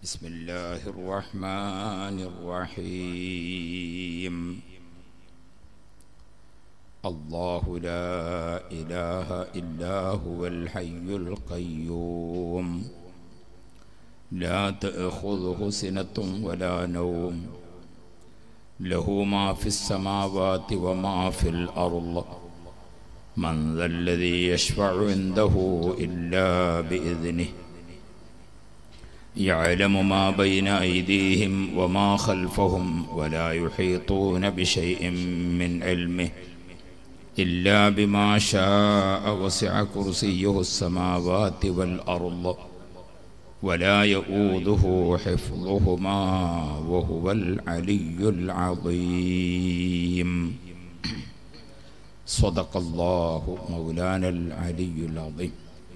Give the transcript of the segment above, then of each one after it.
بسم الله الرحمن الرحيم الله لا إله إلا هو الحي القيوم لا تأخذه سنة ولا نوم له ما في السماوات وما في الأرض من ذا الذي يشفع عنده إلا بإذنه يعلم ما بين أيديهم وما خلفهم ولا يحيطون بشيء من علمه إلا بما شاء وسع كرسيه السماوات والأرض ولا يؤوده حفظهما وهو العلي العظيم صدق الله مولانا العلي العظيم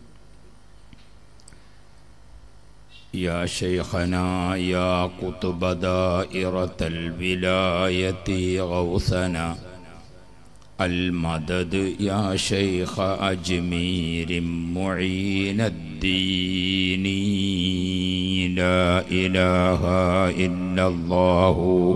يا شيخنا يا قطب دائرة الولاية غوثنا المدد يا شيخ أجمير معين الدين لا إله إلا الله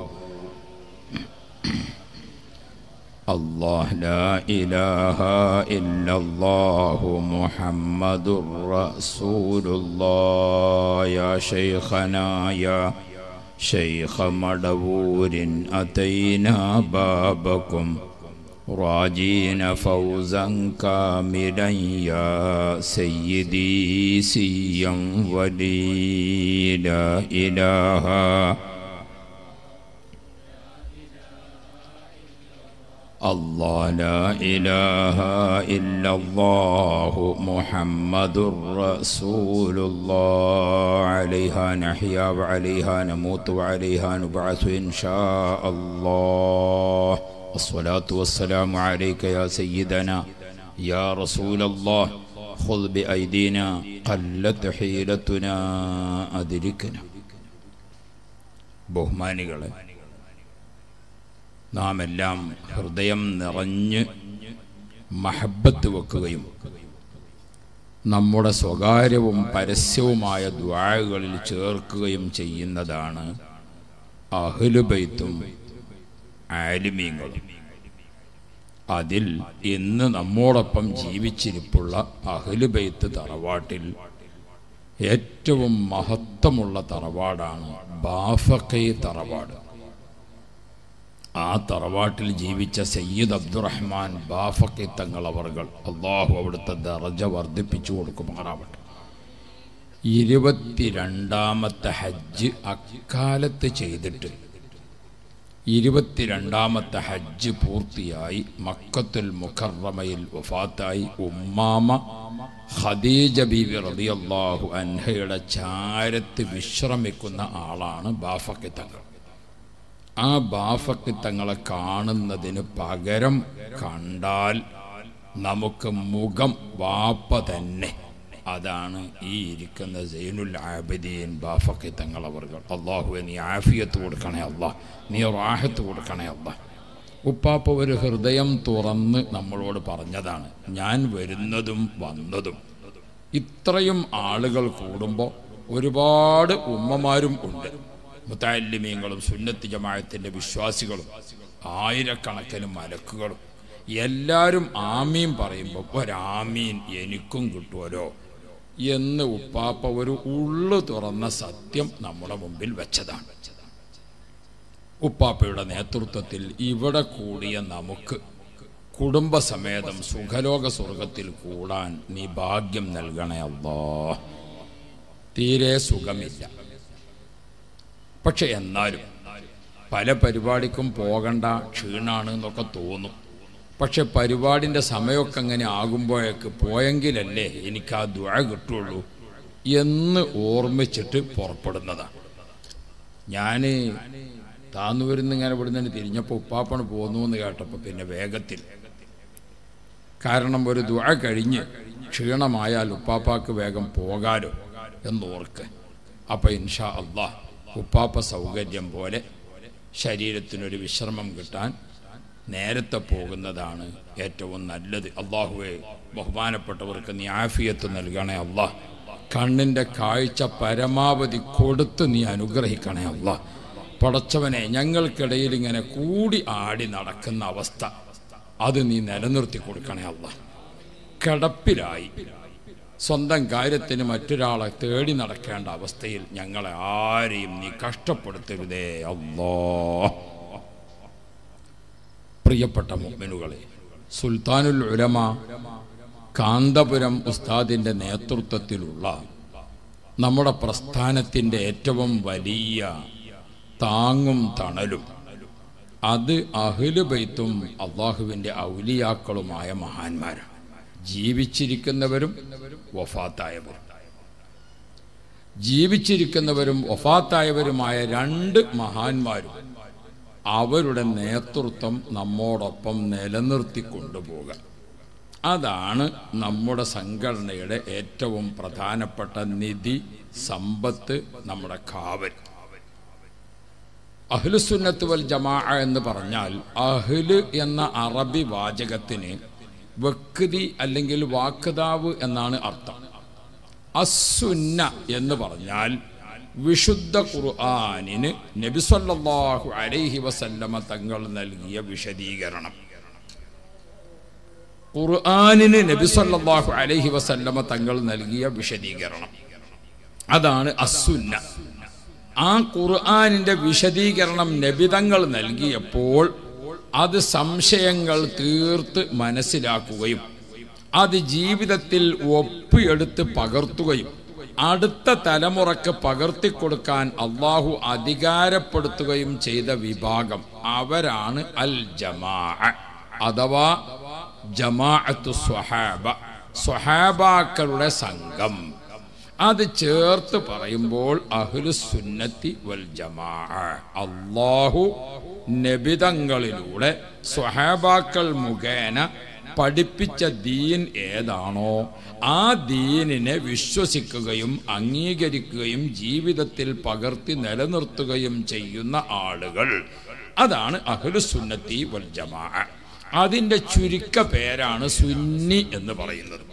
الله لا إله إلا الله محمد رسول الله يا شيخنا يا شيخ مدبور أتينا بابكم راجين فوزا كاملا يا سيدي سيا ولي لا إله الله لا إله إلا الله محمد رسول الله عليها نحيا وعليها نموت وعليها نبعث إن شاء الله الصلاة والسلام عليك يا سيدنا يا رسول الله خذ بأيدينا قلت حيلتنا أدركنا ബഹുമാനികളെ നാം എല്ലാം ഹൃദയം നിറഞ്ഞ് മഹബത്ത് വെക്കുകയും നമ്മുടെ സ്വകാര്യവും പരസ്യവുമായ ദ്വാഴകളിൽ ചേർക്കുകയും ചെയ്യുന്നതാണ് അഹ്ലുബൈത്തും ആലിമീങ്ങളും അതിൽ ഇന്ന് നമ്മോടൊപ്പം ജീവിച്ചിരിപ്പുള്ള അഹ്ലുബൈത്ത് തറവാട്ടിൽ ഏറ്റവും മഹത്വമുള്ള തറവാടാണ് ബാഫക്കൈ തറവാട് ആ തറവാട്ടിൽ ജീവിച്ച സയ്യിദ് അബ്ദുറഹ്മാൻ ബാഫക്കി തങ്ങൾ അവർകൾ അള്ളാഹു അവിടുത്തെ ദറജ വർദ്ധിപ്പിച്ചു കൊടുക്കുമാറാവട്ടെ ഇരുപത്തിരണ്ടാമത്തെ ഹജ്ജ് അക്കാലത്ത് ചെയ്തിട്ട് ഇരുപത്തിരണ്ടാമത്തെ ഹജ്ജ് പൂർത്തിയായി മക്കത്തുൽ മുഖറമയിൽ വഫാത്തായി ഉമ്മാമ ഖദീജ ബീവി റളിയല്ലാഹു അൻഹയുടെ ചാരത്ത് വിശ്രമിക്കുന്ന ആളാണ് ബാഫക്കി തങ്ങൾ ആ ബാഫക്ക് തങ്ങളെ കാണുന്നതിന് പകരം കണ്ടാൽ നമുക്ക് മുഖം വാപ്പ തന്നെ അതാണ് ഈ ഇരിക്കുന്ന സൈനുൽ ആബിദീൻ ബാഫക്കി തങ്ങൾ അവർ അള്ളാഹു നീ ആഫിയത്ത് കൊടുക്കണേ അള്ളാഹ് നീ റാഹത്ത് കൊടുക്കണേ അള്ളാഹ് ഉപ്പാപ്പ ഒരു ഹൃദയം തുറന്ന് നമ്മളോട് പറഞ്ഞതാണ് ഞാൻ വരുന്നതും വന്നതും ഇത്രയും ആളുകൾ കൂടുമ്പോൾ ഒരുപാട് ഉമ്മമാരും ഉണ്ട് മുത്താലിമീങ്ങളും സുന്നത്തി ജമായത്തിൻ്റെ വിശ്വാസികളും ആയിരക്കണക്കിന് മലക്കുകളും എല്ലാവരും ആമീൻ പറയുമ്പോൾ ഒരാമീൻ എനിക്കും കിട്ടുമല്ലോ എന്ന് ഉപ്പാപ്പ ഒരു ഉള്ളു തുറന്ന സത്യം നമ്മുടെ മുമ്പിൽ വെച്ചതാണ് ഉപ്പാപ്പയുടെ നേതൃത്വത്തിൽ ഇവിടെ കൂടിയ നമുക്ക് കുടുംബസമേതം സുഖലോക സ്വർഗത്തിൽ കൂടാൻ നീ ഭാഗ്യം നൽകണേ അല്ലോ തീരെ സുഖമില്ല പക്ഷെ എന്നാലും പല പരിപാടിക്കും പോകണ്ട ക്ഷീണാണ് എന്നൊക്കെ തോന്നും പക്ഷെ പരിപാടിൻ്റെ സമയമൊക്കെ അങ്ങനെ ആകുമ്പോഴേക്ക് പോയെങ്കിലല്ലേ എനിക്ക് ആ ദ്വ കിട്ടുള്ളൂ എന്ന് ഓർമ്മിച്ചിട്ട് പുറപ്പെടുന്നതാണ് ഞാൻ താന്നുവരുന്ന് ഇങ്ങനെ ഇവിടുന്ന് തിരിഞ്ഞപ്പോൾ ഉപ്പാപ്പണ് പോന്നു എന്ന് കേട്ടപ്പോൾ പിന്നെ വേഗത്തിൽ കാരണം ഒരു ദ്വ കഴിഞ്ഞ് ക്ഷീണമായാൽ ഉപ്പാപ്പാക്ക് വേഗം പോകാലോ എന്നോർക്ക് അപ്പം ഇൻഷാ അള്ളാഹ് ഉപ്പാപ്പ സൗകര്യം പോലെ ശരീരത്തിനൊരു വിശ്രമം കിട്ടാൻ നേരത്തെ പോകുന്നതാണ് ഏറ്റവും നല്ലത് അള്ളാഹുവെ ബഹുമാനപ്പെട്ടവർക്ക് നീ ആഫിയത്ത് നൽകണേ അള്ളാഹ് കണ്ണിൻ്റെ കാഴ്ച പരമാവധി കൊടുത്ത് നീ അനുഗ്രഹിക്കണേ അല്ല പടച്ചവനെ ഞങ്ങൾക്കിടയിൽ ഇങ്ങനെ കൂടി ആടി നടക്കുന്ന അവസ്ഥ അത് നീ നിലനിർത്തി കൊടുക്കണേ അല്ല കിടപ്പിലായി സ്വന്തം കാര്യത്തിന് മറ്റൊരാളെ തേടി നടക്കേണ്ട അവസ്ഥയിൽ ഞങ്ങളെ ആരെയും നീ കഷ്ടപ്പെടുത്തരുതേ അല്ലോ പ്രിയപ്പെട്ട മുഅ്മിനുകളെ സുൽത്താനുൽ ഉലമ കാന്തപുരം ഉസ്താദിൻ്റെ നേതൃത്വത്തിലുള്ള നമ്മുടെ പ്രസ്ഥാനത്തിൻ്റെ ഏറ്റവും വലിയ താങ്ങും തണലും അത് അഹ്ലു ബൈത്തും അള്ളാഹുവിൻ്റെ ഔലിയാക്കളുമായ മഹാന്മാരാണ് ജീവിച്ചിരിക്കുന്നവരും വഫാത്തായവരും ജീവിച്ചിരിക്കുന്നവരും വഫാത്തായവരുമായ രണ്ട് മഹാന്മാരും അവരുടെ നേതൃത്വം നമ്മോടൊപ്പം നിലനിർത്തി കൊണ്ടുപോകുക അതാണ് നമ്മുടെ സംഘടനയുടെ ഏറ്റവും പ്രധാനപ്പെട്ട നിധി സമ്പത്ത് നമ്മുടെ കാവൽ അഹ്ലുസുന്നത്ത് വൽ ജമാ എന്ന് പറഞ്ഞാൽ അഹ്ല് എന്ന അറബി വാചകത്തിന് വ്യക്തി അല്ലെങ്കിൽ വാക്കുതാവ് എന്നാണ് അർത്ഥം അസുന്ന എന്ന് പറഞ്ഞാൽ വിശുദ്ധ ഖുർആാനിന് നബിസല്ലാഹു അലൈഹി വസല്ലമ തങ്ങൾ നൽകിയ വിശദീകരണം ഖുർആാനിന് നബിസല്ലാഹു അലൈഹി വസല്ലമ തങ്ങൾ നൽകിയ വിശദീകരണം അതാണ് അസുന്ന ആ ഖുർആാനിന്റെ വിശദീകരണം നബിതങ്ങൾ നൽകിയപ്പോൾ അത് സംശയങ്ങൾ തീർത്ത് മനസ്സിലാക്കുകയും അത് ജീവിതത്തിൽ ഒപ്പിയെടുത്ത് പകർത്തുകയും അടുത്ത തലമുറക്ക് പകർത്തിക്കൊടുക്കാൻ അള്ളാഹു അധികാരപ്പെടുത്തുകയും ചെയ്ത വിഭാഗം അവരാണ് അൽ ജമാ അഥവാ ജമാഅത്തു സ്വഹാബ സ്വഹാബാക്കളുടെ സംഘം അത് ചേർത്ത് പറയുമ്പോൾ അഹ്ലുസുന്നത്തി വൽ ജമാ അള്ളാഹു നബിതങ്ങളിലൂടെ സ്വഹാബാക്കൾ മുഖേന പഠിപ്പിച്ച ദീൻ ഏതാണോ ആ ദീനിനെ വിശ്വസിക്കുകയും അംഗീകരിക്കുകയും ജീവിതത്തിൽ പകർത്തി നിലനിർത്തുകയും ചെയ്യുന്ന ആളുകൾ അതാണ് അഹ്ലുസുന്നത്തി വൽ ജമാ അതിൻ്റെ ചുരുക്ക പേരാണ് സുന്നി എന്ന് പറയുന്നത്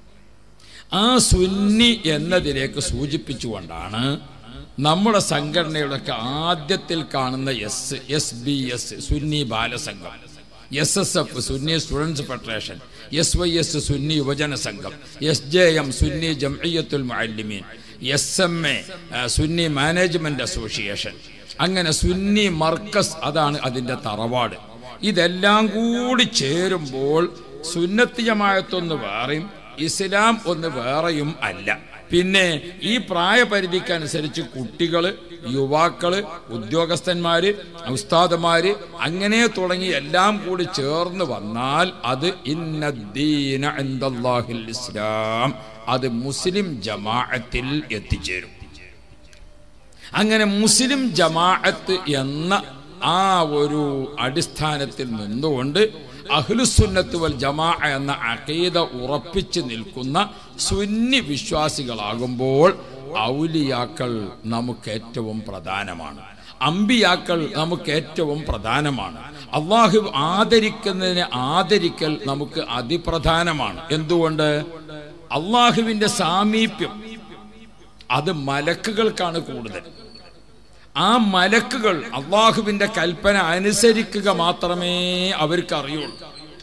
ആ സുന്നി എന്നതിലേക്ക് സൂചിപ്പിച്ചുകൊണ്ടാണ് നമ്മുടെ സംഘടനയുടെയൊക്കെ ആദ്യത്തിൽ കാണുന്ന എസ് എസ് ബി എസ് സുന്നി ബാലസംഘം എസ് എസ് എഫ് സുന്നി students federation S Y S സുന്നി യുവജന സംഘം എസ് ജെ എം സുന്നി ജംഇയ്യത്തുൽ മുഅല്ലിമീൻ എസ് എം എ സുന്നി മാനേജ്മെന്റ് അസോസിയേഷൻ അങ്ങനെ സുന്നി മർക്കസ് അതാണ് അതിൻ്റെ തറവാട് ഇതെല്ലാം കൂടി ചേരുമ്പോൾ സുന്നത്തി ജമായത്തൊന്ന് വേറെയും ഇസ്ലാം ഒന്ന് വേറെയും അല്ല പിന്നെ ഈ പ്രായപരിധിക്കനുസരിച്ച് കുട്ടികൾ യുവാക്കള് ഉദ്യോഗസ്ഥന്മാര് ഉസ്താദന്മാര് അങ്ങനെ തുടങ്ങി എല്ലാം കൂടി ചേർന്ന് വന്നാൽ അത് ഇന്നദ്ദീന ഇൻദല്ലാഹിൽ ഇസ്ലാം അത് മുസ്ലിം ജമാഅത്തിൽ എത്തിച്ചേരും അങ്ങനെ മുസ്ലിം ജമാഅത്ത് എന്ന ആ ഒരു അടിസ്ഥാനത്തിൽ നിന്നുകൊണ്ട് അഹ്ലുസുന്നത്ത് വൽ ജമാ എന്ന അഖീദ ഉറപ്പിച്ച് നിൽക്കുന്ന സുന്നി വിശ്വാസികളാകുമ്പോൾ ഔലിയാക്കൾ നമുക്ക് ഏറ്റവും പ്രധാനമാണ് അമ്പിയാക്കൾ നമുക്ക് ഏറ്റവും പ്രധാനമാണ് അള്ളാഹു ആദരിക്കുന്നതിനെ ആദരിക്കൽ നമുക്ക് അതിപ്രധാനമാണ് എന്തുകൊണ്ട് അള്ളാഹുവിന്റെ സാമീപ്യം അത് മലക്കുകൾക്കാണ് കൂടുതൽ ആ മലക്കുകൾ അള്ളാഹുവിന്റെ കൽപ്പന അനുസരിക്കുക മാത്രമേ അവർക്ക് അറിയുള്ളൂ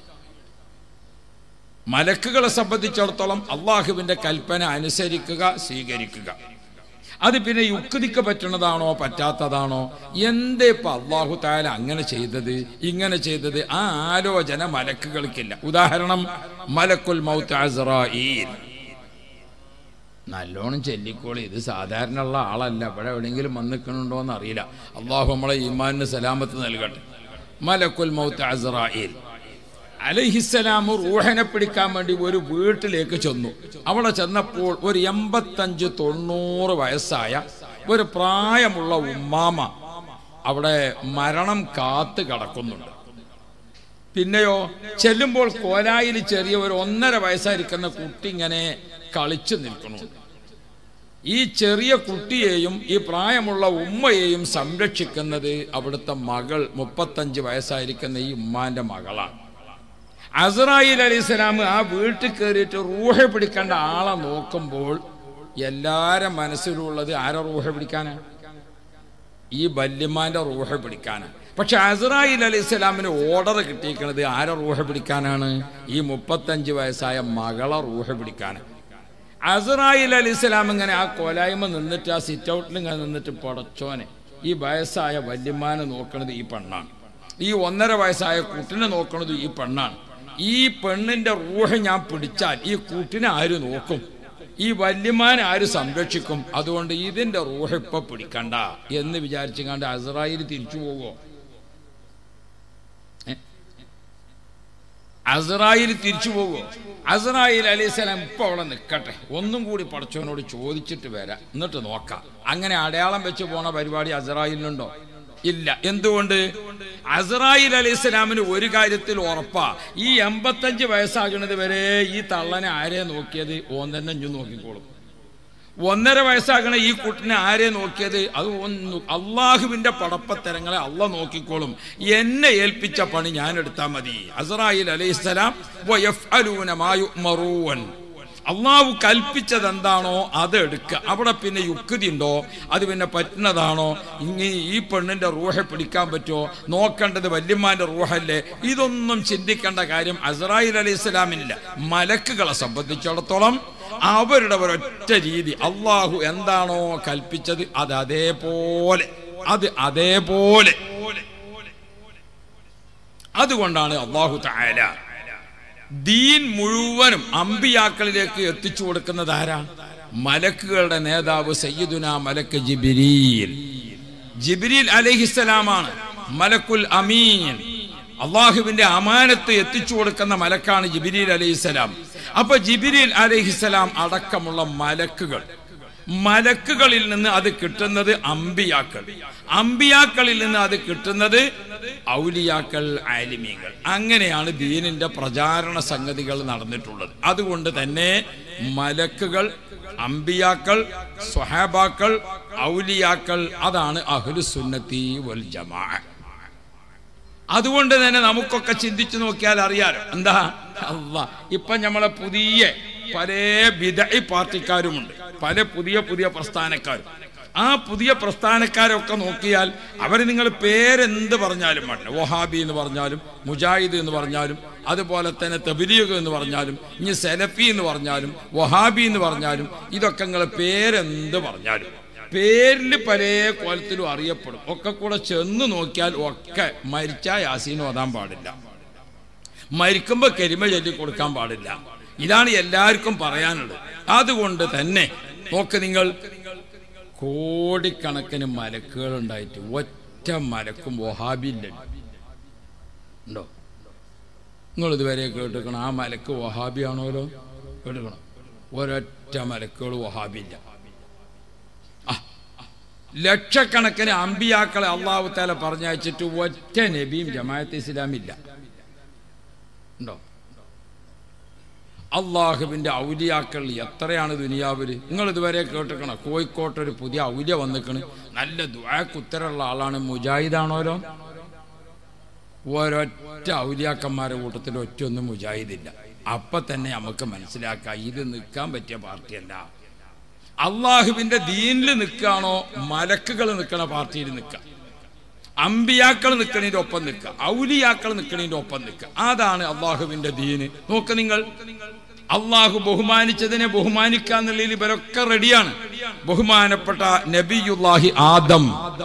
മലക്കുകളെ സംബന്ധിച്ചിടത്തോളം അള്ളാഹുവിന്റെ കൽപ്പന അനുസരിക്കുക സ്വീകരിക്കുക അത് പിന്നെ യുക്തിക്ക് പറ്റുന്നതാണോ പറ്റാത്തതാണോ എന്തേ ഇപ്പൊ അള്ളാഹു താല അങ്ങനെ ചെയ്തത് ഇങ്ങനെ ചെയ്തത് ആ ആലോചന മലക്കുകൾക്കില്ല ഉദാഹരണം മലക്കുൽ മൗത്ത് അസ്രായീൽ നല്ലോണം ചെല്ലിക്കോളി ഇത് സാധാരണ ഉള്ള ആളല്ല ഇവിടെ എവിടെയെങ്കിലും വന്നിക്കണുണ്ടോ എന്ന് അറിയില്ല അള്ളാഹു നമ്മളെ ഈമാനിന് സലാമത്ത് നൽകട്ടെ മലക്കുൽ മൗത്ത് അസ്രായിൽ അലഹിസ്സലാം റൂഹനെ പിടിക്കാൻ വേണ്ടി ഒരു വീട്ടിലേക്ക് ചെന്നു അവിടെ ചെന്നപ്പോൾ ഒരു എൺപത്തഞ്ച് തൊണ്ണൂറ് വയസ്സായ ഒരു പ്രായമുള്ള ഉമ്മാമ അവിടെ മരണം കാത്ത് കിടക്കുന്നുണ്ട് പിന്നെയോ ചെല്ലുമ്പോൾ കോലായിൽ ചെറിയ ഒരു ഒന്നര വയസ്സായിരിക്കുന്ന കുട്ടി ഇങ്ങനെ കളിച്ചു നിൽക്കണുണ്ട് ഈ ചെറിയ കുട്ടിയെയും ഈ പ്രായമുള്ള ഉമ്മയെയും സംരക്ഷിക്കുന്നത് അവിടുത്തെ മകൾ മുപ്പത്തഞ്ച് വയസ്സായിരിക്കുന്ന ഈ ഉമ്മാന്റെ മകളാണ് അസറായിൽ അലി സ്വലാം ആ വീട്ടിൽ കയറിയിട്ട് റൂഹ പിടിക്കേണ്ട ആളെ നോക്കുമ്പോൾ എല്ലാരെ മനസ്സിലുള്ളത് ആരെ റൂഹ പിടിക്കാനാ ഈ വല്യമാന്റെ റൂഹ പിടിക്കാനാണ് പക്ഷെ അസറായിൽ അലി ഇസ്ലാമിന് ഓർഡർ കിട്ടിയിരിക്കുന്നത് ആരെ റൂഹ പിടിക്കാനാണ് ഈ മുപ്പത്തഞ്ച് വയസ്സായ മകളെ റൂഹ പിടിക്കാനാണ് അസറായിൽ അലി ഇസ്ലാം ഇങ്ങനെ ആ കോലായ്മ നിന്നിട്ട് ആ സിറ്റ് ഔട്ടിൽ ഇങ്ങനെ നിന്നിട്ട് പടച്ചോനെ ഈ വയസ്സായ വല്യമാനെ നോക്കണത് ഈ പെണ്ണാണ് ഈ ഒന്നര വയസ്സായ കുട്ടിനെ നോക്കണത് ഈ പെണ്ണാണ് ഈ പെണ്ണിന്റെ റൂഹ ഞാൻ പിടിച്ചാൽ ഈ കുട്ടിനെ ആര് നോക്കും ഈ വല്യമാൻ ആര് സംരക്ഷിക്കും അതുകൊണ്ട് ഇതിന്റെ റൂഹ ഇപ്പൊ പിടിക്കണ്ട എന്ന് വിചാരിച്ചു കണ്ട് അസറായിൽ തിരിച്ചു പോവോ അസറായിൽ തിരിച്ചു പോവോ അസറായിൽ അലൈഹിസ്സലാം ഇപ്പൊ അവിടെ നിൽക്കട്ടെ ഒന്നും കൂടി പടച്ചവനോട് ചോദിച്ചിട്ട് വരാം എന്നിട്ട് നോക്കാം അങ്ങനെ അടയാളം വെച്ച് പോണ പരിപാടി അസറായിലുണ്ടോ ഇല്ല എന്തുകൊണ്ട് അസറായിൽ അലൈഹി സ്വലാമിന് ഒരു കാര്യത്തിൽ ഉറപ്പാ ഈ എൺപത്തഞ്ച് വയസ്സാകുന്നത് വരെ ഈ തള്ളനെ ആരെ നോക്കിയത് ഓൻ തന്നെ ഇഞ്ഞു നോക്കിക്കോളും ഒന്നര വയസ്സാകണ ഈ കുട്ടിനെ ആരെ നോക്കിയത് അത് ഒന്ന് അള്ളാഹുവിന്റെ പടപ്പത്തരങ്ങളെ അള്ള നോക്കിക്കോളും എന്നെ ഏൽപ്പിച്ച പണി ഞാൻ എടുത്താൽ മതി അസറായിൽ അലൈഹിസ്സലാം അള്ളാഹു കൽപ്പിച്ചത് എന്താണോ അത് എടുക്കുക അവിടെ പിന്നെ യുക്തി ഉണ്ടോ അത് പിന്നെ പറ്റുന്നതാണോ ഇങ്ങനെ ഈ പെണ്ണിന്റെ റൂഹ പിടിക്കാൻ പറ്റുമോ നോക്കേണ്ടത് വല്യമ്മാന്റെ റൂഹല്ലേ ഇതൊന്നും ചിന്തിക്കേണ്ട കാര്യം അസറായിൽ അലൈഹി സ്വലാമിനില്ല മലക്കുകളെ സംബന്ധിച്ചിടത്തോളം അവരുടെ ഒരൊറ്റ രീതി അള്ളാഹു എന്താണോ കൽപ്പിച്ചത് അത് അതേപോലെ അത് അതേപോലെ അതുകൊണ്ടാണ് അള്ളാഹു തായാല ദീൻ മുഴുവനും അമ്പിയാക്കളിലേക്ക് എത്തിച്ചു കൊടുക്കുന്നത് ആരാ മലക്കുകളുടെ നേതാവ് സയ്യിദുന മലക്ക് ജിബിരിൽ ജിബിരിൽ അലഹിസ്സലാമാണ് മലക്കുൽ അമീൻ അള്ളാഹുവിന്റെ അമാനത്ത് എത്തിച്ചു കൊടുക്കുന്ന മലക്കാണ് ജിബിരിൽ അലഹിസ്സലാം അപ്പൊ ജിബിരിൽ അലഹിസ്സലാം അടക്കമുള്ള മലക്കുകൾ മലക്കുകളിൽ നിന്ന് അത് കിട്ടുന്നത് അമ്പിയാക്കൾ അമ്പിയാക്കളിൽ നിന്ന് അത് കിട്ടുന്നത് ഔലിയാക്കൾ ആലിമീങ്ങൾ അങ്ങനെയാണ് ദീനിന്റെ പ്രചാരണ സംഗതികൾ നടന്നിട്ടുള്ളത് അതുകൊണ്ട് തന്നെ മലക്കുകൾ അമ്പിയാക്കൾ സ്വഹാബാക്കൾ ഔലിയാക്കൾ അതാണ് അഹ്ലുസുന്നത്തി വൽ ജമാ അതുകൊണ്ട് തന്നെ നമുക്കൊക്കെ ചിന്തിച്ചു നോക്കിയാൽ അറിയാലോ എന്താ അല്ല ഇപ്പൊ നമ്മളെ പുതിയ പല വിദഗ്ധ പാർട്ടിക്കാരുമുണ്ട് പല പുതിയ പുതിയ പ്രസ്ഥാനക്കാരും ആ പുതിയ പ്രസ്ഥാനക്കാരൊക്കെ നോക്കിയാൽ അവർ നിങ്ങൾ പേരെന്ത് പറഞ്ഞാലും വേണ്ട വഹാബി എന്ന് പറഞ്ഞാലും മുജാഹിദ് എന്ന് പറഞ്ഞാലും അതുപോലെ തന്നെ തബിലീഗ് എന്ന് പറഞ്ഞാലും ഇനി സെലഫി എന്ന് പറഞ്ഞാലും വഹാബി എന്ന് പറഞ്ഞാലും ഇതൊക്കെ നിങ്ങൾ പേരെന്ത് പറഞ്ഞാലും പേരിൽ പല കോലത്തിലും അറിയപ്പെടും ഒക്കെ കൂടെ ചെന്ന് നോക്കിയാൽ ഒക്കെ മരിച്ച യാസീൻ ഓതാൻ പാടില്ല മരിക്കുമ്പോൾ കരിമ ചൊല്ലി കൊടുക്കാൻ പാടില്ല ഇതാണ് എല്ലാവർക്കും പറയാനുള്ളത് അതുകൊണ്ട് തന്നെ നോക്ക് നിങ്ങൾ കോടിക്കണക്കിന് മലക്കുകൾ ഉണ്ടായിട്ട് ഒറ്റ മലക്കും വഹാബില്ല ഉണ്ടോ നിങ്ങൾ ഇതുവരെ കേട്ടിരിക്കണം ആ മലക്ക് വഹാബിയാണോലോ കേട്ടിക്കണം ഒരൊറ്റ മലക്കുകൾ വഹാബില്ല ലക്ഷക്കണക്കിന് അമ്പിയാക്കളെ അള്ളാഹു താല പറഞ്ഞയച്ചിട്ട് ഒറ്റ നബിയും ജമാഅത്ത് ഇസ്ലാമില്ല ഉണ്ടോ അള്ളാഹുവിന്റെ ഔലിയാക്കൾ എത്രയാണ് ദുനിയാവില് നിങ്ങൾ ഇതുവരെ കേട്ടിക്കണം കോഴിക്കോട്ട് ഒരു പുതിയ ഔലിയ വന്നിക്കണ് നല്ല ദ്വാക്കുത്തരമുള്ള ആളാണ് മുജാഹിദാണോലോ ഒരൊറ്റ ഔലിയാക്കന്മാരുടെ കൂട്ടത്തിൽ ഒറ്റയൊന്നും മുജാഹിദില്ല അപ്പൊ തന്നെ നമുക്ക് മനസ്സിലാക്കാം ഇത് നിൽക്കാൻ പറ്റിയ പാർട്ടിയല്ല അള്ളാഹുവിന്റെ ദീനിൽ നിൽക്കുകയാണോ മലക്കുകൾ നിൽക്കണ പാർട്ടിയിൽ നിൽക്കുക അമ്പിയാക്കൾ നിൽക്കണതിന്റെ ഒപ്പം നിൽക്കുക ഔലിയാക്കൾ നിൽക്കണതിന്റെ ഒപ്പം നിൽക്കുക അതാണ് അള്ളാഹുവിന്റെ ദീന് നോക്ക് നിങ്ങൾ അള്ളാഹു ബഹുമാനിച്ചതിനെ ബഹുമാനിക്കുക എന്നുള്ളതിൽ ഇവരൊക്കെ റെഡിയാണ് ബഹുമാനപ്പെട്ട നബിയുല്ലാഹി ആദം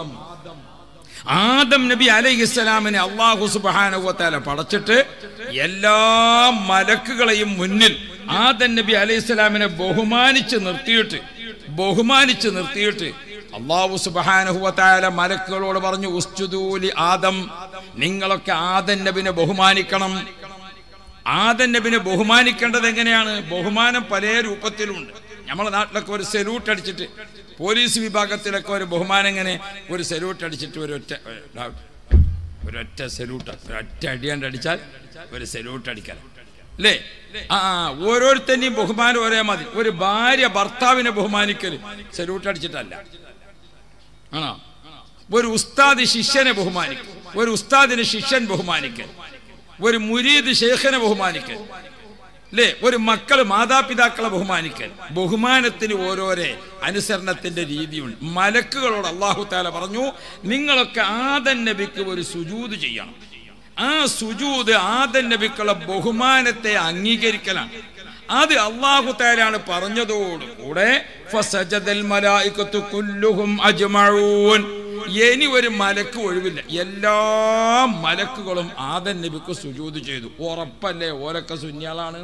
ആദം നബി അലൈഹിസ്സലാമിനെ അള്ളാഹു സുബാനുവത്താല പടച്ചിട്ട് എല്ലാ മലക്കുകളെയും മുന്നിൽ ആദം നബി അലൈഹിസ്സലാമിനെ ബഹുമാനിച്ച് നിർത്തിയിട്ട് ബഹുമാനിച്ച് നിർത്തിയിട്ട് അള്ളാഹു സുബാനുഹുവത്തായ മലക്കുകളോട് പറഞ്ഞു ഉസ്തുദൂലി ആദം നിങ്ങളൊക്കെ ആദൻ നബിനെ ബഹുമാനിക്കണം ആദൻ നബിനെ ബഹുമാനിക്കേണ്ടത് എങ്ങനെയാണ് ബഹുമാനം പല രൂപത്തിലുണ്ട് നമ്മളെ നാട്ടിലൊക്കെ ഒരു സെല്യൂട്ട് അടിച്ചിട്ട് പോലീസ് വിഭാഗത്തിലൊക്കെ ഒരു ബഹുമാനം എങ്ങനെ ഒരു സെല്യൂട്ട് അടിച്ചിട്ട് ഒരു ഒറ്റ ഒരൊറ്റ സെല്യൂട്ട് ഒരൊറ്റ അടിയാണ്ട് അടിച്ചാൽ ഒരു സെല്യൂട്ട് അടിക്കാൻ അല്ലേ ആ ഓരോരുത്തരെയും ബഹുമാനം ഒരേ മതി ഒരു ഭാര്യ ഭർത്താവിനെ ബഹുമാനിക്കൽ സെല്യൂട്ട് അടിച്ചിട്ടല്ല ആണോ ഒരു ഉസ്താദ് ശിഷ്യനെ ബഹുമാനിക്കും ഒരു ഉസ്താദിന് ശിഷ്യൻ ബഹുമാനിക്കൽ ഒരു മുരീദ് ഷെയ്ഖിനെ ബഹുമാനിക്കൽ അല്ലേ ഒരു മക്കള് മാതാപിതാക്കളെ ബഹുമാനിക്കൽ ബഹുമാനത്തിന് ഓരോരോ അനുസരണത്തിന്റെ രീതിയുണ്ട് മലക്കുകളോട് അള്ളാഹു താല പറഞ്ഞു നിങ്ങളൊക്കെ ആദൻ നബിക്ക് ഒരു സുജൂത് ചെയ്യണം ആ സുജൂത് ആദൻ നബിക്കുള്ള ബഹുമാനത്തെ അംഗീകരിക്കലാണ് അത് അള്ളാഹു താലാണ് പറഞ്ഞതോടുകൂടെ ഫസജദൽ മലായികത്തു കുല്ലുഹും അജ്മഊൻ ഇനി ഒരു മലക്ക് ഒഴിവില്ല എല്ലാ മലക്കുകളും ആദൻ നബിക്ക് സുജൂത് ചെയ്തു ഉറപ്പല്ലേ ഓരൊക്കെ സുന്യാളാണ്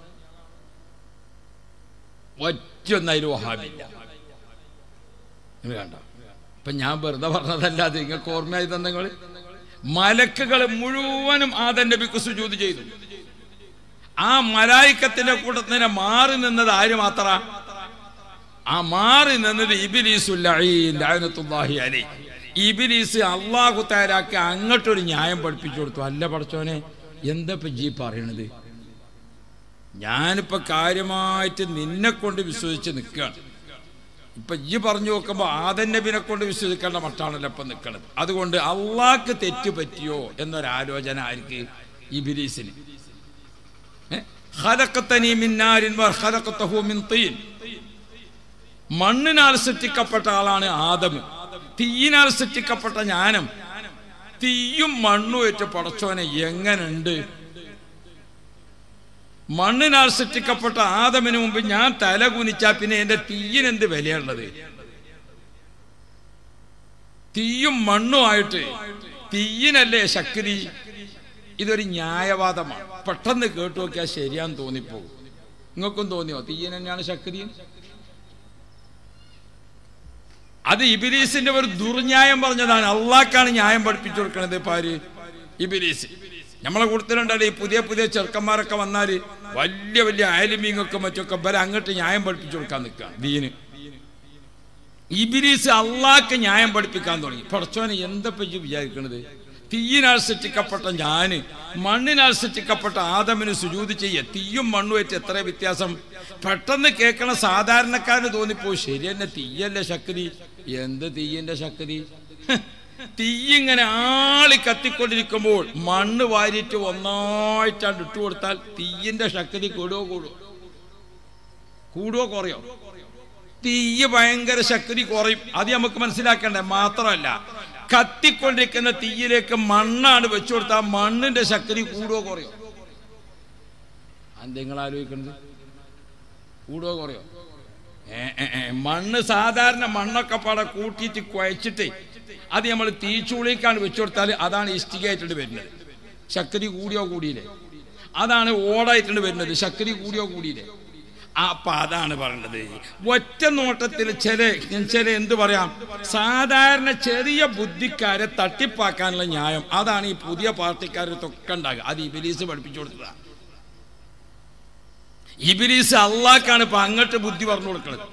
ഒറ്റൊന്നതിൽ വഹാബില്ല നിങ്ങൾ കണ്ട ഇപ്പൊ ഞാൻ വെറുതെ പറഞ്ഞതല്ലാതെ നിങ്ങൾക്ക് ഓർമ്മയായി തന്നങ്ങൾ മലക്കുകൾ മുഴുവനും ആദൻ നബിക്ക് സുജൂത് ചെയ്തു ആ മലായിക്കത്തിന്റെ കൂട്ടത്തിനെ മാറി നിന്നത് ആര് മാത്ര ആ മാറി നിന്നത് ഇബിലീസുല്ലാഹി അലി ഇബിലീസ് അള്ളാഹു താരാക്കി അങ്ങോട്ടൊരു ന്യായം പഠിപ്പിച്ചു കൊടുത്തു അല്ല പഠിച്ചോനെ എന്താ ഇപ്പൊ ജി പറയണത് ഞാനിപ്പോ കാര്യമായിട്ട് നിന്നെ കൊണ്ട് വിശ്വസിച്ച് നിൽക്കുകയാണ് ഇപ്പൊ ഈ പറഞ്ഞു നോക്കുമ്പോ ആദൻ നബിനെ കൊണ്ട് വിശ്വസിക്കേണ്ട മട്ടാണല്ലോ ഇപ്പൊ നിൽക്കണത് അതുകൊണ്ട് അള്ളാഹ്ക്ക് തെറ്റ് പറ്റിയോ എന്നൊരാലോചന ആർക്ക് ഇബിലീസിന് ഖലഖതനി മിൻ നാരിൻ വ ഖലഖതഹു മിൻ തീൻ മണ്ണിനാൽ സൃഷ്ടിക്കപ്പെട്ട ആളാണ് ആദം തീയിനാൽ സൃഷ്ടിക്കപ്പെട്ട ജ്ഞാനം തീയും മണ്ണും ഏറ്റ് പടച്ചോനെ എങ്ങനുണ്ട് മണ്ണിനാൽ സൃഷ്ടിക്കപ്പെട്ട ആദമിന് മുമ്പ് ഞാൻ തല കുനിച്ചാ പിന്നെ എന്റെ തീയിന് എന്ത് വിലയുള്ളത് തീയും മണ്ണുമായിട്ട് തീയിനല്ലേ ശക്തി ഇതൊരു ന്യായവാദമാണ് പെട്ടെന്ന് കേട്ടു നോക്കിയാൽ ശരിയാന്ന് തോന്നിപ്പോകും നിങ്ങൾക്കും തോന്നിയോ തീയൻ തന്നെയാണ് ശക്തി അത് ഇബിലീസിന്റെ ഒരു ദുർന്യായം പറഞ്ഞതാണ് അള്ളാക്കാണ് ന്യായം പഠിപ്പിച്ചു കൊടുക്കണത് പാര് ഇബിലീസ് നമ്മളെ കൂട്ടത്തിലുണ്ടല്ലോ ഈ പുതിയ പുതിയ ചെറുക്കന്മാരൊക്കെ വന്നാൽ വലിയ വലിയ അയലുമീങ്ങൊക്കെ മറ്റൊക്കെ വരെ അങ്ങോട്ട് ന്യായം പഠിപ്പിച്ചു കൊടുക്കാൻ നിൽക്കുകയാണ് ദീന് ഇബിലീസ് അള്ളാക്ക് ന്യായം പഠിപ്പിക്കാൻ തുടങ്ങി പടച്ചോനെ എന്തപ്പോ വിചാരിക്കണത് തീയിനാൽ സൃഷ്ടിക്കപ്പെട്ട ഞാന് മണ്ണിനാൽ സൃഷ്ടിക്കപ്പെട്ട ആദമിന് സുജൂതി ചെയ്യ തീയും മണ്ണുമായിട്ട് എത്ര വ്യത്യാസം പെട്ടെന്ന് കേൾക്കണ സാധാരണക്കാരന് തോന്നിപ്പോ ശരി തന്നെ തീയല്ലേ ശക്തി എന്ത് തീയന്റെ ശക്തി തീയിങ്ങനെ ആളി കത്തിക്കൊണ്ടിരിക്കുമ്പോൾ മണ്ണ് വാരിയിട്ട് ഒന്നായിട്ടാണ്ട് ഇട്ടു കൊടുത്താൽ തീയിന്റെ ശക്തി കൂടുവോ കൂടുവോ കൂടുവോ കുറയോ തീയ് ഭയങ്കര ശക്തി കുറയും അത് നമുക്ക് മനസ്സിലാക്കണ്ടേ മാത്രമല്ല കത്തിക്കൊണ്ടിരിക്കുന്ന തീയിലേക്ക് മണ്ണാണ് വെച്ചു കൊടുത്താൽ മണ്ണിന്റെ ശക്തി കൂടുവോ കുറയോ അത് നിങ്ങൾ ആലോചിക്കുന്നത് കൂടുവോ കുറയോ ഏ, ഏ, ഏ, മണ്ണ് സാധാരണ മണ്ണൊക്കെ പാടെ കൂട്ടിയിട്ട് കുഴച്ചിട്ട് അത് നമ്മൾ തീച്ചൂളിക്കാണ് വെച്ചു കൊടുത്താൽ അതാണ് ഇഷ്ടികയായിട്ടുണ്ട് വരുന്നത് ശക്തി കൂടിയോ കൂടിയില്ലേ അതാണ് ഓടായിട്ടുണ്ട് വരുന്നത് ശക്തി കൂടിയോ കൂടിയില്ലേ അപ്പൊ അതാണ് പറയേണ്ടത് ഒറ്റ നോട്ടത്തിൽ ചില ചില എന്ത് പറയാം സാധാരണ ചെറിയ ബുദ്ധിക്കാരെ തട്ടിപ്പാക്കാനുള്ള ന്യായം അതാണ് ഈ പുതിയ പാർട്ടിക്കാരത്തൊക്കെ ഉണ്ടാകുക അത് ഇബിലീസ് പഠിപ്പിച്ചു കൊടുത്തതാണ് ഇബിലീസ് അള്ളാക്കാണ് ഇപ്പൊ അങ്ങോട്ട് ബുദ്ധി പറഞ്ഞു കൊടുക്കുന്നത്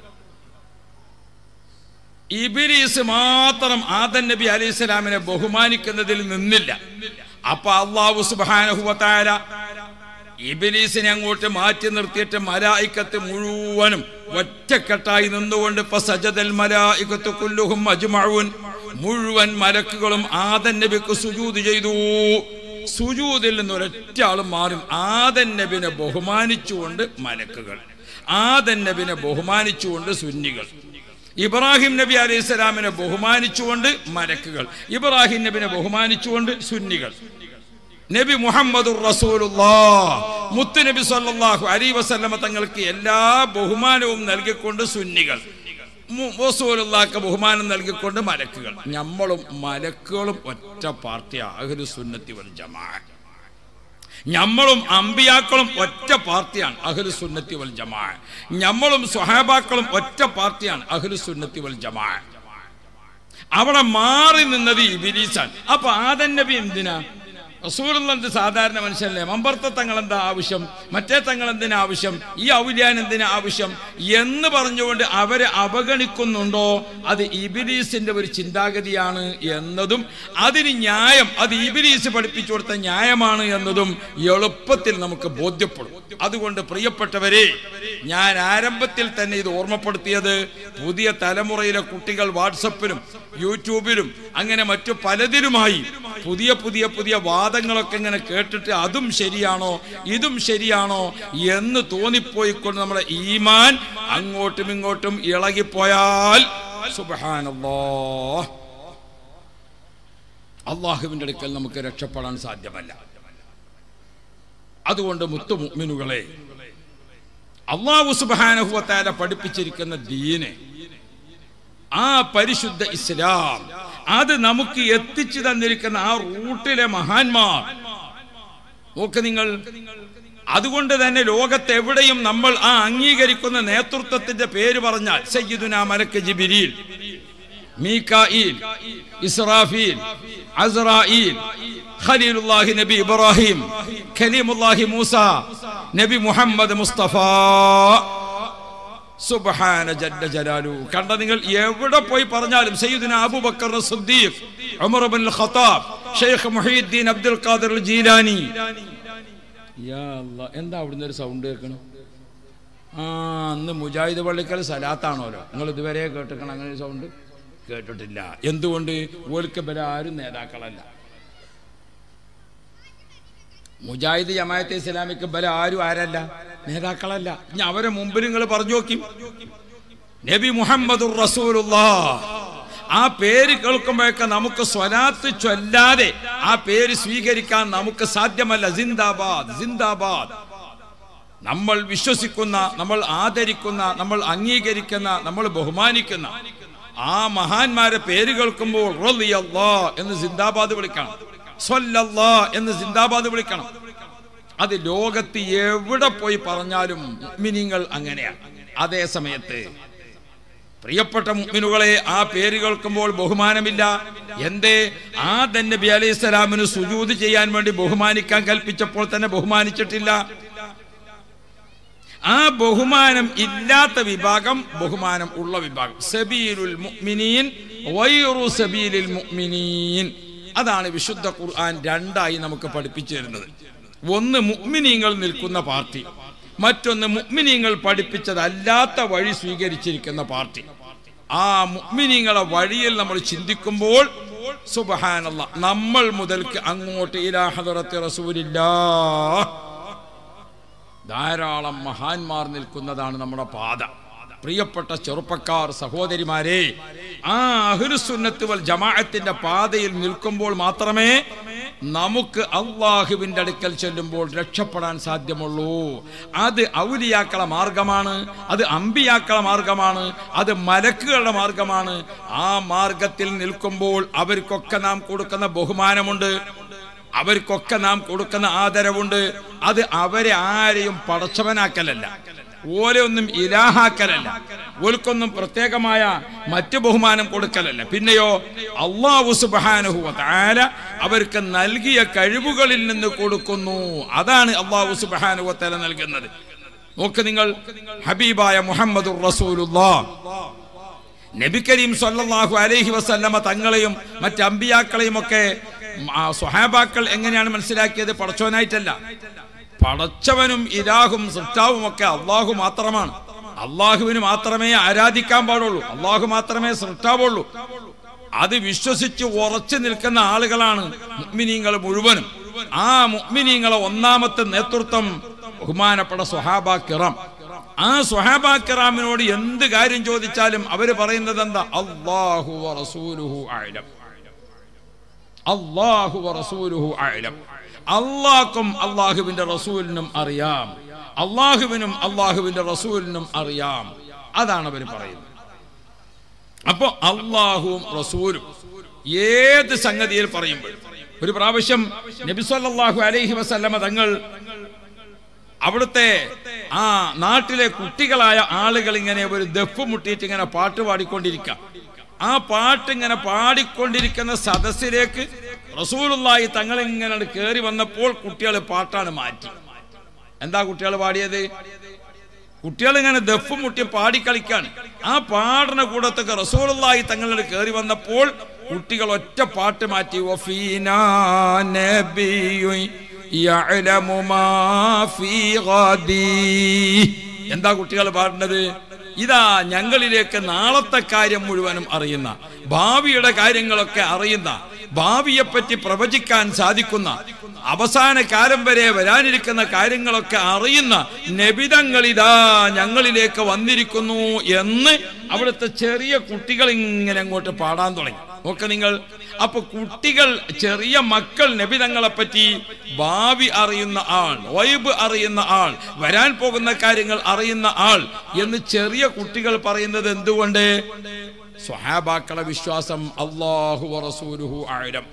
ഇബിലീസ് മാത്രം ആദൻ നബി അലൈഹി സ്വലാമിനെ ബഹുമാനിക്കുന്നതിൽ നിന്നില്ല അപ്പൊ അള്ളാഹു സുബാനഹുവത്താര ഇബിലീസിനെ അങ്ങോട്ട് മാറ്റി നിർത്തിയിട്ട് മലായിക്കത്ത് മുഴുവനും ഒറ്റക്കെട്ടായി നിന്നുകൊണ്ട് ഫസജദൽ മലായിക്കത്ത് കുല്ലുഹും അജ്മഊൻ മുഴുവൻ മലക്കുകളും ആദൻ നബിക്ക് സുജൂദ് ചെയ്തു സുജൂദിൽ നിന്ന് ഒരൊറ്റ ആളും മാറും ആദൻ നബിനെ ബഹുമാനിച്ചുകൊണ്ട് മലക്കുകൾ ആദൻ നബിനെ ബഹുമാനിച്ചുകൊണ്ട് സുന്നികൾ ഇബ്രാഹിം നബി അലൈഹി സ്വലാമിനെ ബഹുമാനിച്ചുകൊണ്ട് മലക്കുകൾ ഇബ്രാഹിം നബിനെ ബഹുമാനിച്ചുകൊണ്ട് സുന്നികൾ നബി മുഹമ്മദ് മുത്തു നബി സല്ലല്ലാഹു അലൈഹി വസല്ലമ തങ്ങൾക്ക് എല്ലാ ബഹുമാനവും നൽകിക്കൊണ്ട് സുന്നികൾ മു- റസൂലുള്ളാഹിക്ക് ബഹുമാനം നൽകിക്കൊണ്ട് മലക്കുകൾ നമ്മളും മലക്കുകളും ഒറ്റ പാർട്ടി അഹ്ലു സുന്നത്തി വൽ ജമാ നമ്മളും അമ്പിയാക്കളും ഒറ്റ പാർട്ടിയാണ് അഹ്ലു സുന്നത്തി വൽ ജമാ നമ്മളും സ്വഹാബാക്കളും ഒറ്റ പാർട്ടിയാണ് അഹ്ലു സുന്നത്തി വൽ ജമാ അവിടെ മാറി നിന്നത് ഇബിലീസാണ് അപ്പൊ ആദൻ നബി എന്തിനാ റസൂലുള്ളത് സാധാരണ മനുഷ്യനല്ലേ മമ്പർത്ത തങ്ങൾ എന്താ ആവശ്യം മറ്റേ തങ്ങൾ എന്തിനാ ആവശ്യം ഈ ഔലിയാൻ എന്തിനാ ആവശ്യം എന്ന് പറഞ്ഞുകൊണ്ട് അവരെ അവഗണിക്കുന്നുണ്ടോ അത് ഇബിലീസിന്റെ ഒരു ചിന്താഗതിയാണ് എന്നതും അതിന് ന്യായം അത് ഇബിലീസ് പഠിപ്പിച്ചു കൊടുത്ത ന്യായമാണ് എന്നതും എളുപ്പത്തിൽ നമുക്ക് ബോധ്യപ്പെടും അതുകൊണ്ട് പ്രിയപ്പെട്ടവരെ ഞാൻ ആരംഭത്തിൽ തന്നെ ഇത് ഓർമ്മപ്പെടുത്തിയത് പുതിയ തലമുറയിലെ കുട്ടികൾ വാട്സപ്പിലും യൂട്യൂബിലും അങ്ങനെ മറ്റു പലതിലുമായി പുതിയ പുതിയ പുതിയ വാദങ്ങളൊക്കെ ഇങ്ങനെ കേട്ടിട്ട് അതും ശരിയാണോ ഇതും ശരിയാണോ എന്ന് തോന്നിപ്പോയിക്കൊണ്ട് നമ്മുടെ ഈമാൻ അങ്ങോട്ടും ഇങ്ങോട്ടും ഇളകിപ്പോയാൽ സുബഹാനല്ലാ അള്ളാഹുവിൻ്റെ അടുക്കൽ നമുക്ക് രക്ഷപ്പെടാൻ സാധ്യമല്ല അതുകൊണ്ട് മുത്തുമുഗ്മിനുകളെ അള്ളാഹു സുബാനഹുവത്താല പഠിപ്പിച്ചിരിക്കുന്ന ദീന് ആ പരിശുദ്ധ ഇസ്ലാം അത് നമുക്ക് എത്തിച്ചു തന്നിരിക്കുന്ന ആ റൂട്ടിലെ മഹാന്മാർ നോക്ക് നിങ്ങൾ അതുകൊണ്ട് തന്നെ ലോകത്ത് എവിടെയും നമ്മൾ ആ അംഗീകരിക്കുന്ന നേതൃത്വത്തിന്റെ പേര് പറഞ്ഞാൽ സയ്യിദുന മലക്ക് ജിബിരിൽ മീകായിൽ ഇസ്രാഫീൽ അസ്രായിൽ ഖലീലുല്ലാഹി നബി ഇബ്രാഹിം ഖലീമുല്ലാഹി മൂസ നബി മുഹമ്മദ് മുസ്തഫ സുബ്ഹാന ജല്ല ജലാലു കണ്ട നിങ്ങൾ എവിടെ പോയി പറഞ്ഞാലും സയ്യിദുന അബൂബക്കർ സിദ്ദീഖ് ഉമർ ഇബ്നുൽ ഖത്താബ് ഷെയ്ഖ് മുഹീദ്ദീൻ അബ്ദുൽ ഖാദിർ ജീലാനി യാ അല്ലാ എന്താ അവിടുന്ന് ഒരു സൗണ്ട് കേൾക്കണം ആ അന്ന് മുജാഹിദ് പള്ളിക്കൽ സലാത്താണോലോ നിങ്ങൾ ഇതുവരെ കേട്ടിക്കണം അങ്ങനെ ഒരു സൗണ്ട് കേട്ടിട്ടില്ല എന്തുകൊണ്ട് ഓൽക്ക് ഇവരെ ആരും നേതാക്കളല്ല മുജാഹിദ് ജമായത്തെ ഇസ്ലാമിക്ക് ബല ആരും ആരല്ല നേതാക്കളല്ല ഇനി അവരെ മുമ്പിൽ നിങ്ങൾ പറഞ്ഞു നോക്കി നബി മുഹമ്മദ് ആ പേര് കേൾക്കുമ്പോഴൊക്കെ നമുക്ക് സ്വലാത്ത് ചൊല്ലാതെ ആ പേര് സ്വീകരിക്കാൻ നമുക്ക് സാധ്യമല്ല സിന്ദാബാദ് സിന്ദാബാദ് നമ്മൾ വിശ്വസിക്കുന്ന നമ്മൾ ആദരിക്കുന്ന നമ്മൾ അംഗീകരിക്കുന്ന നമ്മൾ ബഹുമാനിക്കുന്ന ആ മഹാന്മാരെ പേര് കേൾക്കുമ്പോൾ റളിയല്ലാ എന്ന് സിന്ദാബാദ് വിളിക്കണം സ്വല്ലല്ലാ എന്ന് സിന്ദാബാദ് വിളിക്കണം അത് ലോകത്ത് എവിടെ പോയി പറഞ്ഞാലും മുഅ്മിനീങ്ങൾ അങ്ങനെയാണ് അതേ സമയത്ത് പ്രിയപ്പെട്ട മുഅ്മിനുകളെ ആ പേര് കേൾക്കുമ്പോൾ ബഹുമാനമില്ല എന്തേ ആദൻ നബി അലൈഹി സ്വലാമിന് സുജൂദ് ചെയ്യാൻ വേണ്ടി ബഹുമാനിക്കാൻ കൽപ്പിച്ചപ്പോൾ തന്നെ ബഹുമാനിച്ചിട്ടില്ല ആ ബഹുമാനം ഇല്ലാത്ത വിഭാഗം ബഹുമാനം ഉള്ള വിഭാഗം സബീലുൽ മുഅ്മിനീൻ വൈറു സബീലിൽ മുഅ്മിനീൻ അതാണ് വിശുദ്ധ ഖുർആൻ രണ്ടായി നമുക്ക് പഠിപ്പിച്ചു തരുന്നത് ഒന്ന് മുഅ്മിനീങ്ങൾ നിൽക്കുന്ന പാർട്ടി മറ്റൊന്ന് മുഅ്മിനീങ്ങൾ പഠിപ്പിച്ചതല്ലാത്ത വഴി സ്വീകരിച്ചിരിക്കുന്ന പാർട്ടി ആ മുഅ്മിനീങ്ങളെ വഴിയിൽ നമ്മൾ ചിന്തിക്കുമ്പോൾ സുബഹാനല്ല നമ്മൾ മുതൽക്ക് അങ്ങോട്ട് ഇലാ ഹദറത്തി റസൂലില്ലാ ധാരാളം മഹാന്മാർ നിൽക്കുന്നതാണ് നമ്മുടെ പാത പ്രിയപ്പെട്ട ചെറുപ്പക്കാർ സഹോദരിമാരെ ആ അഹ്ലുസുന്നത്ത് വൽ ജമാഅത്തിന്റെ പാതയിൽ നിൽക്കുമ്പോൾ മാത്രമേ നമുക്ക് അള്ളാഹുവിന്റെ അടുക്കൽ ചെല്ലുമ്പോൾ രക്ഷപ്പെടാൻ സാധ്യമുള്ളൂ അത് ഔലിയാക്കള മാർഗമാണ് അത് അമ്പിയാക്കള മാർഗമാണ് അത് മലക്കുകളുടെ മാർഗമാണ് ആ മാർഗത്തിൽ നിൽക്കുമ്പോൾ അവർക്കൊക്കെ നാം കൊടുക്കുന്ന ബഹുമാനമുണ്ട് അവർക്കൊക്കെ നാം കൊടുക്കുന്ന ആദരവുണ്ട് അത് അവരെ ആരെയും പടച്ചവനാക്കലല്ല ഓലെ ഒന്നും ഇലാഹാക്കലല്ല ഓൽക്കൊന്നും പ്രത്യേകമായ മറ്റു ബഹുമാനം കൊടുക്കലല്ല പിന്നെയോ അള്ളാഹു സുബാനുഹുവ താര അവർക്ക് നൽകിയ കഴിവുകളിൽ നിന്ന് കൊടുക്കുന്നു അതാണ് അള്ളാഹു സുബാനുഹ തല നൽകുന്നത് നോക്ക് നിങ്ങൾ ഹബീബായ മുഹമ്മദ് റസൂലുല്ലാ നബി കരീം സല്ലല്ലാഹു അലൈഹി വസല്ലമ തങ്ങളെയും മറ്റ് അമ്പിയാക്കളെയും ഒക്കെ ആ സ്വഹാബാക്കൾ എങ്ങനെയാണ് മനസ്സിലാക്കിയത് പടച്ചവനായിട്ടല്ല പടച്ചവനും ഇലാഹും സൃഷ്ടാവും ഒക്കെ അള്ളാഹു മാത്രമാണ് അള്ളാഹുവിന് മാത്രമേ ആരാധിക്കാൻ പാടുള്ളൂ അള്ളാഹു മാത്രമേ സൃഷ്ടാവുള്ളൂ അത് വിശ്വസിച്ച് ഉറച്ചു നിൽക്കുന്ന ആളുകളാണ് മുഅ്മിനീങ്ങൾ മുഴുവനും ആ മുഅ്മിനീങ്ങളെ ഒന്നാമത്തെ നേതൃത്വം ബഹുമാനപ്പെട്ട സ്വഹാബ കിറം ആ സ്വഹാബ കിറാമിനോട് എന്ത് കാര്യം ചോദിച്ചാലും അവര് പറയുന്നത് എന്താ അള്ളാഹു റസൂലുഹു അഅലം അള്ളാഹു റസൂലുഹു അഅലം അള്ളാഹ്ക്കും അള്ളാഹുവിന്റെ റസൂലിനും അറിയാം അള്ളാഹുവിനും അള്ളാഹുവിന്റെ റസൂലിനും അറിയാം അതാണ് അവർ പറയുന്നത് അപ്പോ അള്ളാഹുവും റസൂലും ഏത് സംഗതിയിൽ പറയുമ്പോൾ ഒരു പ്രാവശ്യം നബിസ്വല്ലാഹു അലൈഹി വസല്ലമ തങ്ങൾ അവിടുത്തെ ആ നാട്ടിലെ കുട്ടികളായ ആളുകൾ ഇങ്ങനെ ഒരു ദഫ് മുട്ടിയിട്ട് ഇങ്ങനെ പാട്ട് പാടിക്കൊണ്ടിരിക്കുക ആ പാട്ട് ഇങ്ങനെ പാടിക്കൊണ്ടിരിക്കുന്ന സദസ്സിലേക്ക് റസൂലുള്ളാഹി തങ്ങൾ ഇങ്ങനെ കയറി വന്നപ്പോൾ കുട്ടികൾ പാട്ടാണ് മാറ്റി എന്താ കുട്ടികൾ പാടിയത് കുട്ടികൾ ഇങ്ങനെ ദഫ് മുട്ടി പാടിക്കളിക്കാണ് ആ പാടുന്ന കൂടത്തൊക്കെ റസൂലുള്ളാഹി തങ്ങളുടെ കയറി വന്നപ്പോൾ കുട്ടികൾ ഒറ്റ പാട്ട് മാറ്റി വഫീനാ നബിയുൻ യഅലമു മാ ഫീ ഗദീ. എന്താ കുട്ടികൾ പാടുന്നത് ഇതാ ഞങ്ങളിലേക്ക് നാളത്തെ കാര്യം മുഴുവനും അറിയുന്ന ഭാവിയുടെ കാര്യങ്ങളൊക്കെ അറിയുന്ന ഭാവിയെപ്പറ്റി പ്രവചിക്കാൻ സാധിക്കുന്ന അവസാന കാലം വരെ വരാനിരിക്കുന്ന കാര്യങ്ങളൊക്കെ അറിയുന്ന നബിതങ്ങളിതാ ഞങ്ങളിലേക്ക് വന്നിരിക്കുന്നു എന്ന് അവിടുത്തെ ചെറിയ കുട്ടികൾ ഇങ്ങനെ അങ്ങോട്ട് പാടാൻ തുടങ്ങി നോക്ക നിങ്ങൾ അപ്പൊ കുട്ടികൾ ചെറിയ മക്കൾ നബിതങ്ങളെ പറ്റി ഭാവി അറിയുന്ന ആൾ വൈബ് അറിയുന്ന ആൾ വരാൻ പോകുന്ന കാര്യങ്ങൾ അറിയുന്ന ആൾ എന്ന് ചെറിയ കുട്ടികൾ പറയുന്നത് എന്തുകൊണ്ട് സ്വഹാബാക്കളെ വിശ്വാസം അള്ളാഹു റസൂലുഹു ആയിരം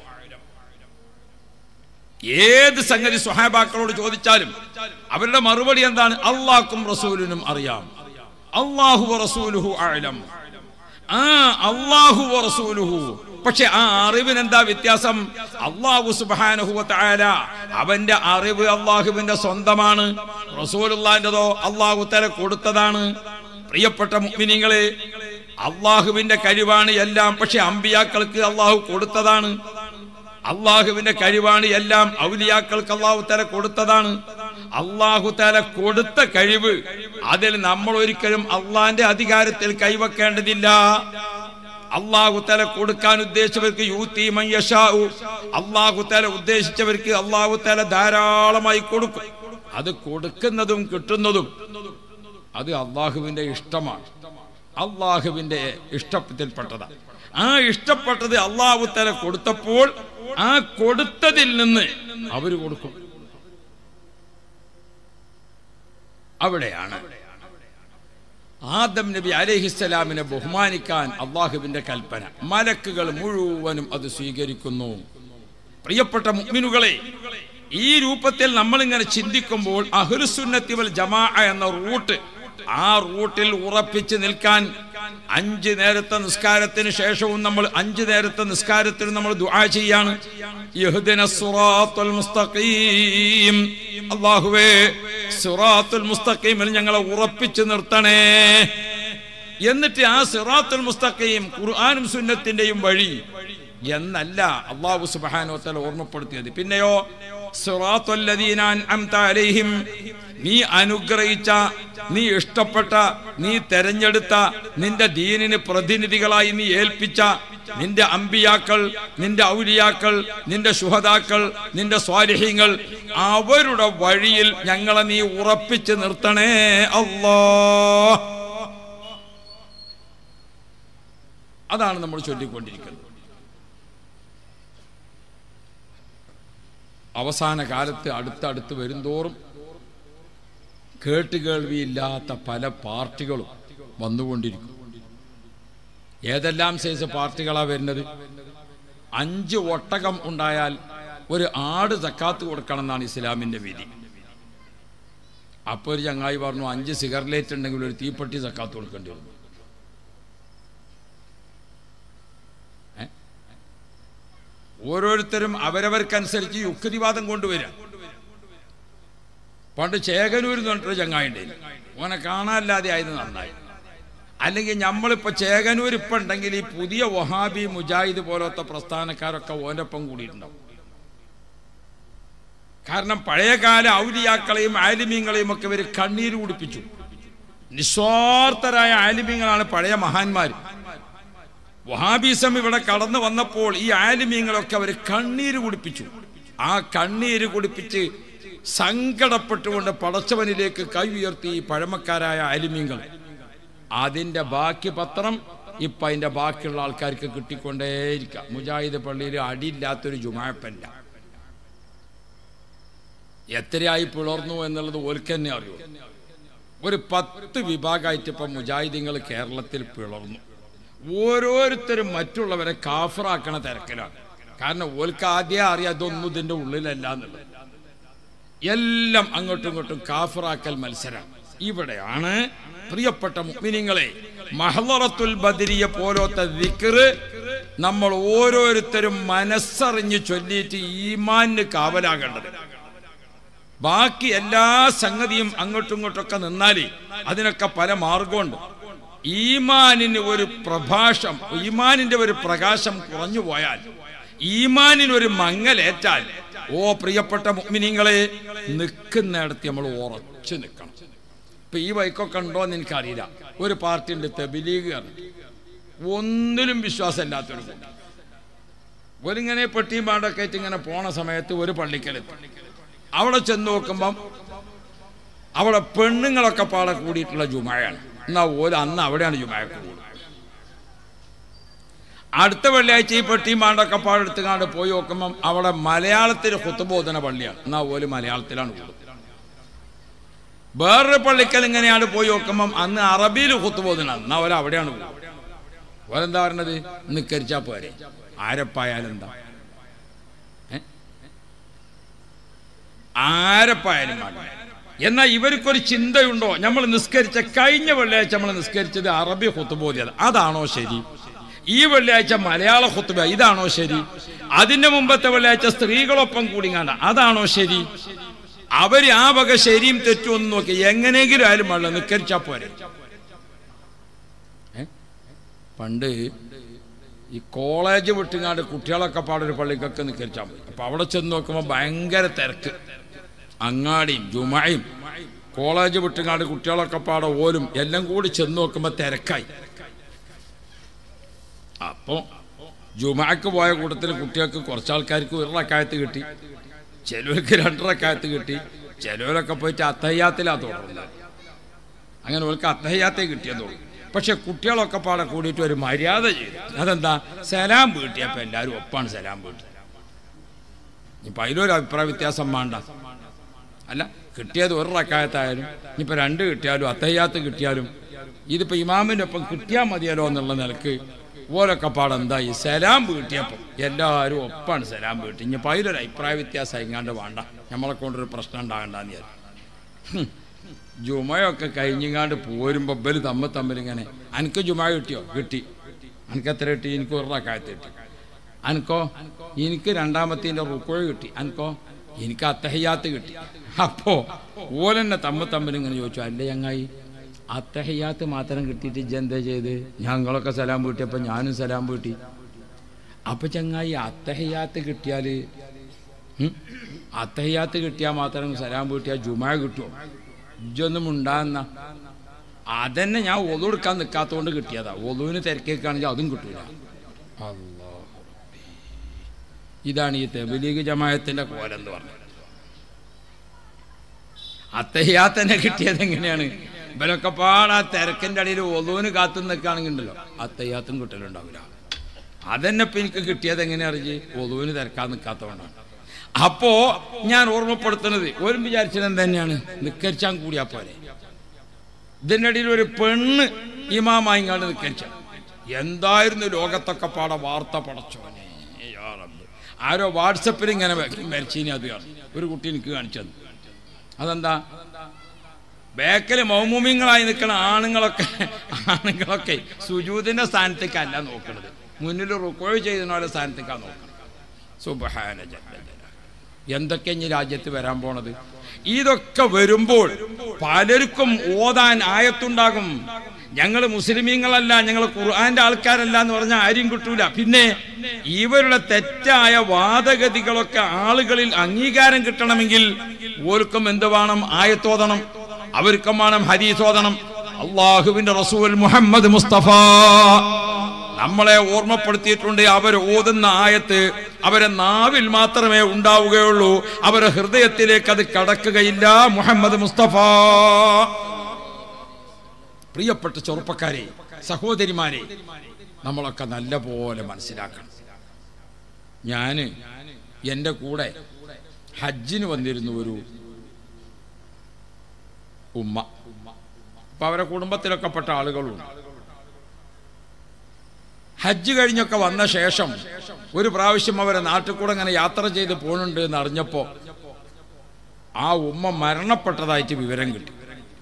ഏത് സംഗതി സ്വഹാബാക്കളോട് ചോദിച്ചാലും അവരുടെ മറുപടി എന്താണ് അള്ളാഹ്ക്കും റസൂലിനും അറിയാം അള്ളാഹു റസൂലുഹു ആഴം ആ അള്ളാഹു റസൂലുഹു പക്ഷെ ആ അറിവിന് എന്താ വ്യത്യാസം അള്ളാഹു സുബാനുഹുവല അവന്റെ അറിവ് അള്ളാഹുവിന്റെ സ്വന്തമാണ് റസൂലുള്ളാന്റെതോ അള്ളാഹു തല കൊടുത്തതാണ് പ്രിയപ്പെട്ട മുഅ്മിനീങ്ങളെ അള്ളാഹുവിന്റെ കഴിവാണ് എല്ലാം പക്ഷെ അമ്പിയാക്കൾക്ക് അള്ളാഹു കൊടുത്തതാണ് അള്ളാഹുവിന്റെ കഴിവാണ് എല്ലാം ഔലിയാക്കൾക്ക് അള്ളാഹു തല കൊടുത്തതാണ് അള്ളാഹു തല കൊടുത്ത കഴിവ് അതിൽ നമ്മൾ ഒരിക്കലും അള്ളാന്റെ അധികാരത്തിൽ കൈവക്കേണ്ടതില്ല അള്ളാഹു തല കൊടുക്കാൻ ഉദ്ദേശിച്ചവർക്ക് യൂത്തി മയ്യഷാവു അള്ളാഹു തല ഉദ്ദേശിച്ചവർക്ക് അള്ളാഹു തല ധാരാളമായി കൊടുക്കും അത് കൊടുക്കുന്നതും കിട്ടുന്നതും അത് അള്ളാഹുവിന്റെ ഇഷ്ടമാണ് അള്ളാഹുവിന്റെ ഇഷ്ടത്തിൽപ്പെട്ടതാണ് ആ ഇഷ്ടപ്പെട്ടത് അള്ളാഹു തല കൊടുത്തപ്പോൾ ആ കൊടുത്തതിൽ നിന്ന് അവര് കൊടുക്കും അവിടെയാണ് ആദം നബി അലഹിസ്സലാമിനെ ബഹുമാനിക്കാൻ അള്ളാഹുവിന്റെ കൽപ്പന മലക്കുകൾ മുഴുവനും അത് സ്വീകരിക്കുന്നു പ്രിയപ്പെട്ട മുഅ്മിനുകളെ ഈ രൂപത്തിൽ നമ്മൾ ഇങ്ങനെ ചിന്തിക്കുമ്പോൾ അഹ്ലുസുന്നത്തി വൽ ജമാ എന്ന റൂട്ട് ആ റൂട്ടിൽ ഉറപ്പിച്ച് നിൽക്കാൻ അഞ്ച് നേരത്തെ നിസ്കാരത്തിന് ശേഷവും നമ്മൾ അഞ്ച് നേരത്തെ നിസ്കാരത്തിന് നമ്മൾ ദുആ ചെയ്യാണ് യഹ്ദിന സിറാത്തുൽ മുസ്തഖീം അല്ലാഹുവേ സിറാത്തുൽ മുസ്തഖീമിൽ ഞങ്ങളെ ഉറപ്പിച്ച് നിർത്തണേ എന്നിട്ട് ആ സിറാത്തുൽ മുസ്തഖീം ഖുർആനും സുന്നത്തിന്റെയും വഴി എന്നല്ല അള്ളാഹു സുബ്ഹാനഹു വതആല ഓർമ്മപ്പെടുത്തിയത് പിന്നെയോ സിറാത്തുൽ ലദീന അൻഅംത അലൈഹിം നീ അനുഗ്രഹിച്ച നീ ഇഷ്ടപ്പെട്ട നീ തെരഞ്ഞെടുത്ത നിന്റെ ദീനിന് പ്രതിനിധികളായി നീ ഏൽപ്പിച്ച നിന്റെ അമ്പിയാക്കൾ നിന്റെ ഔലിയാക്കൾ നിന്റെ ശുഹതാക്കൾ നിന്റെ സ്വാലിഹ്യങ്ങൾ അവരുടെ വഴിയിൽ ഞങ്ങളെ നീ ഉറപ്പിച്ച് നിർത്തണേ അല്ലാ അതാണ് നമ്മൾ ചൊല്ലിക്കൊണ്ടിരിക്കുന്നത് അവസാന കാലത്ത് അടുത്തടുത്ത് വരുന്തോറും കേട്ടുകേൾവിയില്ലാത്ത പല പാർട്ടികളും വന്നുകൊണ്ടിരിക്കും ഏതെല്ലാം സൈസ് പാർട്ടികളാണ് വരുന്നത് അഞ്ച് ഒട്ടകം ഉണ്ടായാൽ ഒരു ആട് തക്കാത്ത് കൊടുക്കണം എന്നാണ് ഇസ്ലാമിന്റെ വിധി അപ്പോൾ ഒരു ചങ്ങായി പറഞ്ഞു അഞ്ച് സിഗർലേറ്റ് ഉണ്ടെങ്കിൽ ഒരു തീപ്പെട്ടി തക്കാത്ത് കൊടുക്കേണ്ടി വന്നു ഏ? ഓരോരുത്തരും അവരവർക്കനുസരിച്ച് യുക്തിവാദം കൊണ്ടുവരിക പണ്ട് ചേകനൂർ എന്ന് പറഞ്ഞിട്ടൊരു ചങ്ങായിണ്ടേ ഓനെ കാണാനില്ലാതെ ആയത് നന്നായി അല്ലെങ്കിൽ നമ്മളിപ്പോ ചേകനൂർ ഇപ്പൊ ഉണ്ടെങ്കിൽ ഈ പുതിയ വഹാബി മുജാഹിദ് പോലത്തെ പ്രസ്ഥാനക്കാരൊക്കെ ഓനൊപ്പം കൂടിയിട്ടുണ്ടാവും കാരണം പഴയകാല ഔലിയാക്കളെയും ആലിമീങ്ങളെയും ഒക്കെ ഇവർ കണ്ണീര് കുടിപ്പിച്ചു നിസ്വാർത്ഥരായ ആലിമീങ്ങളാണ് പഴയ മഹാന്മാർ വഹാബിസം ഇവിടെ കടന്നു വന്നപ്പോൾ ഈ ആലിമീങ്ങളൊക്കെ അവർ കണ്ണീര് കുടിപ്പിച്ചു ആ കണ്ണീര് കുടിപ്പിച്ച് സങ്കടപ്പെട്ടുകൊണ്ട് പടച്ചവനിലേക്ക് കൈ ഉയർത്തി ഈ പഴമക്കാരായ ആലിമീങ്ങൾ അതിന്റെ ബാക്കി പത്രം ഇപ്പൊ അതിന്റെ ബാക്കിയുള്ള ആൾക്കാർക്ക് കിട്ടിക്കൊണ്ടേയിരിക്കാം മുജാഹിദ് പള്ളിയിൽ അടിയില്ലാത്തൊരു ജുമാപ്പല്ല എത്രയായി പിളർന്നു എന്നുള്ളത് ഓൽക്ക് തന്നെ അറിയൂ ഒരു പത്ത് വിഭാഗമായിട്ട് ഇപ്പം മുജാഹിദീങ്ങൾ കേരളത്തിൽ പിളർന്നു ഓരോരുത്തരും മറ്റുള്ളവരെ കാഫറാക്കണ തിരക്കിലാണ് കാരണം ഓൽക്ക് ആദ്യം അറിയാം ഇതൊന്നും ഇതിന്റെ ഉള്ളിലല്ല എന്നുള്ളത് എല്ലാം അങ്ങോട്ടും ഇങ്ങോട്ടും കാഫറാക്കൽ മത്സരം ഇവിടെയാണ് പ്രിയപ്പെട്ട മുഅ്മിനീങ്ങളെ മഹലറത്തുൽ ബദരിയ പോലത്തെ ദിക്റ് നമ്മൾ ഓരോരുത്തരും മനസ്സറിഞ്ഞ് ചൊല്ലിയിട്ട് ഈമാന് കാവലാകേണ്ടത് ബാക്കി എല്ലാ സംഗതിയും അങ്ങോട്ടും ഇങ്ങോട്ടൊക്കെ നിന്നാലേ അതിനൊക്കെ പല മാർഗമുണ്ട് ഈമാനിന് ഒരു പ്രഭാഷം ഈമാനിന്റെ ഒരു പ്രകാശം കുറഞ്ഞു പോയാൽ ഈമാനിന് ഒരു മങ്ങലേറ്റാൽ ഓ പ്രിയപ്പെട്ട മുഅ്മിനീങ്ങളെ നിൽക്കുന്നിടത്ത് നമ്മൾ ഉറച്ചു നിൽക്കണം ഇപ്പൊ ഈ ബൈക്കൊക്കെ ഉണ്ടോ എന്ന് എനിക്കറിയില്ല ഒരു പാർട്ടി ഉണ്ട് തെബിലീഗ് ഒന്നിലും വിശ്വാസമില്ലാത്തൊരു കൂട്ടം ഒരിങ്ങനെ പെട്ടിയും പാടൊക്കെ ആയിട്ട് ഇങ്ങനെ പോണ സമയത്ത് ഒരു പള്ളിക്കലെത്തി അവിടെ ചെന്ന് നോക്കുമ്പം അവിടെ പെണ്ണുങ്ങളൊക്കെ പാടെ കൂടിയിട്ടുള്ള ജുമായാണ് എന്നാ ഓല് അന്ന് അവിടെയാണ് ജുമായൊക്കെ കൂടുന്നത് അടുത്ത വെള്ളിയാഴ്ച ഈ പെട്ടിയും പാണ്ടൊക്കെ പാടെടുത്തുകാണ്ട് പോയി നോക്കുമ്പം അവിടെ മലയാളത്തിൽ കുത്തുബോധന പള്ളിയാണ് എന്നാ ഓല് മലയാളത്തിലാണ് കൂടുന്നത് വേറൊരു പള്ളിക്കൽ ഇങ്ങനെയാണ് പോയി നോക്കുമ്പം അന്ന് അറബിയിൽ കുത്തുബോധന എന്നാ ഓല അവിടെയാണ് കൂടുന്നത് ഓലെന്താ പറഞ്ഞത് നിക്കരിച്ചാ പോരെ ആരപ്പായാലും എന്താ ഏ? ആരപ്പായാലും പാടില്ല. എന്നാൽ ഇവർക്കൊരു ചിന്തയുണ്ടോ നമ്മൾ നിസ്കരിച്ച കഴിഞ്ഞ വെള്ളിയാഴ്ച നമ്മൾ നിസ്കരിച്ചത് അറബി ഹുത്തുബോധ്യത അതാണോ ശരി ഈ വെള്ളിയാഴ്ച മലയാള ഹുത്തുബ ഇതാണോ ശരി അതിന്റെ മുമ്പത്തെ വെള്ളിയാഴ്ച സ്ത്രീകളൊപ്പം കൂടിങ്ങാണ്ട അതാണോ ശരി അവര് ആ വക ശരിയും തെറ്റും ഒന്ന് നോക്കി എങ്ങനെയെങ്കിലും ആയാലും വെള്ളം നിസ്കരിച്ചാ പോരെ ഏ? പണ്ട് ഈ കോളേജ് വിട്ടുങ്ങാണ്ട് കുട്ടികളൊക്കെ പാടൊരു പള്ളിക്കൊക്കെ നിൽക്കരിച്ചാൽ മതി അപ്പൊ അവിടെ ചെന്ന് നോക്കുമ്പോൾ ഭയങ്കര തിരക്ക് അങ്ങാടിയും ജുമായും കോളേജ് വിട്ടുങ്ങാണ്ട് കുട്ടികളൊക്കെ പാടെ ഓരും എല്ലാം കൂടി ചെന്ന് നോക്കുമ്പോൾ തിരക്കായി അപ്പോൾ ജുമാക്ക് പോയ കൂട്ടത്തിൽ കുട്ടികൾക്ക് കുറച്ച് ആൾക്കാർക്ക് ഒരു റക്കായത്ത് കിട്ടി ചിലവർക്ക് രണ്ട് റക്കായത്ത് കിട്ടി ചിലവരൊക്കെ പോയിട്ട് അത്തയ്യാത്തിലാ തുടർന്നത് അങ്ങനെ ഓർക്ക് അത്തഹയ്യാത്തേ കിട്ടിയെന്നുള്ളൂ പക്ഷെ കുട്ടികളൊക്കെ പാടെ കൂടിയിട്ട് ഒരു മര്യാദ ചെയ്തു അതെന്താ സലാം വീട്ടിയപ്പോൾ എല്ലാവരും ഒപ്പാണ് സലാം വീട്ടി ഇനിയിപ്പോൾ അതിലൊരു അഭിപ്രായ വ്യത്യാസം വേണ്ട അല്ല കിട്ടിയത് ഒരു റക്കായത്തായാലും ഇനിയിപ്പോൾ രണ്ട് കിട്ടിയാലും അത്തയ്യാത്ത് കിട്ടിയാലും ഇതിപ്പോൾ ഇമാമിൻ്റെ ഒപ്പം കിട്ടിയാൽ മതിയല്ലോ എന്നുള്ള നിലക്ക് ഓരൊക്കെ പാടെ എന്തായി സലാം വീട്ടിയപ്പോൾ എല്ലാവരും ഒപ്പാണ് സലാം വീട്ടി ഇനിയിപ്പോൾ അതിലൊരു അഭിപ്രായ വ്യത്യാസം ഇങ്ങാണ്ട് വേണ്ട നമ്മളെ കൊണ്ടൊരു പ്രശ്നം ഉണ്ടാകണ്ടെന്ന് വിചാരിച്ചു ജുമയൊക്കെ കഴിഞ്ഞിങ്ങാണ്ട് പോരുമ്പോൾ ബല് തമ്മിൽ തമ്മിൽ ഇങ്ങനെ അനക്ക് ജുമ കിട്ടിയോ കിട്ടി അനക്ക് എത്ര കിട്ടി എനിക്ക് ഒരു റക്കായത്ത് കിട്ടി അനക്കോ എനിക്ക് രണ്ടാമത്തെ റുക്കോഴ് കിട്ടി അനക്കോ എനിക്ക് അത്തഹയ്യാത്ത് കിട്ടി അപ്പോ ഓലെന്നെ തമ്മിൽ തമ്മിൽ ഇങ്ങനെ ചോദിച്ചു അല്ലേ ചങ്ങായി അത്തഹയ്യാത്ത് മാത്രം കിട്ടിയിട്ട് ഇജ്ജ് എന്താ ചെയ്ത് ഞങ്ങളൊക്കെ സലാം വീട്ടിയപ്പോൾ ഞാനും സലാം വീട്ടി അപ്പൊ ചങ്ങായി അത്തഹയ്യാത്ത് കിട്ടിയാൽ അത്തഹയ്യാത്ത് കിട്ടിയാൽ മാത്രം സലാം വീട്ടിയാൽ ജുമ കിട്ടുമോ ഇജ്ജൊന്നും ഉണ്ടാകുന്ന അതന്നെ ഞാൻ ഒതു എടുക്കാൻ നിൽക്കാത്തതുകൊണ്ട് കിട്ടിയതാ ഒതുവിന് തിരക്കേക്കാണെങ്കിൽ അതും കിട്ടൂല അല്ലാഹു റബ്ബി. ഇതാണ് ഈ തെബലീഗ് ജമായത്തിന്റെ കോലെന്ന് പറഞ്ഞത് അത്തയ്യാത്തന്നെ കിട്ടിയത് എങ്ങനെയാണ് ഇവരൊക്കെ പാടാ തിരക്കിന്റെ അടിയിൽ ഒതുവിന് കാത്തു നിൽക്കുകയാണെങ്കിൽ ഉണ്ടല്ലോ അത്തയ്യാത്തും കിട്ടലുണ്ടാവില്ല അതന്നെ ഇപ്പൊ എനിക്ക് കിട്ടിയത് എങ്ങനെ അറിഞ്ഞ് ഒതുവിന് തിരക്കാൻ നിൽക്കാത്തതുകൊണ്ടാണ് അപ്പോ ഞാൻ ഓർമ്മപ്പെടുത്തുന്നത് ഒരു വിചാരിച്ചത് തന്നെയാണ് നിക്കരിച്ചാൻ കൂടിയാ പോലെ ഇതിൻ്റെ ഇടയിൽ ഒരു പെണ്ണ് ഇമാമായിങ്ങാണ്ട് നിക്കരിച്ച എന്തായിരുന്നു ലോകത്തൊക്കെ പാടെ വാർത്ത പടച്ചോനെ യാ റബ്ബ്. ആരോ വാട്സപ്പിൽ ഇങ്ങനെ മരിച്ചീനി അത് കാണും ഒരു കുട്ടി എനിക്ക് കാണിച്ചത് അതെന്താ ബേക്കൽ മൗമുമിങ്ങളായി നിൽക്കുന്ന ആണുങ്ങളൊക്കെ ആണുങ്ങളൊക്കെ സുജൂതിന്റെ സ്ഥാനത്തേക്കല്ല നോക്കുന്നത് മുന്നിൽ റുക്കോഴ് ചെയ്യുന്ന പോലെ സ്ഥാനത്തേക്കാണ് നോക്കുന്നത് സുബഹാന ജല്ല ജലാലുഹു. എന്തൊക്കെ ഇനി രാജ്യത്ത് വരാൻ പോണത് ഇതൊക്കെ വരുമ്പോൾ പലർക്കും ഓതാൻ ആയത്തുണ്ടാകും ഞങ്ങൾ മുസ്ലിമീങ്ങളല്ല ഞങ്ങൾ ഖുർആന്റെ ആൾക്കാരല്ല എന്ന് പറഞ്ഞാൽ ആരും കിട്ടൂല പിന്നെ ഇവരുടെ തെറ്റായ വാദഗതികളൊക്കെ ആളുകളിൽ അംഗീകാരം കിട്ടണമെങ്കിൽ ഓർക്കും എന്ത് വേണം ആയത്തോതണം അവർക്കും വേണം ഹരീസോദനം അള്ളാഹുവിന്റെ റസൂൽ മുഹമ്മദ് മുസ്തഫ നമ്മളെ ഓർമ്മപ്പെടുത്തിയിട്ടുണ്ട് അവർ ഓതുന്ന ആയത്ത് അവരെ നാവിൽ മാത്രമേ ഉണ്ടാവുകയുള്ളൂ അവരെ ഹൃദയത്തിലേക്ക് അത് കടക്കുകയില്ല മുഹമ്മദ് മുസ്തഫ പ്രിയപ്പെട്ട ചെറുപ്പക്കാരെ സഹോദരിമാരെ നമ്മളൊക്കെ നല്ല പോലെ മനസ്സിലാക്കണം ഞാന് എൻ്റെ കൂടെ ഹജ്ജിന് വന്നിരുന്നു ഒരു ഉമ്മ അപ്പൊ അവരെ കുടുംബത്തിലൊക്കെ പെട്ട ആളുകളുണ്ട് ഹജ്ജ് കഴിഞ്ഞൊക്കെ വന്ന ശേഷം ഒരു പ്രാവശ്യം അവരെ നാട്ടിൽ കൂടെ അങ്ങനെ യാത്ര ചെയ്ത് പോകുന്നുണ്ട് എന്ന് അറിഞ്ഞപ്പോ ആ ഉമ്മ മരണപ്പെട്ടതായിട്ട് വിവരം കിട്ടി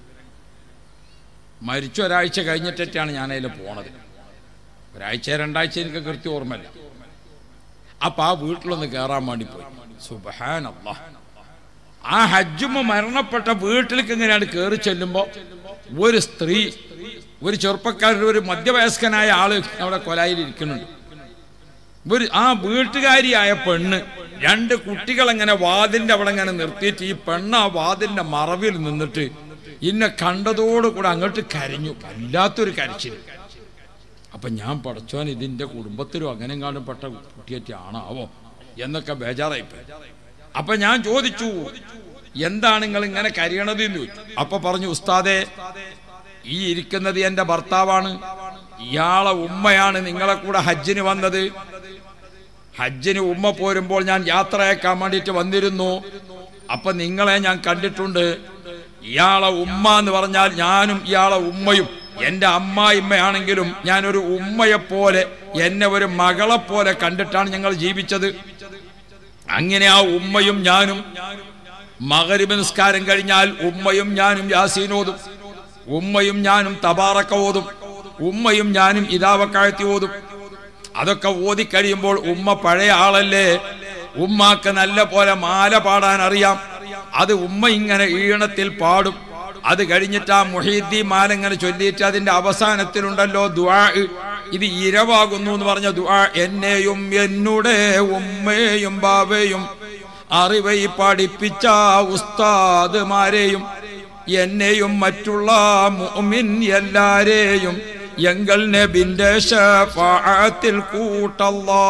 മരിച്ച ഒരാഴ്ച കഴിഞ്ഞിട്ടാണ് ഞാൻ അതിൽ പോണത് ഒരാഴ്ച രണ്ടാഴ്ച എനിക്ക് കൃത്യം ഓർമ്മയില്ല അപ്പൊ ആ വീട്ടിലൊന്ന് കയറാൻ വേണ്ടി പോയി സുബഹാനല്ലാ ആ ഹജ്ജുമ്മ മരണപ്പെട്ട വീട്ടിലേക്ക് ഇങ്ങനെയാണ് കയറി ചെല്ലുമ്പോ ഒരു സ്ത്രീ ഒരു ചെറുപ്പക്കാരൻ ഒരു മധ്യവയസ്കനായ ആള് അവിടെ കൊലായിൽ ഇരിക്കുന്നുണ്ട് ഒരു ആ വീട്ടുകാരിയായ പെണ്ണ് രണ്ട് കുട്ടികൾ അങ്ങനെ വാതിലിന്റെ അവിടെ ഇങ്ങനെ നിർത്തിയിട്ട് ഈ പെണ്ണ് ആ വാതിലിന്റെ മറവിൽ നിന്നിട്ട് ഇന്നെ കണ്ടതോടുകൂടെ അങ്ങോട്ട് കരഞ്ഞു വല്ലാത്തൊരു കരച്ചിൽ അപ്പൊ ഞാൻ പഠിച്ചോൻ ഇതിന്റെ കുടുംബത്തിലും അങ്ങനെ കാണും പെട്ട കുട്ടിയേറ്റാണാവോ എന്നൊക്കെ ബേജാറായിപ്പോയി അപ്പൊ ഞാൻ ചോദിച്ചു എന്താണ് നിങ്ങൾ ഇങ്ങനെ കരയണത് എന്ന് ചോദിച്ചു അപ്പൊ പറഞ്ഞു ഉസ്താദെ ഈ ഇരിക്കുന്നത് എന്റെ ഭർത്താവാണ് ഇയാളെ ഉമ്മയാണ് നിങ്ങളെ കൂടെ ഹജ്ജിന് വന്നത് ഹജ്ജിന് ഉമ്മ പോരുമ്പോൾ ഞാൻ യാത്രയാക്കാൻ വേണ്ടിയിട്ട് വന്നിരുന്നു അപ്പൊ നിങ്ങളെ ഞാൻ കണ്ടിട്ടുണ്ട് ഇയാളെ ഉമ്മ എന്ന് പറഞ്ഞാൽ ഞാനും ഇയാളെ ഉമ്മയും എന്റെ അമ്മായിമ്മയാണെങ്കിലും ഞാനൊരു ഉമ്മയെപ്പോലെ എന്നെ ഒരു മകളെ പോലെ കണ്ടിട്ടാണ് ഞങ്ങൾ ജീവിച്ചത് അങ്ങനെ ആ ഉമ്മയും ഞാനും മകരിബ് നിസ്കാരം കഴിഞ്ഞാൽ ഉമ്മയും ഞാനും യാസീനോതും ഉമ്മയും ഞാനും തബാറക്ക ഓതും ഉമ്മയും ഞാനും ഇതാവക്കാഴ്ത്തി ഓതും അതൊക്കെ ഓതി കഴിയുമ്പോൾ ഉമ്മ പഴയ ആളല്ലേ ഉമ്മാക്ക് നല്ല പോലെ മാല പാടാൻ അറിയാം അത് ഉമ്മ ഇങ്ങനെ ഈണത്തിൽ പാടും അത് കഴിഞ്ഞിട്ട് ആ മുഹീദ്ദി മാല ഇങ്ങനെ ചൊല്ലിയിട്ട് അതിന്റെ അവസാനത്തിലുണ്ടല്ലോ ദുആ ഇത് ഇരവാകുന്നു എന്ന് പറഞ്ഞ ദുആ എന്നെയും എന്നുടെ ഉമ്മയെയും ബാബയും അറിവൈ പഠിപ്പിച്ച ഉസ്താദുമാരെയും എന്നെയും മറ്റുള്ള മുഅ്മിൻ എല്ലാരെയും എങ്കൽ നബിന്റെ ഷഫാഅത്തിൽ കൂട്ടല്ലാ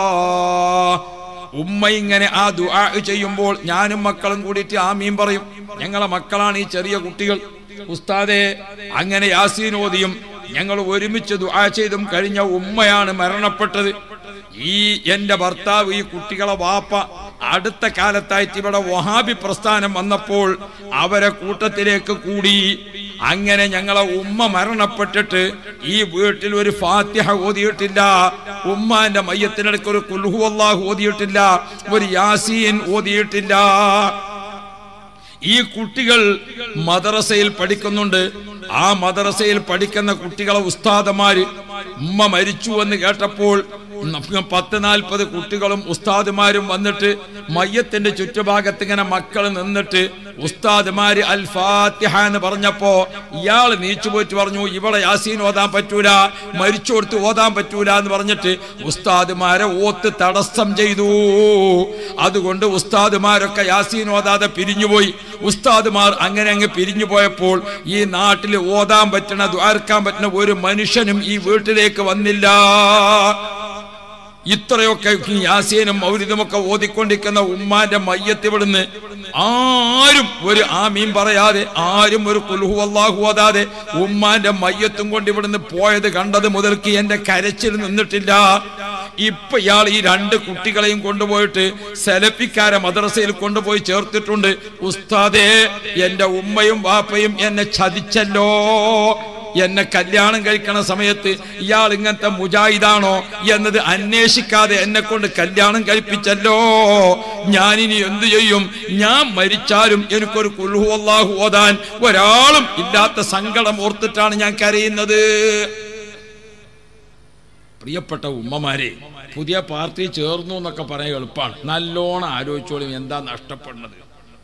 ഉമ്മ ഇങ്ങനെ ആ ദുആ ചെയ്യുമ്പോൾ ഞാനും മക്കളും കൂടിയിട്ട് ആമീൻ പറയും ഞങ്ങളെ മക്കളാണ് ഈ ചെറിയ കുട്ടികൾ ഉസ്താദെ അങ്ങനെ യാസീനോദിയും ഞങ്ങൾ ഒരുമിച്ച് ദുആ ചെയ്തും കഴിഞ്ഞ ഉമ്മയാണ് മരണപ്പെട്ടത് ഈ എന്റെ ഭർത്താവ് ഈ കുട്ടികളെ വാപ്പ അടുത്ത കാലത്തായിട്ട് ഇവിടെ വഹാബി പ്രസ്ഥാനം വന്നപ്പോൾ അവരെ കൂട്ടത്തിലേക്ക് കൂടി അങ്ങനെ ഞങ്ങളെ ഉമ്മ മരണപ്പെട്ടിട്ട് ഈ വീട്ടിൽ ഒരു ഫാത്തിഹ ഓതിയിട്ടില്ല ഉമ്മാന്റെ മയ്യത്തിനിടയ്ക്ക് ഒരു കുൽഹു അല്ലാഹു ഓതിയിട്ടില്ല ഒരു യാസീൻ ഓതിയിട്ടില്ല ഈ കുട്ടികൾ മദ്രസയിൽ പഠിക്കുന്നുണ്ട് ആ മദ്രസയിൽ പഠിക്കുന്ന കുട്ടികളെ ഉസ്താദമാര് ഉമ്മ മരിച്ചു എന്ന് കേട്ടപ്പോൾ പത്ത് നാൽപ്പത് കുട്ടികളും ഉസ്താദുമാരും വന്നിട്ട് മയ്യത്തിന്റെ ചുറ്റുഭാഗത്ത് ഇങ്ങനെ മക്കൾ നിന്നിട്ട് ഉസ്താദുമാര് അൽ ഫാത്തിഹ എന്ന് പറഞ്ഞപ്പോ ഇയാൾ നീച്ചു പോയിട്ട് പറഞ്ഞു ഇവിടെ യാസീൻ ഓതാൻ പറ്റൂല മരിച്ചു കൊടുത്ത് ഓതാൻ പറ്റൂല എന്ന് പറഞ്ഞിട്ട് ഉസ്താദുമാരെ ഓത്ത് തടസ്സം ചെയ്തു അതുകൊണ്ട് ഉസ്താദുമാരൊക്കെ യാസീൻ ഓതാതെ പിരിഞ്ഞുപോയി ഉസ്താദുമാർ അങ്ങനെ അങ്ങ് പിരിഞ്ഞു പോയപ്പോൾ ഈ നാട്ടിൽ ഓതാൻ പറ്റണ ദ്വാർക്കാൻ പറ്റുന്ന ഒരു മനുഷ്യനും ഈ വീട്ടിലേക്ക് വന്നില്ല ഇത്രയൊക്കെ യാസീനും മൗലിദുമൊക്കെ ഓതിക്കൊണ്ടിരിക്കുന്ന ഉമ്മാന്റെ മയ്യത്ത് ഇവിടുന്ന് ആരും ഒരു ആമീൻ പറയാതെ ആരും ഒരു കുൽഹു അള്ളാഹു ഓതാതെ ഉമ്മാന്റെ മയ്യത്തും കൊണ്ട് ഇവിടുന്ന് പോയത് കണ്ടത് മുതൽക്ക് എന്റെ കരച്ചിൽ നിന്നിട്ടില്ല ഇപ്പൊ ഇയാൾ ഈ രണ്ട് കുട്ടികളെയും കൊണ്ടുപോയിട്ട് സെലപ്പിക്കാരെ മദ്രസയിൽ കൊണ്ടുപോയി ചേർത്തിട്ടുണ്ട് ഉസ്താദേ എന്റെ ഉമ്മയും വാപ്പയും എന്നെ ചതിച്ചല്ലോ എന്നെ കല്യാണം കഴിക്കണ സമയത്ത് ഇയാൾ ഇങ്ങനത്തെ മുജാഹിദാണോ എന്നത് അന്വേഷിക്കാതെ എന്നെ കൊണ്ട് കല്യാണം കഴിപ്പിച്ചല്ലോ ഞാനിനി എന്തു ചെയ്യും ഞാൻ മരിച്ചാലും എനിക്കൊരു കുൽഹു അല്ലാഹു ഓതാൻ ഒരാളും ഇല്ലാത്ത സങ്കടം ഓർത്തിട്ടാണ് ഞാൻ കരയുന്നത് പ്രിയപ്പെട്ട ഉമ്മമാരെ പുതിയ പാർട്ടി ചേർന്നു എന്നൊക്കെ പറയാൻ എളുപ്പമാണ് നല്ലോണം ആലോചിച്ചോളും എന്താ നഷ്ടപ്പെടുന്നത്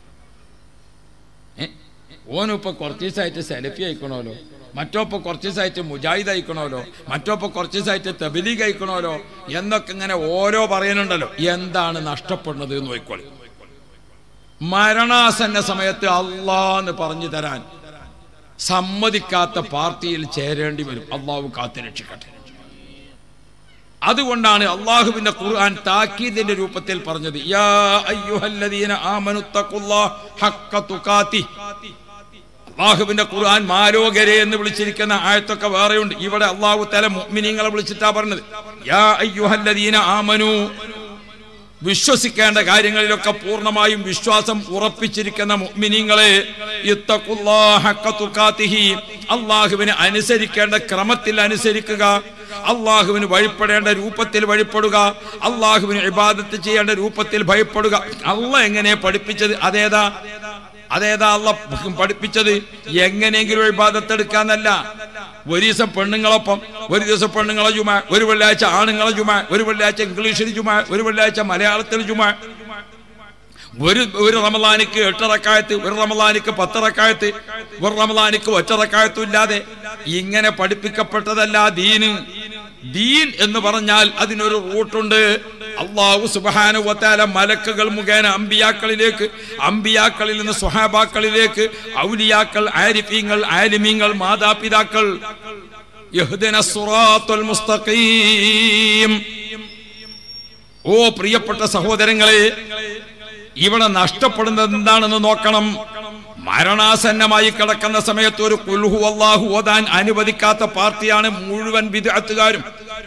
ഏ? ഓനും ഇപ്പൊ കുറച്ച് ദിവസമായിട്ട് സെലഫി അയക്കണമല്ലോ മറ്റോ ഇപ്പൊ കുറച്ച് ദിവസമായിട്ട് മുജാഹിദ് അയക്കണമല്ലോ മറ്റോ ഇപ്പൊ കുറച്ച് ദിവസമായിട്ട് തബലീഗ് അയക്കണമല്ലോ എന്നൊക്കെ ഇങ്ങനെ ഓരോ പറയുന്നുണ്ടല്ലോ എന്താണ് നഷ്ടപ്പെടുന്നത് എന്ന് നോക്കിക്കോളി മരണാസന്ന സമയത്ത് അള്ളാന്ന് പറഞ്ഞു തരാൻ സമ്മതിക്കാത്ത പാർട്ടിയിൽ ചേരേണ്ടി വരും അള്ളാഹു കാത്തുരക്ഷിക്കട്ടെ അതുകൊണ്ടാണ് അള്ളാഹുവിന്റെ ഖുർആൻ താക്കീദിന്റെ രൂപത്തിൽ പറഞ്ഞത് യാ അയ്യുഹല്ലദീന ആമനുത്തഖുല്ലാഹ ഹഖ്ക തുഖാതി അള്ളാഹുവിന്റെ ഖുർആൻ മാലോകരെ എന്ന് വിളിച്ചിരിക്കുന്ന ആയത്തൊക്കെ വേറെയുണ്ട് ഇവിടെ അള്ളാഹു തല മുഅ്മിനീങ്ങളെ വിളിച്ചിട്ടാ പറഞ്ഞത് യാ അയ്യുഹല്ലദീന ആമനു വിശ്വസിക്കേണ്ട കാര്യങ്ങളിലൊക്കെ പൂർണ്ണമായും വിശ്വാസം ഉറപ്പിച്ചിരിക്കുന്ന മുഅ്മിനീങ്ങളെ ഇത്തഖുല്ലാഹ ഹഖ്ക തുഖാതിഹി അള്ളാഹുവിനെ അനുസരിക്കേണ്ട ക്രമത്തിൽ അനുസരിക്കുക അള്ളാഹുവിന് വഴിപ്പെടേണ്ട രൂപത്തിൽ വഴിപ്പെടുക അള്ളാഹുവിന് ഇബാദത്ത് ചെയ്യേണ്ട രൂപത്തിൽ ഭയപ്പെടുക അള്ള എങ്ങനെ പഠിപ്പിച്ചത് അതേതാ അതേതാ അള്ള പഠിപ്പിച്ചത് എങ്ങനെയെങ്കിലും ഇബാദത്ത് എടുക്കാന്നല്ല ഒരു ദിവസം പെണ്ണുങ്ങളൊപ്പം ഒരു ദിവസം പെണ്ണുങ്ങളെ ജുമ ഒരു വെള്ളിയാഴ്ച ആണുങ്ങളെ ജുമ ഒരു വെള്ളിയാഴ്ച ഇംഗ്ലീഷിൽ ജുമ ഒരു വെള്ളിയാഴ്ച മലയാളത്തിൽ ജുമ ഒരു ഒരു റമലാനിക്ക് എട്ടിറക്കായത്ത് ഒരു റമലാനിക്ക് പത്തിറക്കായത്ത് ഒരു റമലാനിക്ക് ഒറ്ററക്കായത്തും ഇല്ലാതെ ഇങ്ങനെ പഠിപ്പിക്കപ്പെട്ടതല്ല ദീന് ദീൻ എന്ന് പറഞ്ഞാൽ അതിനൊരു റൂട്ടുണ്ട് അള്ളാഹു സുബാനുവത്താല മലക്കുകൾ മുഖേന അമ്പിയാക്കളിലേക്ക് അമ്പിയാക്കളിൽ നിന്ന് സുഹാബാക്കളിലേക്ക് ഔലിയാക്കൾ ആരിഫീങ്ങൾ ആലിമീങ്ങൾ മാതാപിതാക്കൾ യഹ്ദിന സിറാത്തുൽ മുസ്തഖീം ഓ പ്രിയപ്പെട്ട സഹോദരങ്ങളെ ഇവിടെ നഷ്ടപ്പെടുന്നത് എന്താണെന്ന് നോക്കണം മരണാസന്നമായി കിടക്കുന്ന സമയത്ത് ഒരു കുൽഹു അള്ളാഹു ഓതാൻ അനുവദിക്കാത്ത പാർട്ടിയാണ് മുഴുവൻ വിദഗ്ധക്കാരും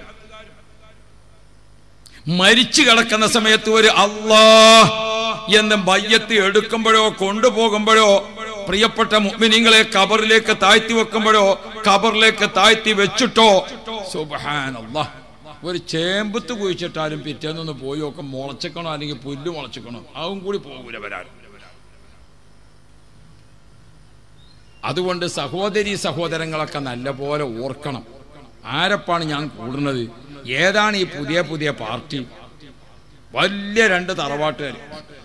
മരിച്ചു കിടക്കുന്ന സമയത്ത് ഒരു അള്ളാ എന്ന് മയ്യത്ത് എടുക്കുമ്പോഴോ കൊണ്ടുപോകുമ്പോഴോ പ്രിയപ്പെട്ട മുഅ്മിനീങ്ങളെ കബറിലേക്ക് താഴ്ത്തി വെക്കുമ്പോഴോ കബറിലേക്ക് താഴ്ത്തി വെച്ചിട്ടോ സുബ്ഹാനല്ലാഹ് ഒരു ചേമ്പത്ത് കുഴിച്ചിട്ടാലും പിറ്റേന്നൊന്ന് പോയി ഒക്കെ മുളച്ചിക്കണോ അല്ലെങ്കിൽ പുല്ല് മുളച്ചിക്കണോ അതും കൂടി പോകൂല വരാൻ അതുകൊണ്ട് സഹോദരി സഹോദരങ്ങളൊക്കെ നല്ലപോലെ ഓർക്കണം ആരപ്പാണ് ഞാൻ കൂടുന്നത് ഏതാണ് ഈ പുതിയ പുതിയ പാർട്ടി വലിയ രണ്ട് തറവാട്ടുകാർ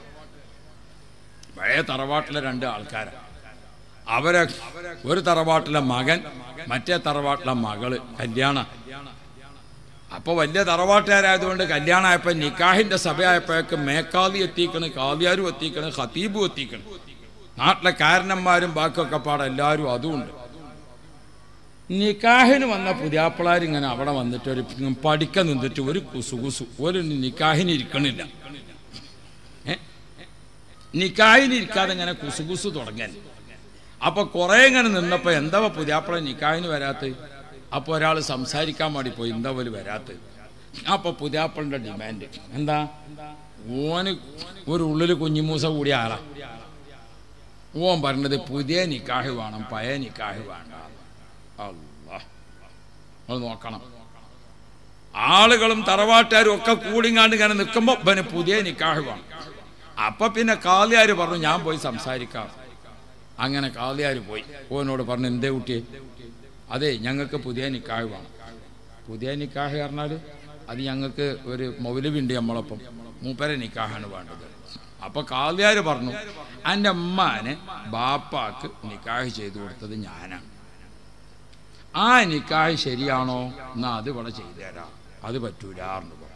പഴയ തറവാട്ടിലെ രണ്ട് ആൾക്കാരാണ് അവരെ ഒരു തറവാട്ടിലെ മകൻ മറ്റേ തറവാട്ടിലെ മകള് കല്യാണ അപ്പൊ വലിയ തറവാട്ടുകാരായതുകൊണ്ട് കല്യാണമായപ്പോ നിക്കാഹിന്റെ സഭയായപ്പോഴേക്ക് മേക്കാതി എത്തിക്കണ് കാതിയാരും എത്തിക്കണ് ഖത്തീബും എത്തിക്കണ് നാട്ടിലെ കാരണന്മാരും ബാക്കിയൊക്കെ പാടെ എല്ലാവരും അതുമുണ്ട് നിക്കാഹിന് വന്ന പുതിയാപ്പിളാർ ഇങ്ങനെ അവിടെ വന്നിട്ട് ഒരു പഠിക്ക നിന്നിട്ട് ഒരു കുസുകുസു ഒരു നിക്കാഹിന് ഇരിക്കണില്ല ഏ? നിക്കാഹിന് ഇരിക്കാതെ ഇങ്ങനെ കുസുകുസു തുടങ്ങാൻ അപ്പൊ കുറെ ഇങ്ങനെ നിന്നപ്പോ എന്താ പുതിയാപ്പിള നിക്കാഹിന് വരാത്ത അപ്പൊ ഒരാൾ സംസാരിക്കാൻ വേണ്ടി പോയി എന്താ പോലും വരാത്ത അപ്പൊ പുതിയാപ്പിളിന്റെ ഡിമാൻഡ് എന്താ ഓന് ഒരു ഉള്ളിൽ കുഞ്ഞിമൂസ കൂടിയ ആളാ ഓൻ പറഞ്ഞത് പുതിയ നിക്കാഹ് വേണം പഴയ നിക്കാഹ് വേണ്ട അല്ലാ അത് നോക്കണം ആളുകളും തറവാട്ടുകാരും ഒക്കെ കൂടിങ്ങാണ്ട് ഇങ്ങനെ നിൽക്കുമ്പോൾ ഇവന് പുതിയ നിക്കാഹ് വേണം അപ്പൊ പിന്നെ കാളിയാര് പറഞ്ഞു ഞാൻ പോയി സംസാരിക്കാം അങ്ങനെ കാളിയാര് പോയി ഓനോട് പറഞ്ഞു എന്തേ കുട്ടിയെ അതെ ഞങ്ങൾക്ക് പുതിയ നിക്കാഹ് വേണം പുതിയ നിക്കാഹ് പറഞ്ഞാൽ അത് ഞങ്ങൾക്ക് ഒരു മൗലവിണ്ട് നമ്മളൊപ്പം മൂപ്പരെ നിക്കാഹാണ് വേണ്ടത് അപ്പൊ കാളിയാര് പറഞ്ഞു എൻ്റെ അമ്മാനെ ബാപ്പാക്ക് നിക്കാഹ് ചെയ്തു കൊടുത്തത് ഞാനാണ് ആ നിക്കാഹ് ശരിയാണോ എന്നാ അത് ഇവിടെ ചെയ്തു തരാം അത് പറ്റൂലെന്ന് പറഞ്ഞു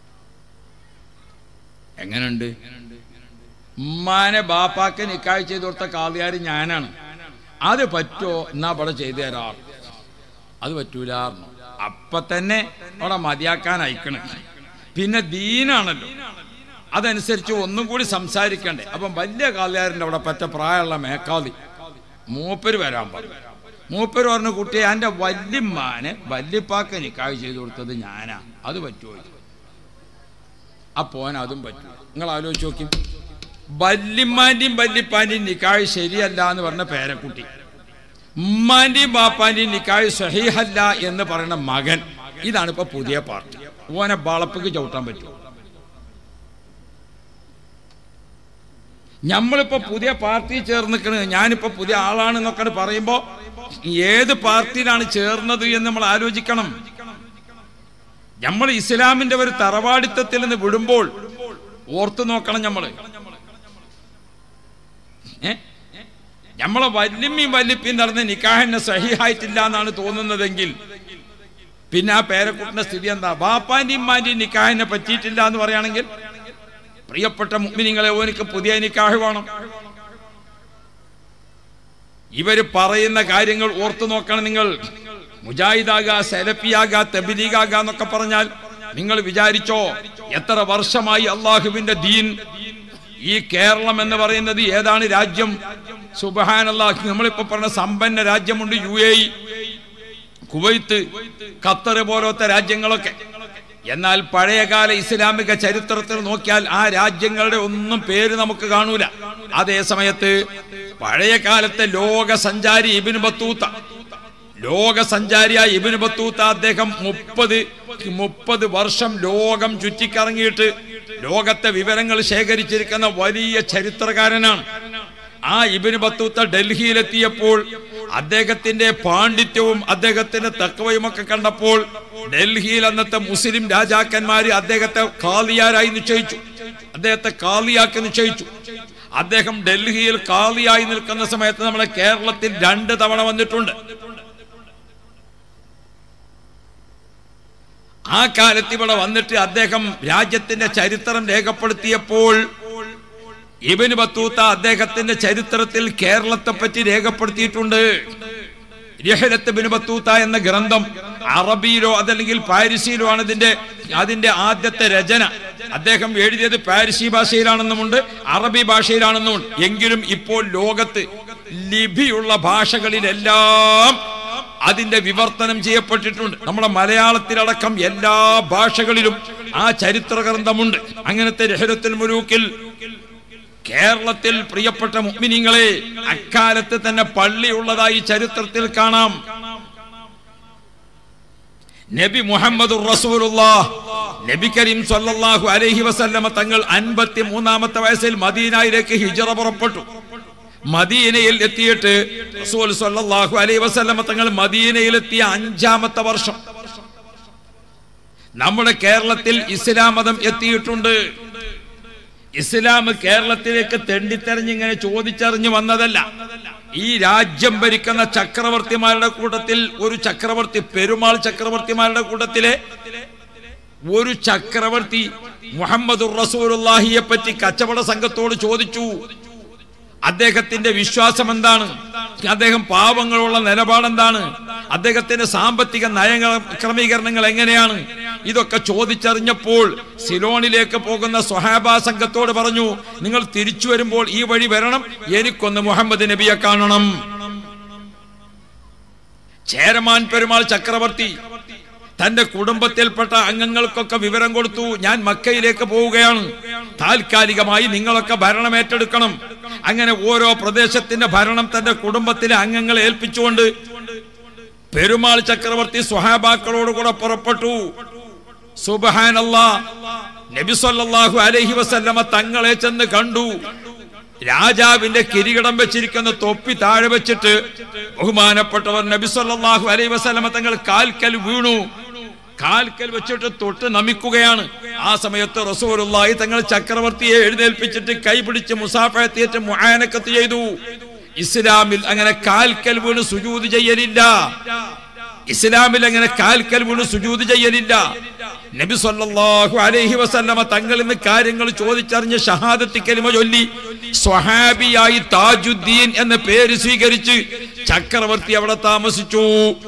എങ്ങനുണ്ട് ഉമ്മാനെ ബാപ്പാക്ക് നിക്കാഹ് ചെയ്തു കൊടുത്ത കാളിയാര് ഞാനാണ് അത് പറ്റോ എന്നാ ഇവിടെ ചെയ്തു തരാം അത് പറ്റൂലാർന്നു അപ്പൊ തന്നെ അവിടെ മതിയാക്കാൻ അയക്കണേ പിന്നെ ദീനാണല്ലോ അതനുസരിച്ച് ഒന്നും കൂടി സംസാരിക്കണ്ടേ അപ്പം വലിയ കാളിയാറിന്റെ അവിടെ പറ്റ പ്രായമുള്ള മേക്കാളി മൂപ്പര് വരാൻ പറഞ്ഞു മൂപ്പര് പറഞ്ഞു കുട്ടിയെ എൻ്റെ വല്യമ്മാനെ വല്യപ്പാക്ക് നിക്കാഹ് ചെയ്തു കൊടുത്തത് ഞാനാ അത് പറ്റുമോ അപ്പോൻ അതും പറ്റൂ നിങ്ങൾ ആലോചിച്ച് നോക്കി വല്യമ്മാന്റെയും വല്യപ്പാന്റെയും നിക്കാഹ് ശരിയല്ല എന്ന് പറഞ്ഞ പേരക്കുട്ടി ഉമ്മാന്റെയും ബാപ്പാന്റെയും നിക്കാഹ് സഹിഹല്ല എന്ന് പറയുന്ന മകൻ ഇതാണ് ഇപ്പൊ പുതിയ പാർട്ടി ഓനെ വളപ്പിക്ക് ചവിട്ടാൻ പറ്റുമോ നമ്മളിപ്പോ പുതിയ പാർട്ടി ചേർന്നിക്കണ് ഞാനിപ്പോ പുതിയ ആളാണെന്നൊക്കെ പറയുമ്പോ ഏത് പാർട്ടിയിലാണ് ചേർന്നത് എന്ന് നമ്മൾ ആലോചിക്കണം നമ്മൾ ഇസ്ലാമിന്റെ ഒരു തറവാടിത്തത്തിൽ നിന്ന് വിടുമ്പോൾ ഓർത്തു നോക്കണം നമ്മള് ഏ നമ്മളെ വല്യമ്മയും വല്യപ്പയും നടന്ന നിക്കാഹിനെ സഹിഹായിട്ടില്ല എന്നാണ് തോന്നുന്നതെങ്കിൽ പിന്നെ ആ പേരക്കുട്ടിന്റെ സ്ഥിതി എന്താ ബാപ്പാന്റെയും ഉമ്മാന്റെയും നിക്കാഹിനെ പറ്റിയിട്ടില്ല എന്ന് പറയുകയാണെങ്കിൽ പ്രിയപ്പെട്ട മുഗ്മിനിങ്ങളെ ഓനിക്ക് പുതിയ നിക്കാഹ് വേണം ഇവര് പറയുന്ന കാര്യങ്ങൾ ഓർത്തു നോക്കണം നിങ്ങൾ മുജാഹിദാക സെലഫിയാക തെബിലീഗാക എന്നൊക്കെ പറഞ്ഞാൽ നിങ്ങൾ വിചാരിച്ചോ എത്ര വർഷമായി അള്ളാഹുവിന്റെ ദീൻ ഈ കേരളം എന്ന് പറയുന്നത് ഏതാണ് രാജ്യം സുബഹാൻ അള്ളാഹ് നമ്മളിപ്പോ പറഞ്ഞ സമ്പന്ന രാജ്യമുണ്ട് യു എ കുവൈത്ത് ഖത്തർ പോലത്തെ രാജ്യങ്ങളൊക്കെ എന്നാൽ പഴയകാല ഇസ്ലാമിക ചരിത്രത്തിൽ നോക്കിയാൽ ആ രാജ്യങ്ങളുടെ ഒന്നും പേര് നമുക്ക് കാണൂല അതേ സമയത്ത് പഴയ കാലത്തെ ലോക സഞ്ചാരി ഇബിൻ ബത്തൂത്ത ലോക സഞ്ചാരിയായ ഇബിൻ ബത്തൂത്ത അദ്ദേഹം മുപ്പത് മുപ്പത് വർഷം ലോകം ചുറ്റിക്കറങ്ങിയിട്ട് ലോകത്തെ വിവരങ്ങൾ ശേഖരിച്ചിരിക്കുന്ന വലിയ ചരിത്രകാരനാണ് ആ ഇബിന് ബത്തൂത്ത ഡൽഹിയിലെത്തിയപ്പോൾ അദ്ദേഹത്തിന്റെ പാണ്ഡിത്യവും അദ്ദേഹത്തിന്റെ തക്കവയും ഒക്കെ കണ്ടപ്പോൾ ഡൽഹിയിൽ അന്നത്തെ മുസ്ലിം രാജാക്കന്മാര് അദ്ദേഹത്തെ കാളിയാരായി നിശ്ചയിച്ചു അദ്ദേഹത്തെ കാളിയാക്കി നിശ്ചയിച്ചു അദ്ദേഹം ഡൽഹിയിൽ കാളിയായി നിൽക്കുന്ന സമയത്ത് നമ്മളെ കേരളത്തിൽ രണ്ട് തവണ വന്നിട്ടുണ്ട് ആ കാലത്ത് ഇവിടെ വന്നിട്ട് അദ്ദേഹം രാജ്യത്തിന്റെ ചരിത്രം രേഖപ്പെടുത്തിയപ്പോൾ ഇബിന് ബത്തൂത്ത അദ്ദേഹത്തിന്റെ ചരിത്രത്തിൽ കേരളത്തെ പറ്റി രേഖപ്പെടുത്തിയിട്ടുണ്ട് രഹലത്ത് ബിൻ ബത്തൂത്ത എന്ന ഗ്രന്ഥം അറബിയിലോ അതല്ലെങ്കിൽ പാരിസിയിലോ ആണ് ഇതിന്റെ അതിന്റെ ആദ്യത്തെ രചന അദ്ദേഹം എഴുതിയത് പാരിസി ഭാഷയിലാണെന്നുമുണ്ട് അറബി ഭാഷയിലാണെന്നുമുണ്ട് എങ്കിലും ഇപ്പോൾ ലോകത്ത് ലിപിയുള്ള ഭാഷകളിലെല്ലാം അതിന്റെ വിവർത്തനം ചെയ്യപ്പെട്ടിട്ടുണ്ട് നമ്മുടെ മലയാളത്തിലടക്കം എല്ലാ ഭാഷകളിലും ആ ചരിത്ര ഗ്രന്ഥമുണ്ട് അങ്ങനത്തെ രഹരത്തുൽ മുലൂക്കിൽ കേരളത്തിൽ പ്രിയപ്പെട്ട മുഗ്മിനിങ്ങളെ അക്കാലത്ത് തന്നെ പള്ളിയുള്ളതായി ചരിത്രത്തിൽ കാണാം നബി മുഹമ്മദ് നബി കരീം സല്ലല്ലാഹു അലൈഹി വസല്ലമ തങ്ങൾ അൻപത്തി മൂന്നാമത്തെ വയസ്സിൽ മദീനയിലേക്ക് ഹിജറ പുറപ്പെട്ടു മദീനയിൽ എത്തിയിട്ട് റസൂൽ സല്ലല്ലാഹു അലൈഹി വസല്ലമ തങ്ങൾ മദീനയിൽ എത്തിയ അഞ്ചാമത്തെ വർഷം നമ്മുടെ കേരളത്തിൽ ഇസ്ലാം മതം എത്തിയിട്ടുണ്ട് ഇസ്ലാം കേരളത്തിലേക്ക് തെണ്ടിത്തെറിഞ്ഞ് ഇങ്ങനെ ചോദിച്ചറിഞ്ഞ് വന്നതല്ല ഈ രാജ്യം ഭരിക്കുന്ന ചക്രവർത്തിമാരുടെ കൂട്ടത്തിൽ ഒരു ചക്രവർത്തി പെരുമാൾ ചക്രവർത്തിമാരുടെ കൂട്ടത്തിലെ ഒരു ചക്രവർത്തി മുഹമ്മദ് റസൂലുള്ളാഹിയെ പറ്റി കച്ചവട സംഘത്തോട് ചോദിച്ചു അദ്ദേഹത്തിന്റെ വിശ്വാസം എന്താണ് അദ്ദേഹം പാവങ്ങളുള്ള നിലപാടെന്താണ് അദ്ദേഹത്തിന്റെ സാമ്പത്തിക നയങ്ങൾ ക്രമീകരണങ്ങൾ എങ്ങനെയാണ് ഇതൊക്കെ ചോദിച്ചറിഞ്ഞപ്പോൾ സിലോണിലേക്ക് പോകുന്ന സ്വഹാബ സംഘത്തോട് പറഞ്ഞു നിങ്ങൾ തിരിച്ചു വരുമ്പോൾ ഈ വഴി വരണം എനിക്കൊന്ന് മുഹമ്മദ് നബിയെ കാണണം ചേരമാൻ പെരുമാൾ ചക്രവർത്തി തന്റെ കുടുംബത്തിൽപ്പെട്ട അംഗങ്ങൾക്കൊക്കെ വിവരം കൊടുത്തു ഞാൻ മക്കയിലേക്ക് പോവുകയാണ് താൽക്കാലികമായി നിങ്ങളൊക്കെ ഭരണം ഏറ്റെടുക്കണം അങ്ങനെ ഓരോ പ്രദേശത്തിന്റെ ഭരണം തന്റെ കുടുംബത്തിലെ അംഗങ്ങളെ ഏൽപ്പിച്ചുകൊണ്ട് പെരുമാൾ ചക്രവർത്തി സ്വഹാബാക്കളോട് കൂടെ പുറപ്പെട്ടു സുബഹാനല്ലാ നബി സല്ലല്ലാഹു അലൈഹി വസല്ലമ തങ്ങളെ ചെന്ന് കണ്ടു രാജാവിന്റെ കിരീടം വെച്ചിരിക്കുന്ന തൊപ്പി താഴെ വെച്ചിട്ട് ബഹുമാനപ്പെട്ടവർ നബി സല്ലല്ലാഹു അലൈഹി വസല്ലമ തങ്ങൾ കാൽക്കൽ വീണു കാൽക്കൽ വെച്ചിട്ട് തൊട്ട് നമിക്കുകയാണ് ആ സമയത്ത് റസൂലുള്ളാഹി തങ്ങൾ ചക്രവർത്തിയെ എഴുന്നേൽപ്പിച്ചിട്ട് കൈപിടിച്ച് മുസാഫയത്തിയേറ്റ് മുആനക്കത്ത് ചെയ്തു ഇസ്ലാമിൽ അങ്ങനെ കാൽക്കൽ വീണ് സുജൂത് ചെയ്യലില്ല ഇസ്ലാമിൽ അങ്ങനെ കാൽക്കൽ വീണ് സുജൂത് ചെയ്യലില്ല നബി സല്ലല്ലാഹു അലൈഹി വസല്ലമ തങ്ങളിൽ നിന്ന് കാര്യങ്ങൾ ചോദിച്ചറിഞ്ഞ് ഷഹാദത്തി കലിമ ചൊല്ലി സ്വഹാബിയായി താജുദ്ദീൻ എന്ന പേര് സ്വീകരിച്ച് ചക്രവർത്തി അവിടെ താമസിച്ചു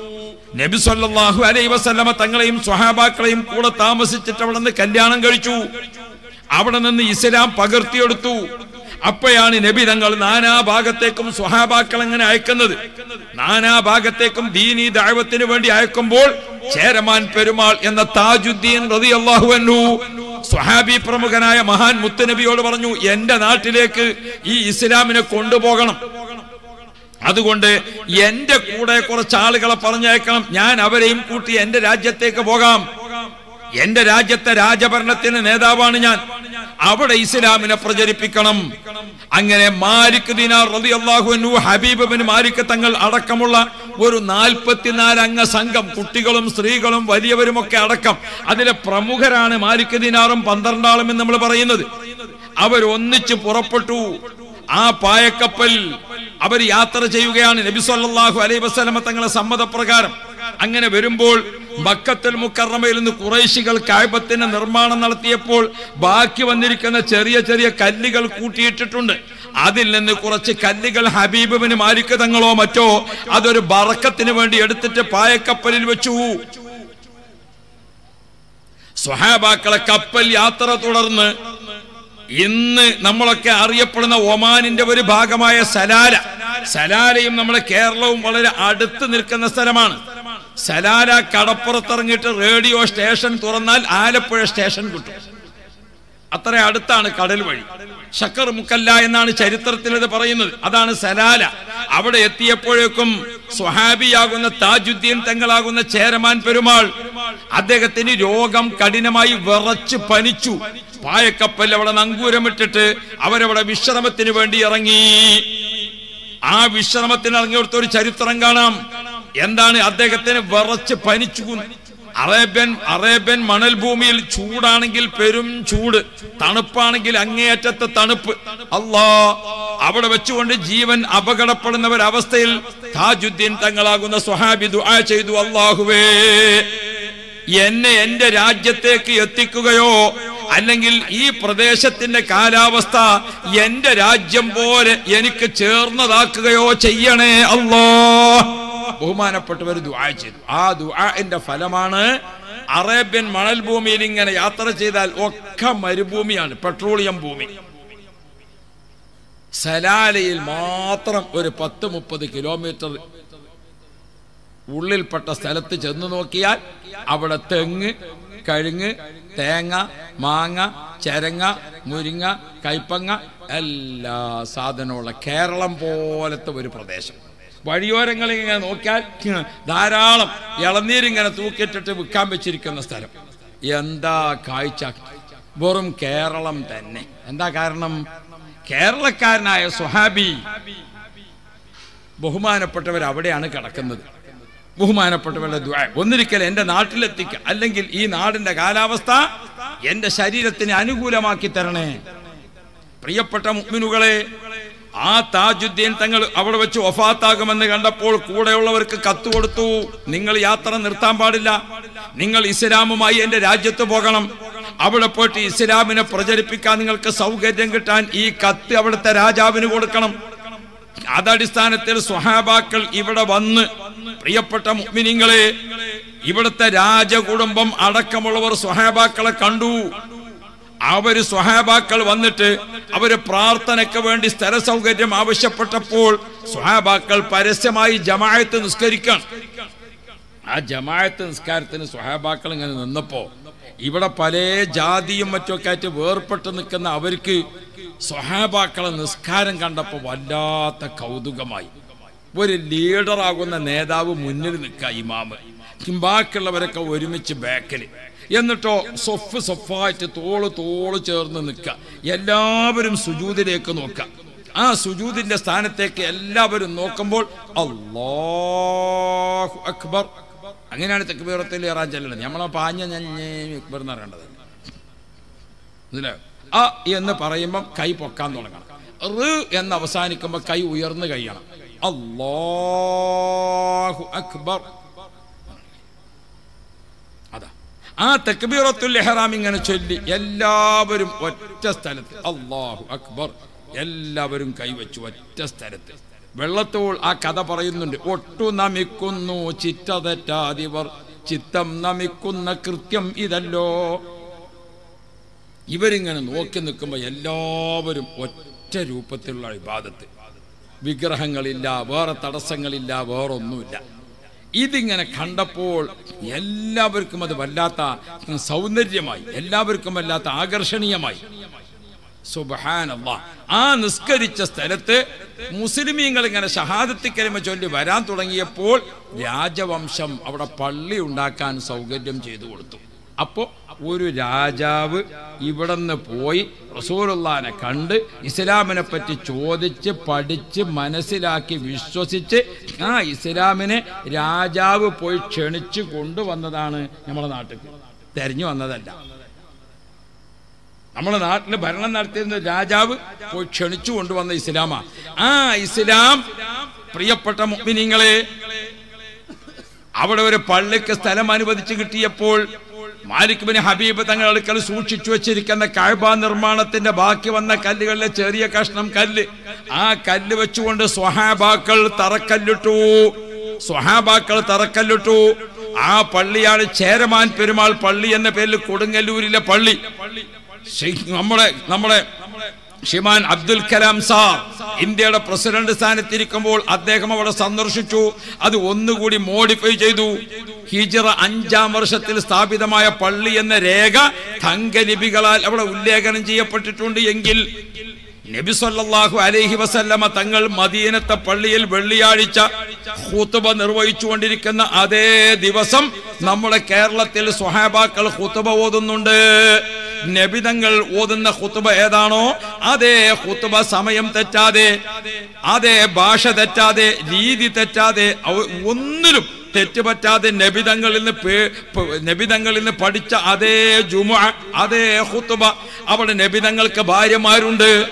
നബി സല്ലല്ലാഹു അലൈഹി വസല്ലമ തങ്ങളെയും സ്വഹാബാക്കളെയും കൂടെ താമസിച്ചിട്ട് അവിടെ നിന്ന് കല്യാണം കഴിച്ചു അവിടെ നിന്ന് ഇസ്ലാം പകർത്തിയെടുത്തു അപ്പോഴാണ് നബി തങ്ങൾ നാനാഭാഗത്തേക്കും സ്വഹാബാക്കൾ അങ്ങനെ അയക്കുന്നത് നാനാഭാഗത്തേക്കും ദീനി ദാഴ്വത്തിന് വേണ്ടി അയക്കുമ്പോൾ ചേരമാൻ പെരുമാൾ എന്ന താജുദ്ദീൻ റതി അള്ളാഹു സ്വഹാബി പ്രമുഖനായ മഹാൻ മുത്തനബിയോട് പറഞ്ഞു എന്റെ നാട്ടിലേക്ക് ഈ ഇസ്ലാമിനെ കൊണ്ടുപോകണം അതുകൊണ്ട് എന്റെ കൂടെ കുറച്ച് ആളുകളെ പറഞ്ഞയക്കണം ഞാൻ അവരെയും കൂട്ടി എന്റെ രാജ്യത്തേക്ക് പോകാം എന്റെ രാജ്യത്തെ രാജഭരണത്തിന് നേതാവാണ് ഞാൻ അവിടെ ഇസ്ലാമിനെ പ്രചരിപ്പിക്കണം അങ്ങനെ മാലിക് ദിനാർ റതി അള്ളാഹു ഹബീബ് ബിൻ മാലിക് തങ്ങൾ അടക്കമുള്ള ഒരു നാൽപ്പത്തിനാല് അംഗ സംഘം കുട്ടികളും സ്ത്രീകളും വലിയവരും ഒക്കെ അടക്കം അതിലെ പ്രമുഖരാണ് മാലിക് ദിനാറും പന്ത്രണ്ടാളും എന്ന് നമ്മൾ പറയുന്നത് അവർ ഒന്നിച്ച് പുറപ്പെട്ടു ആ പായക്കപ്പൽ അവർ യാത്ര ചെയ്യുകയാണ് നബി സല്ലല്ലാഹു അലൈഹി വസല്ലമ തങ്ങളെ സമ്മതപ്രകാരം അങ്ങനെ വരുമ്പോൾ മക്കത്തുൽ മുക്കറമയിൽ നിന്ന് കുറേശികൾ കായബത്തിന്റെ നിർമ്മാണം നടത്തിയപ്പോൾ ബാക്കി വന്നിരിക്കുന്ന ചെറിയ ചെറിയ കല്ലുകൾ കൂട്ടിയിട്ടിട്ടുണ്ട് അതിൽ നിന്ന് കുറച്ച് കല്ലുകൾ ഹബീബിന് മാലിക് തങ്ങളോ മറ്റോ അതൊരു ബറക്കത്തിന് വേണ്ടി എടുത്തിട്ട് പായക്കപ്പലിൽ വെച്ചു സ്വഹാബാക്കളെ കപ്പൽ യാത്ര തുടർന്ന് ഇന്ന് നമ്മളൊക്കെ അറിയപ്പെടുന്ന ഒമാനിന്റെ ഒരു ഭാഗമായ സലാല സലാലയും നമ്മുടെ കേരളവും വളരെ അടുത്ത് നിൽക്കുന്ന സ്ഥലമാണ് സലാല കടപ്പുറത്തിറങ്ങിയിട്ട് റേഡിയോ സ്റ്റേഷൻ തുറന്നാൽ ആലപ്പുഴ സ്റ്റേഷൻ കിട്ടും അത്ര അടുത്താണ് കടൽ വഴി ഷക്കർ മുക്കല്ല എന്നാണ് ചരിത്രത്തിൽ ഇത് പറയുന്നത് അതാണ് സലാല അവിടെ എത്തിയപ്പോഴേക്കും സ്വഹാബിയാകുന്ന താജുദ്ദീൻ തങ്ങളാകുന്ന ചേരമാൻ പെരുമാൾ അദ്ദേഹത്തിന് രോഗം കഠിനമായി വിറച്ച് പനിച്ചു പായക്കപ്പൽ അവിടെ നങ്കൂരമിട്ടിട്ട് അവരവിടെ വിശ്രമത്തിന് വേണ്ടി ഇറങ്ങി ആ വിശ്രമത്തിന് ഇറങ്ങിയെടുത്ത ഒരു ചരിത്രം കാണാം എന്താണ് അദ്ദേഹത്തിന് വിറച്ച് പനിച്ചു അറേബ്യൻ അറേബ്യൻ മണൽ ഭൂമിയിൽ ചൂടാണെങ്കിൽ പെരും ചൂട് തണുപ്പാണെങ്കിൽ അങ്ങേയറ്റത്തെ തണുപ്പ് അല്ലാ അവിടെ വെച്ചുകൊണ്ട് ജീവൻ അപകടപ്പെടുന്ന ഒരവസ്ഥയിൽ താജുദ്ദീൻ തങ്ങളാകുന്ന സ്വഹാബി ദുആ ചെയ്തു അള്ളാഹുവേ എന്നെ എന്റെ രാജ്യത്തേക്ക് എത്തിക്കുകയോ അല്ലെങ്കിൽ ഈ പ്രദേശത്തിന്റെ കാലാവസ്ഥ എന്റെ രാജ്യം പോലെ എനിക്ക് ചേർന്നതാക്കുകയോ ചെയ്യണേ അല്ലോ ബഹുമാനപ്പെട്ടവർ ദുആ ചെയ്തു ആ ദുആന്റെ ഫലമാണ് അറേബ്യൻ മണൽ ഭൂമിയിൽ ഇങ്ങനെ യാത്ര ചെയ്താൽ ഒക്കെ മരുഭൂമിയാണ് പെട്രോളിയം ഭൂമി സലാലയിൽ മാത്രം ഒരു പത്ത് മുപ്പത് കിലോമീറ്റർ ഉള്ളിൽപ്പെട്ട സ്ഥലത്ത് ചെന്ന് നോക്കിയാൽ അവിടെ തെങ്ങ് കഴുങ്ങ് തേങ്ങ മാങ്ങ ചരങ്ങ മുരിങ്ങ കൈപ്പങ്ങ എല്ലാ സാധനമുള്ള കേരളം പോലത്തെ ഒരു പ്രദേശം വഴിയോരങ്ങളിൽ ഇങ്ങനെ നോക്കിയാൽ ധാരാളം ഇളനീരിങ്ങനെ തൂക്കിയിട്ടിട്ട് വിൽക്കാൻ വെച്ചിരിക്കുന്ന സ്ഥലം എന്താ കാഴ്ച വെറും കേരളം തന്നെ എന്താ കാരണം കേരളക്കാരനായ സുഹാബി ബഹുമാനപ്പെട്ടവർ അവിടെയാണ് കിടക്കുന്നത് ബഹുമാനപ്പെട്ടവരുടെ ദ്വാ ഒന്നിരിക്കൽ എന്റെ നാട്ടിലെത്തിക്കുക അല്ലെങ്കിൽ ഈ നാടിന്റെ കാലാവസ്ഥ എന്റെ ശരീരത്തിന് അനുകൂലമാക്കി തരണേ പ്രിയപ്പെട്ട മുഗ്മിനുകളെ ആ താജുദ്ദീൻ തങ്ങൾ അവിടെ വെച്ച് ഒഫാത്താകുമെന്ന് കണ്ടപ്പോൾ കൂടെയുള്ളവർക്ക് കത്ത് കൊടുത്തു നിങ്ങൾ യാത്ര നിർത്താൻ പാടില്ല നിങ്ങൾ ഇസ്ലാമുമായി എന്റെ രാജ്യത്ത് പോകണം അവിടെ പോയിട്ട് ഇസ്ലാമിനെ പ്രചരിപ്പിക്കാൻ നിങ്ങൾക്ക് സൗകര്യം കിട്ടാൻ ഈ കത്ത് അവിടുത്തെ രാജാവിന് കൊടുക്കണം അതടിസ്ഥാനത്തിൽ സ്വഹാബാക്കൾ ഇവിടെ വന്ന് പ്രിയപ്പെട്ട മുഗ്മിനിങ്ങളെ ഇവിടുത്തെ രാജകുടുംബം അടക്കമുള്ളവർ സ്വഹാബാക്കളെ കണ്ടു അവര് സ്വഹാബാക്കൾ വന്നിട്ട് അവര് പ്രാർത്ഥനയ്ക്ക് വേണ്ടി സ്ഥല സൗകര്യം ആവശ്യപ്പെട്ടപ്പോൾ സ്വഹാബാക്കൾ പരസ്യമായി ജമായത്ത് നിസ്കരിക്കണം ആ ജമായത്ത് നിസ്കാരത്തിന് സ്വഹാബാക്കൾ ഇങ്ങനെ നിന്നപ്പോ ഇവിടെ പല ജാതിയും മറ്റൊക്കെ ആയിട്ട് വേർപെട്ട് നിൽക്കുന്ന അവർക്ക് സ്വഹാബാക്കളെ നിസ്കാരം കണ്ടപ്പോൾ വല്ലാത്ത കൗതുകമായി ഒരു ലീഡറാകുന്ന നേതാവ് മുന്നിൽ നിൽക്കുക ഇമാമ് ബാക്കിയുള്ളവരൊക്കെ ഒരുമിച്ച് ബാക്കിൽ എന്നിട്ടോ സൊഫ് സൊഫായിട്ട് തോള് തോള് ചേർന്ന് നിൽക്കുക എല്ലാവരും സുജൂതിലേക്ക് നോക്കുക ആ സുജൂതിന്റെ സ്ഥാനത്തേക്ക് എല്ലാവരും നോക്കുമ്പോൾ അല്ലാഹു അക്ബർ അങ്ങനെയാണ് തെക്കുബീറത്തിൽ ഇറാൻ ചെല്ലുന്നത് നമ്മളെ പാഞ്ഞ ഞഞ്ഞേ അക്ബർ എന്ന് പറയേണ്ടത് ഇതില് അ എന്ന് പറയുമ്പം കൈ പൊക്കാൻ തുടങ്ങണം റ് എന്ന് അവസാനിക്കുമ്പോൾ കൈ ഉയർന്നു കഴിയണം അല്ലാഹു അക്ബർ അതാ ആ തക്ബീറത്തുൽ ഇഹ്റാം ഇങ്ങനെ ചൊല്ലി എല്ലാവരും ഒറ്റ സ്ഥലത്ത് അല്ലാഹു അക്ബർ എല്ലാവരും കൈവച്ചു ഒറ്റ സ്ഥലത്ത് വെള്ളത്തോൾ ആ കഥ പറയുന്നുണ്ട് ഒട്ടു നമിക്കുന്നു ചിറ്റ തെറ്റാതിവർ ചിത്തം നമിക്കുന്ന കൃത്യം ഇതല്ലോ ഇവരിങ്ങനെ നോക്കി നിൽക്കുമ്പോൾ എല്ലാവരും ഒറ്റ രൂപത്തിലുള്ള ഇബാദത്ത് വിഗ്രഹങ്ങളില്ല വേറെ തടസ്സങ്ങളില്ല വേറൊന്നുമില്ല ഇതിങ്ങനെ കണ്ടപ്പോൾ എല്ലാവർക്കും അത് വല്ലാത്ത സൗന്ദര്യമായി എല്ലാവർക്കും വല്ലാത്ത ആകർഷണീയമായി സുബഹാനല്ലാ ആ നിസ്കരിച്ച സ്ഥലത്ത് മുസ്ലിമീങ്ങൾ ഇങ്ങനെ ഷഹാദത്തി കരിമ ചൊല്ലി വരാൻ തുടങ്ങിയപ്പോൾ രാജവംശം അവിടെ പള്ളി ഉണ്ടാക്കാൻ സൗകര്യം ചെയ്തു കൊടുത്തു അപ്പോ ഒരു രാജാവ് ഇവിടുന്ന് പോയി റസൂലുള്ളാനെ കണ്ട് ഇസ്ലാമിനെ പറ്റി ചോദിച്ച് പഠിച്ച് മനസ്സിലാക്കി വിശ്വസിച്ച് ആ ഇസ്ലാമിനെ രാജാവ് പോയി ക്ഷണിച്ചു കൊണ്ടുവന്നതാണ് നമ്മുടെ നാട്ടിൽ തെരഞ്ഞു വന്നതല്ല നമ്മുടെ നാട്ടിൽ ഭരണം നടത്തിയിരുന്ന രാജാവ് പോയി ക്ഷണിച്ചു കൊണ്ടുവന്ന ഇസ്ലാമാ ആ ഇസ്ലാം പ്രിയപ്പെട്ട മുഅ്മിനീങ്ങളെ അവിടെ ഒരു പള്ളിക്ക് സ്ഥലം അനുവദിച്ചു കിട്ടിയപ്പോൾ മാലിക് ബിൻ ഹബീബ് തങ്ങൾ അടുക്കൽ സൂക്ഷിച്ചു വെച്ചിരിക്കുന്ന കാഴ്ബ നിർമ്മാണത്തിന്റെ ബാക്കി വന്ന കല്ലുകളിലെ ചെറിയ കഷ്ണം കല്ല് ആ കല്ല് വെച്ചുകൊണ്ട് സ്വഹാബാക്കൾ തറക്കല്ലിട്ടു സ്വഹാബാക്കൾ തറക്കല്ലിട്ടു ആ പള്ളിയാണ് ചേരമാൻ പെരുമാൾ പള്ളി എന്ന പേരിൽ കൊടുങ്ങല്ലൂരിലെ പള്ളി ശൈ- നമ്മുടെ നമ്മുടെ ഷിമാൻ അബ്ദുൽ കലാം സാർ ഇന്ത്യയുടെ പ്രസിഡന്റ് സ്ഥാനത്തിരിക്കുമ്പോൾ അദ്ദേഹം അവിടെ സന്ദർശിച്ചു അത് ഒന്നുകൂടി മോഡിഫൈ ചെയ്തു ഹിജറ അഞ്ചാം വർഷത്തിൽ സ്ഥാപിതമായ പള്ളി എന്ന രേഖ തങ്കലിപികളാൽ അവിടെ ഉല്ലേഖനം ചെയ്യപ്പെട്ടിട്ടുണ്ട് എങ്കിൽ നബി സല്ലല്ലാഹു അലൈഹി വസല്ലമ തങ്ങൾ മദീനത്തെ പള്ളിയിൽ വെള്ളിയാഴ്ച ഖുതുബ നിർവഹിച്ചുകൊണ്ടിരിക്കുന്ന അതേ ദിവസം നമ്മുടെ കേരളത്തിൽ സ്വഹാബാക്കൾ ഖുതുബ ഓതുന്നുണ്ട് നബിതങ്ങൾ ഓതുന്ന ഖുതുബ ഏതാണോ അതേ ഖുതുബ സമയം തെറ്റാതെ അതേ ഭാഷ തെറ്റാതെ രീതി തെറ്റാതെ അവ- ഒന്നിലും തെറ്റുപറ്റാതെ നബിതങ്ങളിൽ നിന്ന് പേ- പ- നബിതങ്ങളിൽ നിന്ന് പഠിച്ച അതേ ജുമ അതേ ഖുതുബ അവിടെ നബിതങ്ങൾക്ക് ഭാര്യമാരുണ്ട്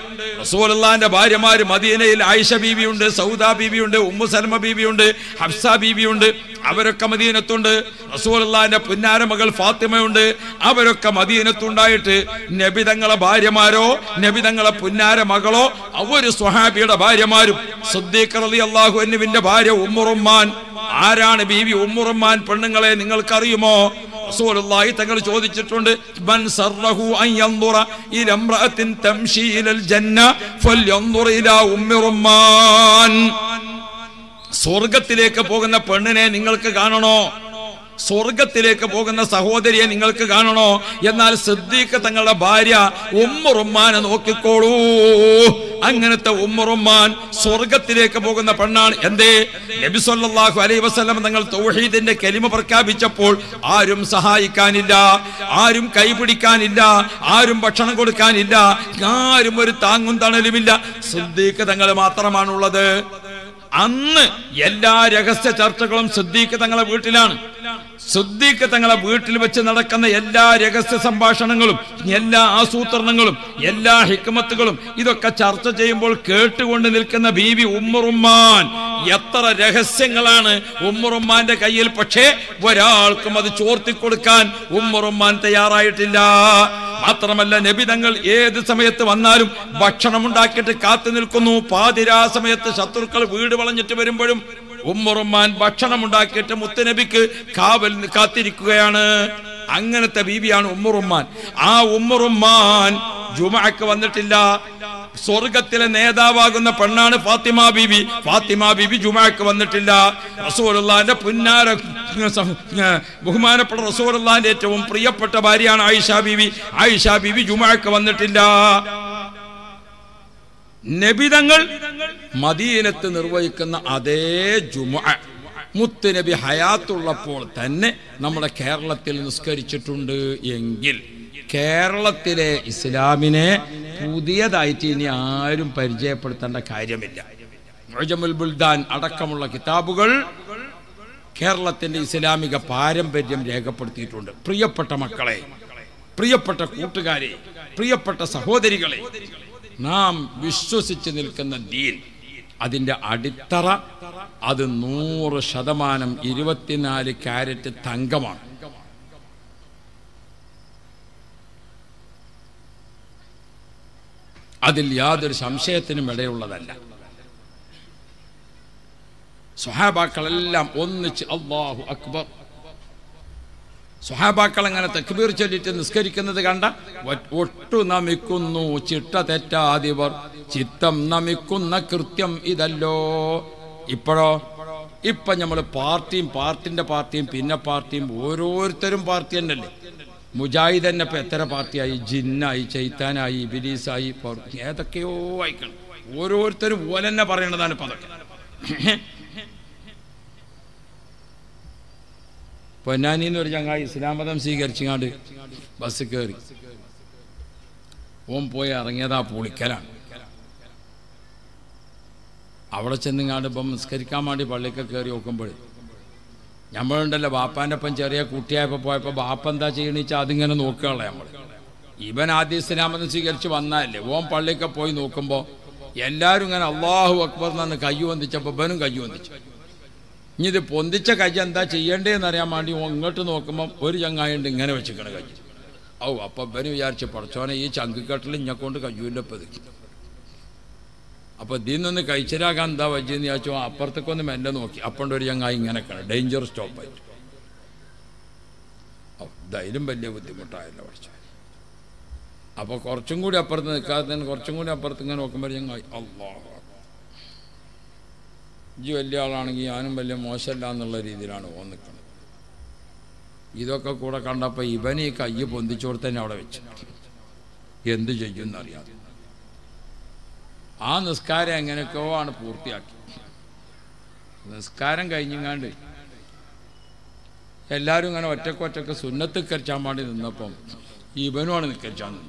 റസൂലുള്ളാന്റെ ഭാര്യമാര് മദീനയിൽ ആയിഷ ബീവിയുണ്ട് സൗദ ബീവിയുണ്ട് ഉമ്മു സൽമ ബീവിയുണ്ട് ഹഫ്സ ബീവിയുണ്ട് അവരൊക്കെ മദീനത്തുണ്ട് റസൂലുള്ളാന്റെ പുന്നാര മകൾ ഫാത്തിമയുണ്ട് അവരൊക്കെ മദീനത്തുണ്ടായിട്ട് നബി തങ്ങളെ ഭാര്യമാരോ നബി തങ്ങളെ പുന്നാര മകളോ ഒരു സ്വഹാബിയുടെ ഭാര്യമാരും സിദ്ദീഖ് റളിയല്ലാഹു അൻഹുവിന്റെ ഭാര്യ ഉമ്മുറുമ്മാൻ ആരാണ് ബീവി ഉമ്മുറുമ്മാൻ പെണ്ണുങ്ങളെ നിങ്ങൾക്കറിയുമോ റസൂലുള്ളാഹി തങ്ങൾ ചോദിച്ചിട്ടുണ്ട് മൻ സർറഹു അൻ യൻദുറ ഇല ഇംറഅത്തിൻ തംശി ഇലൽ ജന്ന ഫൽയൻദുർ ഇലാ ഉമ്മി റുമ്മാൻ സ്വർഗത്തിലേക്ക് പോകുന്ന പെണ്ണിനെ നിങ്ങൾക്ക് കാണണോ സ്വർഗത്തിലേക്ക് പോകുന്ന സഹോദരിയെ നിങ്ങൾക്ക് കാണണോ എന്നാൽ സിദ്ദീഖ് തങ്ങളുടെ ഭാര്യ ഉമ്മുറുമ്മാനെ നോക്കിക്കോളൂ അങ്ങനത്തെ ഉമ്മുറുമ്മാൻ സ്വർഗത്തിലേക്ക് പോകുന്ന പെണ്ണാണ് എന്തേ നബി സല്ലല്ലാഹു അലൈഹി വസല്ലം തങ്ങൾ തൗഹീദിന്റെ കലിമ പ്രഖ്യാപിച്ചപ്പോൾ ആരും സഹായിക്കാനില്ല ആരും കൈപിടിക്കാനില്ല ആരും ഭക്ഷണം കൊടുക്കാനില്ല ആരും ഒരു താങ്ങും തണലുമില്ല സിദ്ദീഖ് തങ്ങൾ മാത്രമാണുള്ളത് അന്ന് എല്ലാ രഹസ്യ ചർച്ചകളും സിദ്ദീഖ് തങ്ങളെ വീട്ടിലാണ് സിദ്ദീഖ് തങ്ങളെ വീട്ടിൽ വെച്ച് നടക്കുന്ന എല്ലാ രഹസ്യ സംഭാഷണങ്ങളും എല്ലാ ആസൂത്രണങ്ങളും എല്ലാ ഹിക്മത്തുകളും ഇതൊക്കെ ചർച്ച ചെയ്യുമ്പോൾ കേട്ടുകൊണ്ട് നിൽക്കുന്ന ബീവി ഉമ്മുറുമ്മാൻ എത്ര രഹസ്യങ്ങളാണ് ഉമ്മുറുമ്മാന്റെ കയ്യിൽ പക്ഷേ ഒരാൾക്കും അത് ചോർത്തി കൊടുക്കാൻ ഉമ്മുറുമ്മാൻ തയ്യാറായിട്ടില്ല മാത്രമല്ല നബി തങ്ങൾ ഏത് സമയത്ത് വന്നാലും ഭക്ഷണം ഉണ്ടാക്കിയിട്ട് കാത്തു നിൽക്കുന്നു പാതിരാ സമയത്ത് ശത്രുക്കൾ വീട് വളഞ്ഞിട്ട് വരുമ്പോഴും ഉമ്മുറുമ്മാൻ ഭക്ഷണം ഉണ്ടാക്കിയിട്ട് മുത്തുനബിക്ക് കാവൽ കാത്തിരിക്കുകയാണ് അങ്ങനത്തെ ബീവിയാണ് ഉമ്മുറുമ്മാൻ ആ ഉമ്മുറുമ്മാൻ ജുമഅക്ക് വന്നിട്ടില്ല സ്വർഗത്തിലെ നേതാവാകുന്ന പെണ്ണാണ് ഫാത്തിമ ബീബി ഫാത്തിമ ബീബി ജുമാക്ക് വന്നിട്ടില്ല റസൂലുള്ളാന്റെ പുന്നാര ബഹുമാനപ്പെട്ട റസൂലുള്ളാന്റെ ഏറ്റവും പ്രിയപ്പെട്ട ഭാര്യയാണ് ആയിഷ ബീബി ആയിഷ ബീബി ജുമാക്ക് വന്നിട്ടില്ല നബിതങ്ങൾ മദീനത്ത് നിർവഹിക്കുന്ന അതേ ജുമ മുത്തുനബി ഹയാത്തുള്ളപ്പോൾ തന്നെ നമ്മുടെ കേരളത്തിൽ നിസ്കരിച്ചിട്ടുണ്ട് എങ്കിൽ കേരളത്തിലെ ഇസ്ലാമിനെ പുതിയതായിട്ട് ഇനി ആരും പരിചയപ്പെടുത്തേണ്ട കാര്യമില്ല മുഅ്ജമുൽ ബുൽദാൻ അടക്കമുള്ള കിതാബുകൾ കേരളത്തിന്റെ ഇസ്ലാമിക പാരമ്പര്യം രേഖപ്പെടുത്തിയിട്ടുണ്ട് പ്രിയപ്പെട്ട മക്കളെ പ്രിയപ്പെട്ട കൂട്ടുകാരെ പ്രിയപ്പെട്ട സഹോദരികളെ നാം വിശ്വസിച്ച് നിൽക്കുന്ന ദീൻ അതിന്റെ അടിത്തറ അത് നൂറ് ശതമാനം ഇരുപത്തിനാല് ക്യാരറ്റ് തങ്കമാണ് അതിൽ യാതൊരു സംശയത്തിനും ഇടയുള്ളതല്ല സുഹാബാക്കളെല്ലാം ഒന്നിച്ച് അള്ളാഹു അക്ബർ സുഹാബാക്കൾ അങ്ങനെ തക്ബീർ ചൊല്ലിട്ട് നിസ്കരിക്കുന്നത് കണ്ട ഒ- ഒട്ടു നമിക്കുന്നു ചിട്ട തെറ്റാതിവർ ചിത്തം നമിക്കുന്ന കൃത്യം ഇതല്ലോ ഇപ്പോഴോ ഇപ്പൊ നമ്മൾ പാർട്ടിയും പാർട്ടിന്റെ പാർട്ടിയും പിന്നെ പാർട്ടിയും ഓരോരുത്തരും പാർട്ടി തന്നെയല്ലേ മുജാഹിദ് തന്നെ ഇപ്പൊ എത്ര പാർട്ടിയായി ജിന്നായി ചൈത്താനായി ഇബിലീസായി പൗർ- ഏതൊക്കെയോ ആയിക്കണം ഓരോരുത്തരും പോലെ തന്നെ പറയണതാണ് ഇപ്പൊ അതൊക്കെ പൊന്നാനി എന്ന് ഒരു ചങ്ങായി ഇസ്ലാം മതം സ്വീകരിച്ചുകൊണ്ട് ബസ് കയറി ഓൻ പോയി ഇറങ്ങിയതാ പുളിക്കലാണ് അവിടെ ചെന്നിങ്ങാണ്ട് ഇപ്പം നിസ്കരിക്കാൻ വേണ്ടി പള്ളിക്ക് കയറി നോക്കുമ്പോൾ നമ്മളുണ്ടല്ലോ ബാപ്പാൻ്റെ ഒപ്പം ചെറിയ കുട്ടിയായപ്പോൾ പോയപ്പോൾ ബാപ്പ എന്താ ചെയ്യണിച്ചാൽ അതിങ്ങനെ നോക്കുകയുള്ള നമ്മൾ ഇവൻ ആദ്യം ഇസ്ലാം മതം സ്വീകരിച്ച് വന്നതല്ലേ ഓൻ പള്ളിക്ക് പോയി നോക്കുമ്പോൾ എല്ലാവരും ഇങ്ങനെ അള്ളാഹു അക്ബർ എന്ന് കയ്യ് വന്ദിച്ചപ്പോൾ ഇവനും കയ്യ് വന്ദിച്ചു ഇനി ഇത് പൊന്തിച്ച കയ്യ എന്താ ചെയ്യേണ്ടതെന്ന് അറിയാൻ വേണ്ടി ഓൻ ഇങ്ങോട്ട് നോക്കുമ്പം ഒരു ചങ്ങായുണ്ട് ഇങ്ങനെ വെച്ചിക്കണ കയ്യ് ഔ അപ്പം ഇവന് വിചാരിച്ചു പഠിച്ചോനെ ഈ ചങ്കിക്കെട്ടിൽ ഇഞ്ഞക്കൊണ്ട് കയ്യൂല്ല പതുക്കി അപ്പൊ ഇതിൽ നിന്ന് കഴിച്ചിലാകാൻ എന്താ വജ്ജെന്ന് വിചാരിച്ചു അപ്പുറത്തേക്കൊന്ന് മെല്ലെ നോക്കി അപ്പണ്ട് ഒരു ചങ്ങായി ഇങ്ങനെ ഡേഞ്ചർ സ്റ്റോപ്പായിട്ട് ഔ ധൈര്യം വലിയ ബുദ്ധിമുട്ടായല്ലോ പഠിച്ചു അപ്പൊ കുറച്ചും കൂടി അപ്പുറത്ത് നിൽക്കാതെ തന്നെ കുറച്ചും കൂടി അപ്പുറത്ത് ഇങ്ങനെ നോക്കുമ്പോൾ ചങ്ങായി അള്ളാഹു ഇജ്ജ് വലിയ ആളാണെങ്കിൽ ഞാനും വലിയ മോശമല്ല എന്നുള്ള രീതിയിലാണ് ഓൻ നിൽക്കുന്നത് ഇതൊക്കെ കൂടെ കണ്ടപ്പോൾ ഇവൻ ഈ കയ്യ് പൊന്തിച്ചോട് തന്നെ അവിടെ വെച്ചു എന്ത് ചെയ്യുമെന്നറിയാതെ ആ നിസ്കാരം എങ്ങനെയൊക്കെയോ ആണ് പൂർത്തിയാക്കി നിസ്കാരം കഴിഞ്ഞങ്ങാണ്ട് എല്ലാവരും ഇങ്ങനെ ഒറ്റക്ക് ഒറ്റക്ക് സുന്നത്ത് കരിച്ചാൻ വേണ്ടി നിന്നപ്പം ഇവനുമാണ് നിക്കരിച്ചാൻ നിന്നത്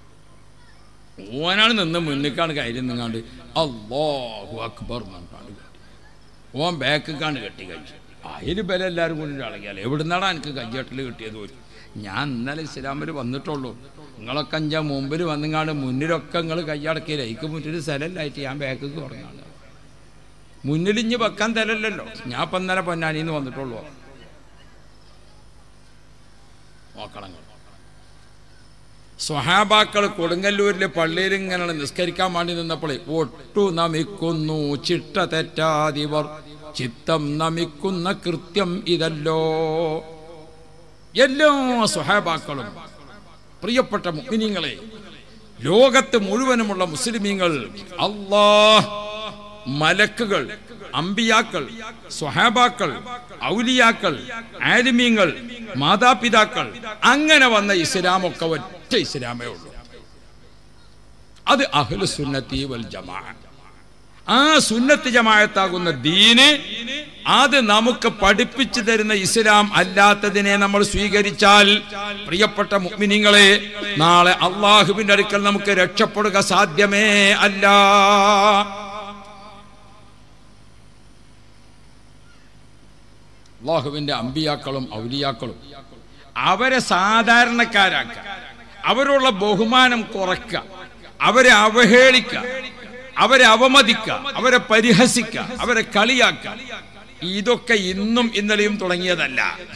ഓനാണ് നിന്ന് മുന്നിക്കാണ് കയറി നിങ്ങാണ്ട് അള്ളാഹു അക്ബർ എന്നാണ് ഓൻ ബാക്കിക്കാണ് കെട്ടി കഴിച്ചു അതിൽ ബലം എല്ലാവരും കൂടി ഇളകിയാൽ എവിടുന്നാണ് എനിക്ക് കയ്യേട്ടൽ കിട്ടിയത് പോലും ഞാൻ ഇന്നലെ ഇസ്ലാമിൽ വന്നിട്ടുള്ളൂ നിങ്ങളൊക്കെ അഞ്ചാ മുമ്പിൽ വന്നിങ്ങാണ്ട് മുന്നിലൊക്കെ നിങ്ങൾ കൈയടക്കിയില്ല എനിക്ക് മുന്നിൽ സ്ഥലമില്ലായിട്ട് ഞാൻ ബാക്കിക്ക് പറഞ്ഞാണ് മുന്നിൽ ഇഞ്ഞ് വെക്കാൻ തരല്ലല്ലോ ഞാൻ ഇപ്പം ഇന്നലെ പൊന്നാനിന്ന് വന്നിട്ടുള്ളൂ നോക്കണം ഇങ്ങള്. സ്വഹാബാക്കൾ കൊടുങ്ങല്ലൂരിലെ പള്ളിയിൽ ഇങ്ങനെ നിസ്കരിക്കാൻ വേണ്ടി നിന്നപ്പോൾ ഒട്ടു നമിക്കുന്നു ചിട്ട തെറ്റാതിവർ ചിത്തം നമിക്കുന്ന കൃത്യം ഇതല്ലോ എല്ലാ സ്വഹാബാക്കളും പ്രിയപ്പെട്ട മുഗ്നിങ്ങളെ ലോകത്ത് മുഴുവനുമുള്ള മുസ്ലിമീങ്ങൾ അള്ളാഹ് മലക്കുകൾ അമ്പിയാക്കൾ സ്വഹാബാക്കൾ ഔലിയാക്കൾ ആലിമീങ്ങൾ മാതാപിതാക്കൾ അങ്ങനെ വന്ന ഇസ്ലാമൊക്കെ ഒറ്റ ഇസ്ലാമേ ഉള്ളൂ അത് അഹ്ലു സുന്നത്തി വൽ ജമാ ആ സുന്നത്ത് ജമായത്താകുന്ന ദീന് അത് നമുക്ക് പഠിപ്പിച്ചു തരുന്ന ഇസ്ലാം അല്ലാത്തതിനെ നമ്മൾ സ്വീകരിച്ചാൽ പ്രിയപ്പെട്ട മുഅ്മിനീങ്ങളെ നാളെ അള്ളാഹുവിന്റെ അടുക്കൽ നമുക്ക് രക്ഷപ്പെടുക സാധ്യമേ അല്ല അള്ളാഹുവിന്റെ അമ്പിയാക്കളും ഔലിയാക്കളും അവരെ സാധാരണക്കാരാക്കുക അവരുള്ള ബഹുമാനം കുറയ്ക്കുക അവരെ അവഹേളിക്കുക അവരെ അവമതിക്കുക അവരെ പരിഹസിക്കുക അവരെ കളിയാക്കുക ഇതൊക്കെ ഇന്നും ഇന്നലെയും തുടങ്ങിയതല്ല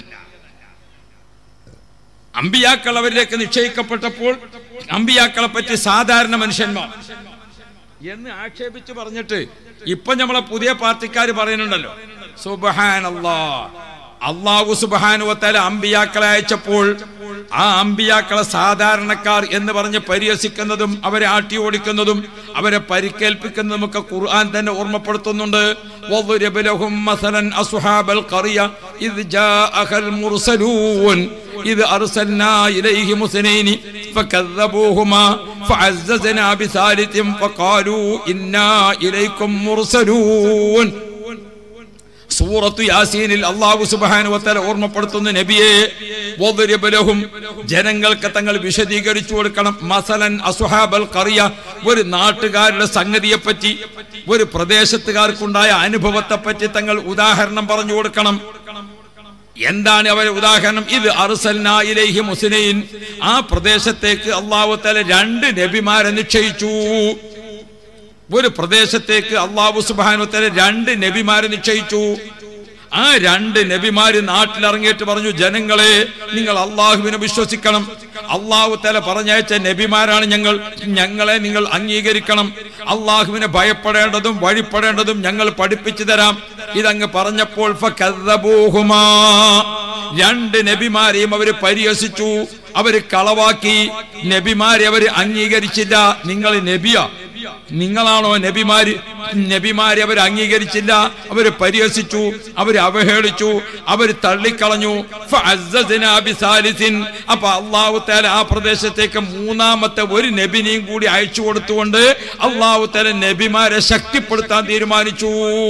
അമ്പിയാക്കൾ അവരിലേക്ക് നിശ്ചയിക്കപ്പെട്ടപ്പോൾ അമ്പിയാക്കളെ പറ്റി സാധാരണ മനുഷ്യന്മാർ എന്ന് ആക്ഷേപിച്ച് പറഞ്ഞിട്ട് ഇപ്പൊ നമ്മളെ പുതിയ പാർട്ടിക്കാർ പറയുന്നുണ്ടല്ലോ സുബഹാനല്ലാ അള്ളാഹു സുബാനുവത്തല അമ്പിയാക്കളെ അയച്ചപ്പോൾ ആ അമ്പിയാക്കളെ സാധാരണക്കാർ എന്ന് പറഞ്ഞ് പരിഹസിക്കുന്നതും അവരെ ആട്ടി ഓടിക്കുന്നതും അവരെ പരിക്കേൽപ്പിക്കുന്നതും ഒക്കെ ഖുർആൻ തന്നെ ഓർമ്മപ്പെടുത്തുന്നുണ്ട് وَضْرِبْ لَهُمْ مَثَلًا أَصْحَابَ الْقَرْيَةِ إِذْ جَاءَهَا الْمُرْسَلُونَ إِذْ أَرْسَلْنَا إِلَيْهِمُ اثْنَيْنِ فَكَذَّبُوهُمَا فَعَزَّزْنَا بِثَالِثٍ فَقَالُوا إِنَّا إِلَيْكُمْ مُرْسَلُونَ സൂറത്തു യാസീനിൽ അള്ളാഹു സുബാനുവത്തല ഓർമ്മപ്പെടുത്തുന്ന നബിയെ വദ്രിബ് ലഹും ജനങ്ങൾക്ക് തങ്ങൾ വിശദീകരിച്ചു കൊടുക്കണം മസലൻ അസുഹാബൽ കറിയ ഒരു നാട്ടുകാരുടെ സംഗതിയെ പറ്റി ഒരു പ്രദേശത്തുകാർക്കുണ്ടായ അനുഭവത്തെ പറ്റി തങ്ങൾ ഉദാഹരണം പറഞ്ഞു കൊടുക്കണം എന്താണ് അവരെ ഉദാഹരണം ഇത് അറുസൽനായിലേഹി മുസ്ലിൻ ആ പ്രദേശത്തേക്ക് അള്ളാഹു തല രണ്ട് നബിമാരെ നിശ്ചയിച്ചു ഒരു പ്രദേശത്തേക്ക് അള്ളാഹു സുബാനുത്തര രണ്ട് നബിമാരെ നിശ്ചയിച്ചു ആ രണ്ട് നബിമാര് നാട്ടിലിറങ്ങിയിട്ട് പറഞ്ഞു ജനങ്ങളെ നിങ്ങൾ അള്ളാഹുവിനെ വിശ്വസിക്കണം അള്ളാഹു തല പറഞ്ഞയച്ച നബിമാരാണ് ഞങ്ങൾ ഞങ്ങളെ നിങ്ങൾ അംഗീകരിക്കണം അള്ളാഹുവിനെ ഭയപ്പെടേണ്ടതും വഴിപ്പെടേണ്ടതും ഞങ്ങൾ പഠിപ്പിച്ചു തരാം ഇതങ്ങ് പറഞ്ഞപ്പോൾ ഫകദ്ദബൂഹുമാ. രണ്ട് നബിമാരെയും അവര് പരിഹസിച്ചു അവര് കളവാക്കി നബിമാരെ അവര് അംഗീകരിച്ചില്ല നിങ്ങൾ നബിയാ നിങ്ങളാണോ നബിമാര് നബിമാരെ അവർ അംഗീകരിച്ചില്ല അവര് പരിഹസിച്ചു അവര് അവഹേളിച്ചു അവര് തള്ളിക്കളഞ്ഞു ഫഅസ്സസ്നാ ബിസാലിസിൻ. അപ്പൊ അള്ളാഹു താല ആ പ്രദേശത്തേക്ക് മൂന്നാമത്തെ ഒരു നബിനെയും കൂടി അയച്ചു കൊടുത്തുകൊണ്ട് അള്ളാഹു താല നബിമാരെ ശക്തിപ്പെടുത്താൻ തീരുമാനിച്ചു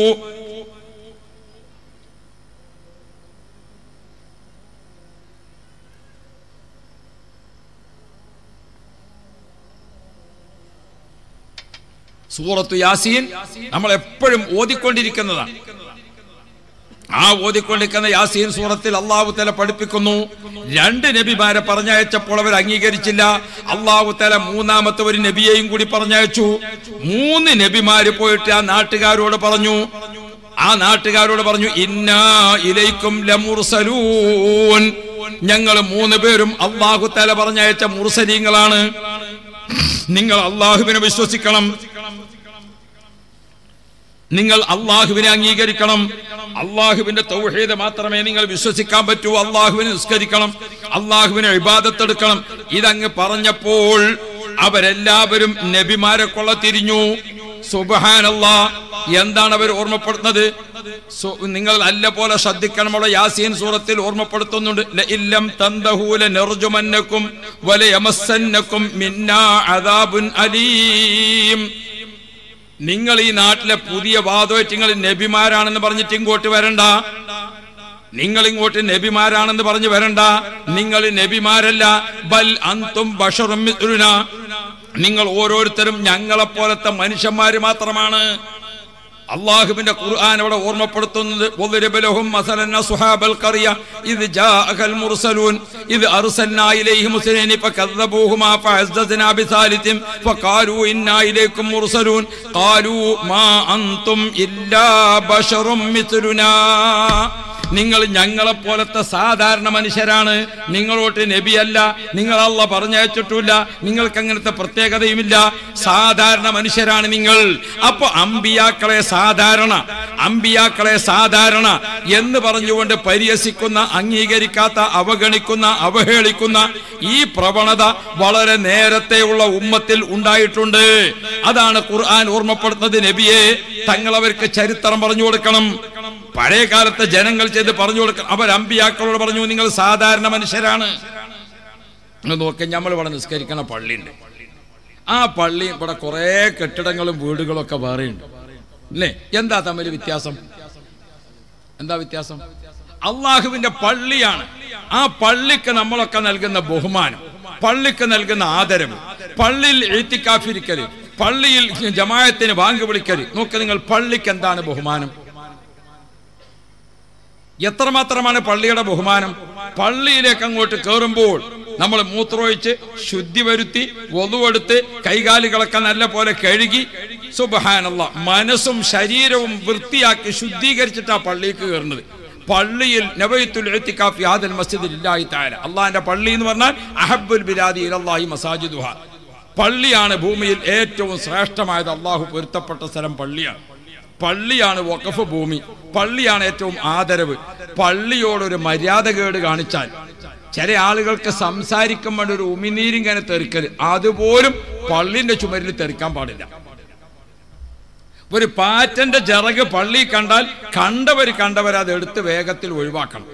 സൂറത്തു യാസീൻ നമ്മൾ എപ്പോഴും ഓതിക്കൊണ്ടിരിക്കുന്നതാണ് ആ ഓതിക്കൊണ്ടിരിക്കുന്ന യാസീൻ സൂറത്തിൽ അള്ളാഹു തല പഠിപ്പിക്കുന്നു രണ്ട് നബിമാരെ പറഞ്ഞയച്ചപ്പോൾ അവർ അംഗീകരിച്ചില്ല അള്ളാഹു തല മൂന്നാമത്തെ ഒരു നബിയെയും കൂടി പറഞ്ഞയച്ചു മൂന്ന് നബിമാര് പോയിട്ട് ആ നാട്ടുകാരോട് പറഞ്ഞു ആ നാട്ടുകാരോട് പറഞ്ഞു ഇന്നാ ഇലൈക്കും ലമുർസലൂൻ ഞങ്ങൾ മൂന്ന് പേരും അള്ളാഹു തല പറഞ്ഞയച്ച മുർസലീങ്ങളാണ് നിങ്ങൾ അള്ളാഹുവിനെ വിശ്വസിക്കണം നിങ്ങൾ അള്ളാഹുവിനെ അംഗീകരിക്കണം അള്ളാഹുവിന്റെ തൗഹീദ് മാത്രമേ നിങ്ങൾ വിശ്വസിക്കാൻ പറ്റൂ അള്ളാഹുവിനെ നിസ്കരിക്കണം അള്ളാഹുവിനെ ഇബാദത്തെടുക്കണം ഇതങ്ങ് പറഞ്ഞപ്പോൾ അവരെല്ലാവരും നബിമാരെ കൊള്ള തിരിഞ്ഞു സുബഹാനല്ലാ എന്താണ് അവർ ഓർമ്മപ്പെടുന്നത് സു- നിങ്ങൾ നല്ല പോലെ ശ്രദ്ധിക്കണം അവിടെ യാസീൻ സൂറത്തിൽ ഓർമ്മപ്പെടുത്തുന്നുണ്ട് ലഇല്ലം തന്തഹൂല നെർജുമന്നക്കും വലയമസന്നക്കും മിന്നാ അദാബുൻ അലീം നിങ്ങൾ ഈ നാട്ടിലെ പുതിയ വാദമായിട്ട് നിങ്ങൾ നബിമാരാണെന്ന് പറഞ്ഞിട്ട് ഇങ്ങോട്ട് വരണ്ട നിങ്ങൾ ഇങ്ങോട്ട് നബിമാരാണെന്ന് പറഞ്ഞു വരണ്ട നിങ്ങൾ നബിമാരല്ല ബൽ അന്തും ബഷറും മിത്രുന നിങ്ങൾ ഓരോരുത്തരും ഞങ്ങളെ പോലത്തെ മനുഷ്യന്മാര് മാത്രമാണ് അള്ളാഹുവിന്റെ ഖുർആൻ അവിടെ ഓർമ്മപ്പെടുത്തുന്നത് "വദ്രിബ് ലഹും മസലൻ അസ്ഹാബൽ ഖറിയ ഇദ് ജാഅകൽ മുർസലൂൻ ഇദ് അർസൽനാ ഇലൈഹിം മുസ്ലിമീൻ ഫകذبوهما فعززنا بثالث فقالوا إنا إليكم مرسلون قالوا ما أنتم إلا بشر مثلنا നിങ്ങൾ ഞങ്ങളെ പോലത്തെ സാധാരണ മനുഷ്യരാണ് നിങ്ങളോട്ട് നബിയല്ല നിങ്ങൾ അല്ല പറഞ്ഞയച്ചിട്ടില്ല നിങ്ങൾക്ക് അങ്ങനത്തെ പ്രത്യേകതയുമില്ല സാധാരണ മനുഷ്യരാണ് നിങ്ങൾ അപ്പൊ അമ്പിയാക്കളെ സാധാരണ അമ്പിയാക്കളെ സാധാരണ എന്ന് പറഞ്ഞുകൊണ്ട് പരിഹസിക്കുന്ന അംഗീകരിക്കാത്ത അവഗണിക്കുന്ന അവഹേളിക്കുന്ന ഈ പ്രവണത വളരെ നേരത്തെയുള്ള ഉമ്മത്തിൽ ഉണ്ടായിട്ടുണ്ട് അതാണ് ഖുർആൻ ഓർമ്മപ്പെടുത്തുന്നത് നബിയെ തങ്ങളവർക്ക് ചരിത്രം പറഞ്ഞു കൊടുക്കണം പഴയ കാലത്തെ ജനങ്ങൾ ചെയ്ത് പറഞ്ഞു കൊടുക്കണം അവർ അമ്പിയാക്കളോട് പറഞ്ഞു നിങ്ങൾ സാധാരണ മനുഷ്യരാണ് നിങ്ങൾ നോക്കി നമ്മൾ ഇവിടെ നിസ്കരിക്കണ പള്ളിയുണ്ട് ആ പള്ളി ഇവിടെ കുറേ കെട്ടിടങ്ങളും വീടുകളും ഒക്കെ വേറെയുണ്ട് അല്ലേ എന്താ തമ്മിൽ വ്യത്യാസം എന്താ വ്യത്യാസം അള്ളാഹുവിന്റെ പള്ളിയാണ് ആ പള്ളിക്ക് നമ്മളൊക്കെ നൽകുന്ന ബഹുമാനം പള്ളിക്ക് നൽകുന്ന ആദരവ് പള്ളിയിൽ എഴുത്തിക്കാഫിരിക്കല് പള്ളിയിൽ ജമായത്തിന് വാങ്ക് വിളിക്കല് നോക്ക് നിങ്ങൾ പള്ളിക്ക് എന്താണ് ബഹുമാനം എത്രമാത്രമാണ് പള്ളിയുടെ ബഹുമാനം പള്ളിയിലേക്ക് അങ്ങോട്ട് കയറുമ്പോൾ നമ്മൾ മൂത്രമൊഴിച്ച് ശുദ്ധി വരുത്തി വധുവെടുത്ത് കൈകാലുകളൊക്കെ നല്ല പോലെ കഴുകി സുബഹാനല്ല മനസ്സും ശരീരവും വൃത്തിയാക്കി ശുദ്ധീകരിച്ചിട്ടാ പള്ളിക്ക് കയറുന്നത് പള്ളിയിൽ നബൈത്തുൽ ഇഅ്തികാഫ് യാദൽ മസ്ജിദിൽ ഇല്ലാഹി തആല അള്ളാഹിന്റെ പള്ളി എന്ന് പറഞ്ഞാൽ അഹബ്ബുൽ ബിലാദി ഇലല്ലാഹി മസാജിദുഹ പള്ളിയാണ് ഭൂമിയിൽ ഏറ്റവും ശ്രേഷ്ഠമായത് അള്ളാഹു പൊരുത്തപ്പെട്ട സ്ഥലം പള്ളിയാണ് പള്ളിയാണ് വഖഫ് ഭൂമി പള്ളിയാണ് ഏറ്റവും ആദരവ് പള്ളിയോടൊരു മര്യാദകേട് കാണിച്ചാൽ ചില ആളുകൾക്ക് സംസാരിക്കുമ്പോൾ ഒരു ഉമിനീരിങ്ങനെ തെറിക്കൽ അതുപോലും പള്ളിന്റെ ചുമരിൽ തെറിക്കാൻ പാടില്ല ഒരു പാറ്റന്റെ ചിറക് പള്ളി കണ്ടാൽ കണ്ടവർ കണ്ടവർ അത് എടുത്ത് വേഗത്തിൽ ഒഴിവാക്കണം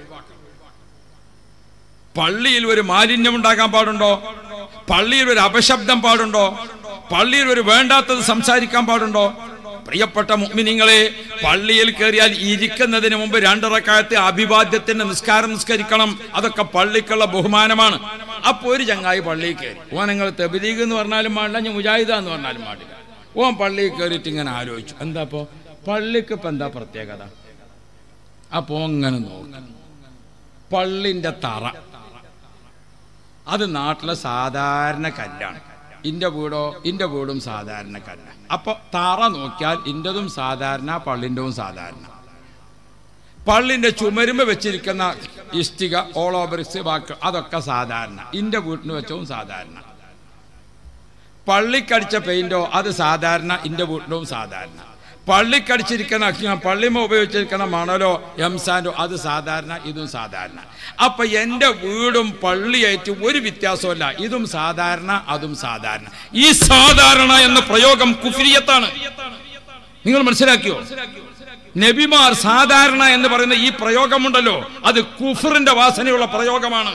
പള്ളിയിൽ ഒരു മാലിന്യം ഉണ്ടാകാൻ പാടുണ്ടോ പള്ളിയിൽ ഒരു അപശബ്ദം പാടുണ്ടോ പള്ളിയിൽ ഒരു വേണ്ടാത്തത് സംസാരിക്കാൻ പാടുണ്ടോ പ്രിയപ്പെട്ട മുഅ്മിനീങ്ങളെ പള്ളിയിൽ കയറിയാൽ ഇരിക്കുന്നതിന് മുമ്പ് രണ്ടിറക്കാലത്ത് അഭിവാദ്യത്തിന്റെ നിസ്കാരം നിസ്കരിക്കണം അതൊക്കെ പള്ളിക്കുള്ള ബഹുമാനമാണ് അപ്പൊ ഒരു ചങ്ങായി പള്ളിയിൽ കയറി ഓൻ നിങ്ങൾ തെബിലീഗ് എന്ന് പറഞ്ഞാലും പാടില്ല ഞാൻ മുജാഹിദ എന്ന് പറഞ്ഞാലും പാടില്ല ഓൻ പള്ളിയിൽ കയറിയിട്ട് ഇങ്ങനെ ആലോചിച്ചു എന്താ അപ്പോ പള്ളിക്ക് ഇപ്പൊ എന്താ പ്രത്യേകത അപ്പോ അങ്ങനെ നോക്കാം പള്ളിന്റെ തറ അത് നാട്ടിലെ സാധാരണ കല്ലാണ് ഇന്റെ വീടോ ഇന്റെ വീടും സാധാരണ കല്ല അപ്പൊ തറ നോക്കിയാൽ ഇന്റതും സാധാരണ പള്ളിൻ്റെവും സാധാരണ പള്ളിന്റെ ചുമരുമ്പ് വെച്ചിരിക്കുന്ന ഇഷ്ടിക ഓളോബറിക്സ് ബാക്കി അതൊക്കെ സാധാരണ ഇന്റെ വീട്ടിന് വെച്ചവും സാധാരണ പള്ളിക്കടിച്ച പെയിന്റോ അത് സാധാരണ ഇന്റെ വീട്ടിലും സാധാരണ പള്ളിക്കടിച്ചിരിക്കുന്ന പള്ളിമ ഉപയോഗിച്ചിരിക്കുന്ന മണലോ എംസാൻഡോ അത് സാധാരണ ഇതും സാധാരണ അപ്പൊ എന്റെ വീടും പള്ളിയായിട്ട് ഒരു വ്യത്യാസമല്ല ഇതും സാധാരണ അതും സാധാരണ ഈ സാധാരണ എന്ന പ്രയോഗം കുഫിരിയത്താണ് നിങ്ങൾ മനസ്സിലാക്കിയോ നബിമാർ സാധാരണ എന്ന് പറയുന്ന ഈ പ്രയോഗമുണ്ടല്ലോ അത് കുഫറിന്റെ വാസനയുള്ള പ്രയോഗമാണ്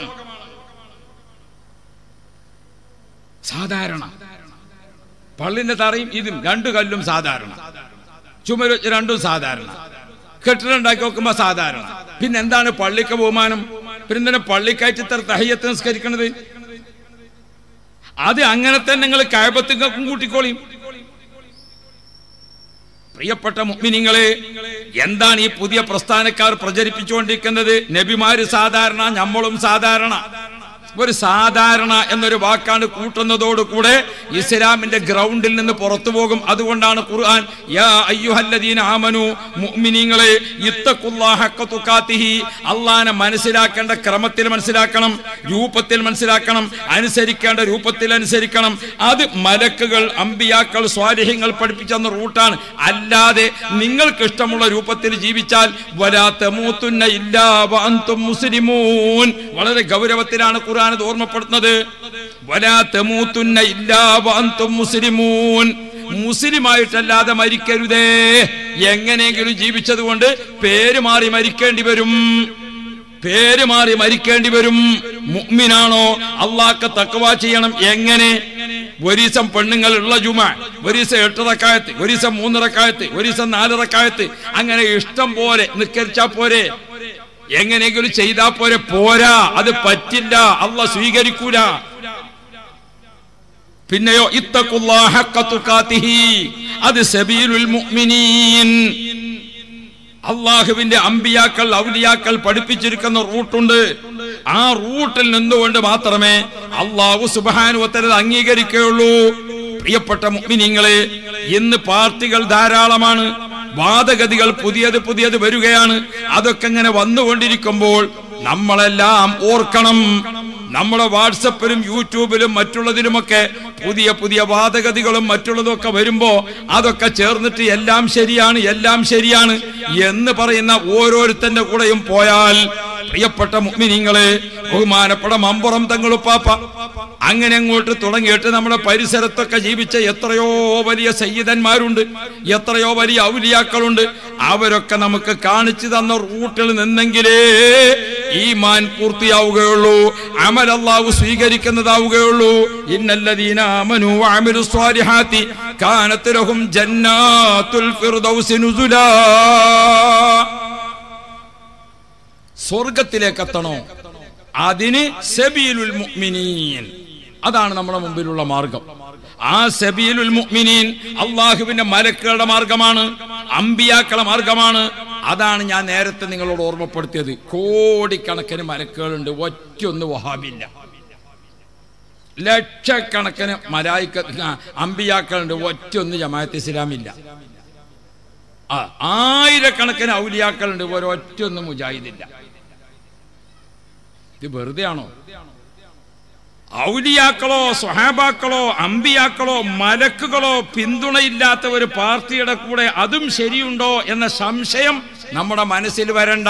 സാധാരണ പള്ളിന്റെ തറയും ഇതും രണ്ടു കല്ലും സാധാരണ ചുമര് രണ്ടും സാധാരണ കെട്ടിടം ഉണ്ടാക്കി നോക്കുമ്പോ സാധാരണ പിന്നെ എന്താണ് പള്ളിക്ക് ബഹുമാനം പിന്നെ എന്തിനാ പള്ളിക്കയറ്റി ഇത്ര തഹയ്യത്ത് നിസ്കരിക്കണത് അത് അങ്ങനെ തന്നെ നിങ്ങൾ കഴപത്തുക്കും കൂട്ടിക്കോളിയും പ്രിയപ്പെട്ട മുഗ്മിനിങ്ങളെ എന്താണ് ഈ പുതിയ പ്രസ്ഥാനക്കാർ പ്രചരിപ്പിച്ചുകൊണ്ടിരിക്കുന്നത് നബിമാര് സാധാരണ നമ്മളും സാധാരണ ഒരു സാധാരണ എന്നൊരു വാക്കാണ് കൂട്ടുന്നതോടുകൂടെ ഇസ്ലാമിന്റെ ഗ്രൗണ്ടിൽ നിന്ന് പുറത്തു പോകും അതുകൊണ്ടാണ് ഖുർആൻ യാ അയ്യുഹല്ലദീന ആമനു മുഅ്മിനീങ്ങളെ ഇത്തഖുല്ലാഹ ഹഖ തുഖാതിഹി അള്ളാഹനെ മനസ്സിലാക്കേണ്ട ക്രമത്തിൽ മനസ്സിലാക്കണം രൂപത്തിൽ മനസ്സിലാക്കണം അനുസരിക്കേണ്ട രൂപത്തിൽ അനുസരിക്കണം അത് മലക്കുകൾ അമ്പിയാക്കൾ സ്വാരഹ്യങ്ങൾ പഠിപ്പിച്ചെന്ന റൂട്ടാണ് അല്ലാതെ നിങ്ങൾക്ക് ഇഷ്ടമുള്ള രൂപത്തിൽ ജീവിച്ചാൽ വലാത്ത മൂത്തുന്ന ഇല്ലാ വഅന്തും മുസ്ലിമൂൻ വളരെ ഗൗരവത്തിലാണ് ഖുർആൻ ഇത് ഓർമ്മപ്പെടുത്തുന്നത് വലാത്ത മൂത്തുന്ന ഇല്ലാ വഅന്തും മുസ്ലിമൂൻ മുസ്ലിമായിട്ടല്ലാതെ മരിക്കരുതേ എങ്ങനെയെങ്കിലും ജീവിച്ചത് കൊണ്ട് പേര് മാറി മരിക്കേണ്ടി വരും പേര് മാറി മരിക്കേണ്ടി വരും മുഅ്മിനാണോ അള്ളാഹ്ക്ക് തക്കവ ചെയ്യണം എങ്ങനെ ഒരീസം പെണ്ണുങ്ങൾ ഉള്ള ജുമ ഒരീസം എട്ടറക്കായത്ത് ഒരീസം മൂന്നിറക്കായത്ത് ഒരീസം നാലിറക്കായത്ത് അങ്ങനെ ഇഷ്ടം പോലെ നിക്കരിച്ചാ പോരെ എങ്ങനെയെങ്കിലും ചെയ്താ പോരെ പോരാ അത് പറ്റില്ല അള്ള സ്വീകരിക്കൂല പിന്നെയോ ഇത്തഖുല്ലാഹ ഹഖ തുഖാതിഹി അത് സബീലുൽ മുഅ്മിനീൻ അള്ളാഹുവിന്റെ അമ്പിയാക്കൾ ഔലിയാക്കൾ പഠിപ്പിച്ചിരിക്കുന്ന റൂട്ടുണ്ട് ആ റൂട്ടിൽ നിന്നുകൊണ്ട് മാത്രമേ അള്ളാഹു സുബാനുവത്തരത് അംഗീകരിക്കുകയുള്ളൂ പ്രിയപ്പെട്ട മുഗ്മിനിങ്ങളെ ഇന്ന് പാർട്ടികൾ ധാരാളമാണ് വാദഗതികൾ പുതിയത് പുതിയത് വരികയാണ് അതൊക്കെ ഇങ്ങനെ വന്നുകൊണ്ടിരിക്കുമ്പോൾ നമ്മളെല്ലാം ഓർക്കണം നമ്മുടെ വാട്സപ്പിലും യൂട്യൂബിലും മറ്റുള്ളതിലുമൊക്കെ പുതിയ പുതിയ വാദഗതികളും മറ്റുള്ളതൊക്കെ വരുമ്പോ അതൊക്കെ ചേർന്നിട്ട് എല്ലാം ശരിയാണ് എല്ലാം ശരിയാണ് എന്ന് പറയുന്ന ഓരോരുത്തന്റെ കൂടെയും പോയാൽ പ്രിയപ്പെട്ട മുഗ്മിനിങ്ങളെ ബഹുമാനപ്പെട്ട മമ്പുറം തങ്ങളുപ്പാപ്പ അങ്ങനെ അങ്ങോട്ട് തുടങ്ങിയിട്ട് നമ്മുടെ പരിസരത്തൊക്കെ ജീവിച്ച എത്രയോ വലിയ സയ്യിദന്മാരുണ്ട് എത്രയോ വലിയ ഔലിയാക്കളുണ്ട് അവരൊക്കെ നമുക്ക് കാണിച്ചു തന്ന റൂട്ടിൽ നിന്നെങ്കിലേ ഈ മാൻ പൂർത്തിയാവുകയുള്ളൂ അമൽ അല്ലാഹു സ്വീകരിക്കുന്നതാവുകയുള്ളൂ ഇന്നല്ലദീന ആമനു വഅമിലു സ്വാലിഹാത്തി കാനത്ത് ലഹും ജന്നാത്തുൽ ഫിർദൗസി നുസുലാ സ്വർഗത്തിലേക്ക് എത്തണോ അതിന് സബീലുൽ മുഅ്മിനീൻ അതാണ് നമ്മുടെ മുമ്പിലുള്ള മാർഗം ആ സബീലുൽ മുഅ്മിനീൻ അള്ളാഹുവിന്റെ മലക്കുകളുടെ മാർഗമാണ് അമ്പിയാക്കളെ മാർഗമാണ് അതാണ് ഞാൻ നേരത്തെ നിങ്ങളോട് ഓർമ്മപ്പെടുത്തിയത് കോടിക്കണക്കിന് മലക്കുകളുണ്ട് ഒറ്റയൊന്ന് വഹാബില്ല ലക്ഷക്കണക്കിന് മലായിക്ക ആ, അമ്പിയാക്കളുണ്ട് ഒറ്റയൊന്ന് ജമാഅത്ത് ഇസ്ലാമില്ല ആ ആയിരക്കണക്കിന് ഔലിയാക്കളുണ്ട് ഒരൊറ്റൊന്നും മുജാഹിദില്ല ഇത് വെറുതെ ആണോ ഔലിയാക്കളോ സ്വഹാബാക്കളോ അമ്പിയാക്കളോ മലക്കുകളോ പിന്തുണയില്ലാത്ത ഒരു പാർട്ടിയുടെ കൂടെ അതും ശരിയുണ്ടോ എന്ന സംശയം നമ്മുടെ മനസ്സിൽ വരണ്ട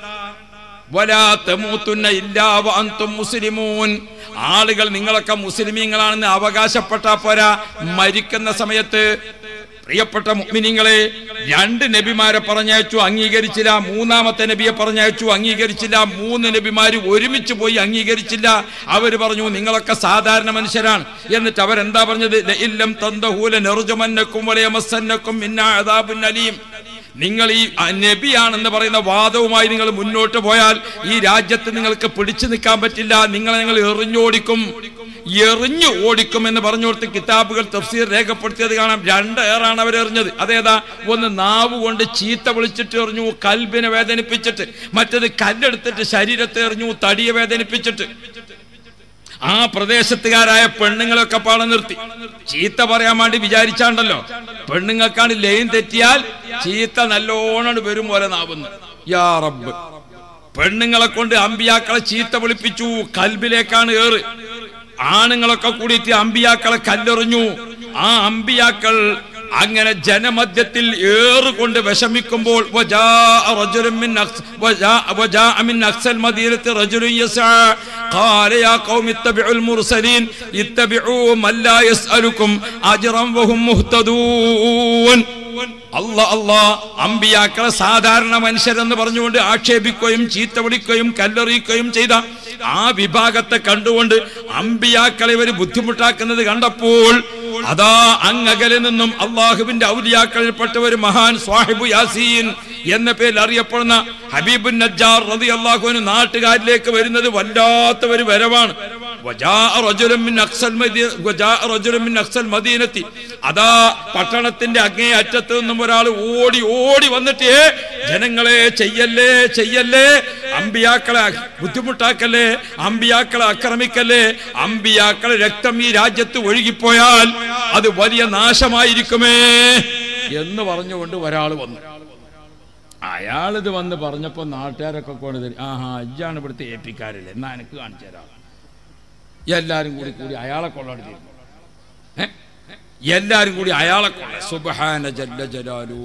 വലാ തമൂത്തുന്ന ഇല്ലാ വഅൻതും മുസ്ലിമൂൻ ആളുകൾ നിങ്ങളൊക്കെ മുസ്ലിമീങ്ങളാണെന്ന് അവകാശപ്പെട്ടാ പോരാ മരിക്കുന്ന സമയത്ത് പ്രിയപ്പെട്ട മുഅ്മിനീങ്ങളെ രണ്ട് നബിമാരെ പറഞ്ഞയച്ചു അംഗീകരിച്ചില്ല മൂന്നാമത്തെ നബിയെ പറഞ്ഞയച്ചു അംഗീകരിച്ചില്ല മൂന്ന് നബിമാര് ഒരുമിച്ച് പോയി അംഗീകരിച്ചില്ല അവര് പറഞ്ഞു നിങ്ങളൊക്കെ സാധാരണ മനുഷ്യരാണ് എന്നിട്ട് അവരെന്താ പറഞ്ഞത് ലഇല്ലം തന്തഹൂല നെറുജമന്നക്കും വലയമസന്നക്കും മിന്നാ അദാബുൻ അലീം നിങ്ങൾ ഈ അ, നബിയാണെന്ന് പറയുന്ന വാദവുമായി നിങ്ങൾ മുന്നോട്ട് പോയാൽ ഈ രാജ്യത്ത് നിങ്ങൾക്ക് പിടിച്ചു നിൽക്കാൻ പറ്റില്ല നിങ്ങളെ നിങ്ങൾ എറിഞ്ഞോടിക്കും എറിഞ്ഞു ഓടിക്കും എന്ന് പറഞ്ഞു കൊടുത്ത് കിതാബുകൾ തഫ്സീർ രേഖപ്പെടുത്തിയത് കാണാം രണ്ട് ഏറാണ് അവർ എറിഞ്ഞത് അതേതാ ഒന്ന് നാവ് കൊണ്ട് ചീത്ത വിളിച്ചിട്ട് എറിഞ്ഞു കൽബിനെ വേദനിപ്പിച്ചിട്ട് മറ്റത് കല്ലെടുത്തിട്ട് ശരീരത്തെ എറിഞ്ഞു തടിയെ വേദനിപ്പിച്ചിട്ട് ആ പ്രദേശത്തുകാരായ പെണ്ണുങ്ങളൊക്കെ പാടെ നിർത്തി ചീത്ത പറയാൻ വേണ്ടി വിചാരിച്ചാണ്ടല്ലോ പെണ്ണുങ്ങൾക്കാണ് ലൈൻ തെറ്റിയാൽ ചീത്ത നല്ലോണം വരും പോലെ നാവുന്നു യാ റബ്ബ് പെണ്ണുങ്ങളെ കൊണ്ട് അമ്പിയാക്കളെ ചീത്ത വിളിപ്പിച്ചു കൽബിലേക്കാണ് ഏറ് ആണുങ്ങളൊക്കെ കൂടിയിട്ട് അമ്പിയാക്കളെ കല്ലെറിഞ്ഞു ആ അമ്പിയാക്കൾ അങ്ങനെ ജനമധ്യത്തിൽ ഏറുകൊണ്ട് വിഷമിക്കുമ്പോൾ വജാഅ റജുലുൻ മിൻ അക്സ്- വജാഅ- വജാഅ മിൻ അക്സൽ മദീനത്തി റജുലുൻ യസ്അ قال يا قوم اتبعوا المرسلين اتبعوا من لا يسألكم أجرا وهم مهتدون അല്ല അല്ലാ അമ്പിയാക്കളെ സാധാരണ മനുഷ്യരെന്ന് പറഞ്ഞുകൊണ്ട് ആക്ഷേപിക്കുകയും ചീത്ത വിളിക്കുകയും കല്ലെറിയിക്കുകയും ചെയ്ത ആ വിഭാഗത്തെ കണ്ടുകൊണ്ട് അമ്പിയാക്കളെ ഇവർ ബുദ്ധിമുട്ടാക്കുന്നത് കണ്ടപ്പോൾ അതാ അങ്ങകലെ നിന്നും അള്ളാഹുവിന്റെ ഔലിയാക്കളിൽപ്പെട്ട ഒരു മഹാൻ സ്വാഹിബു യാസീൻ എന്ന പേരിൽ അറിയപ്പെടുന്ന ഹബീബുൻ നജ്ജാർ റതി അള്ളാഹുവിന് നാട്ടുകാരിലേക്ക് വരുന്നത് വല്ലാത്ത ഒരു വരവാണ് വജാഅ റജുലുൻ മിൻ അക്സൽ മദീ- വജാഅ റജുലുൻ മിൻ അക്സൽ മദീനത്തി. അതാ പട്ടണത്തിന്റെ അങ്ങേ അറ്റത്ത് നിന്നും ഒരാൾ ഓടി ഓടി വന്നിട്ട് "ഏ, ജനങ്ങളെ ചെയ്യല്ലേ ചെയ്യല്ലേ അമ്പിയാക്കളെ ബുദ്ധിമുട്ടാക്കല്ലേ അമ്പിയാക്കളെ ആക്രമിക്കല്ലേ അമ്പിയാക്കളെ രക്തം ഈ രാജ്യത്ത് ഒഴുകിപ്പോയാൽ അത് വലിയ നാശമായിരിക്കുമേ എന്ന് പറഞ്ഞുകൊണ്ട് ഒരാൾ വന്നു അയാളിത് വന്ന് പറഞ്ഞപ്പോ നാട്ടുകാരൊക്കെ കൊണ്ടുതരും ആഹാ അജ്ജാണ് ഇവിടുത്തെ ഏപ്പിക്കാരല്ലേ എന്നാ എനിക്ക് കാണിച്ചു തരാം എല്ലാരും കൂടി കൂടി അയാളെ കൊള്ളടി എല്ലാരും കൂടി അയാളെ കൊള്ള സുബഹാന ജല്ല ജലാലൂ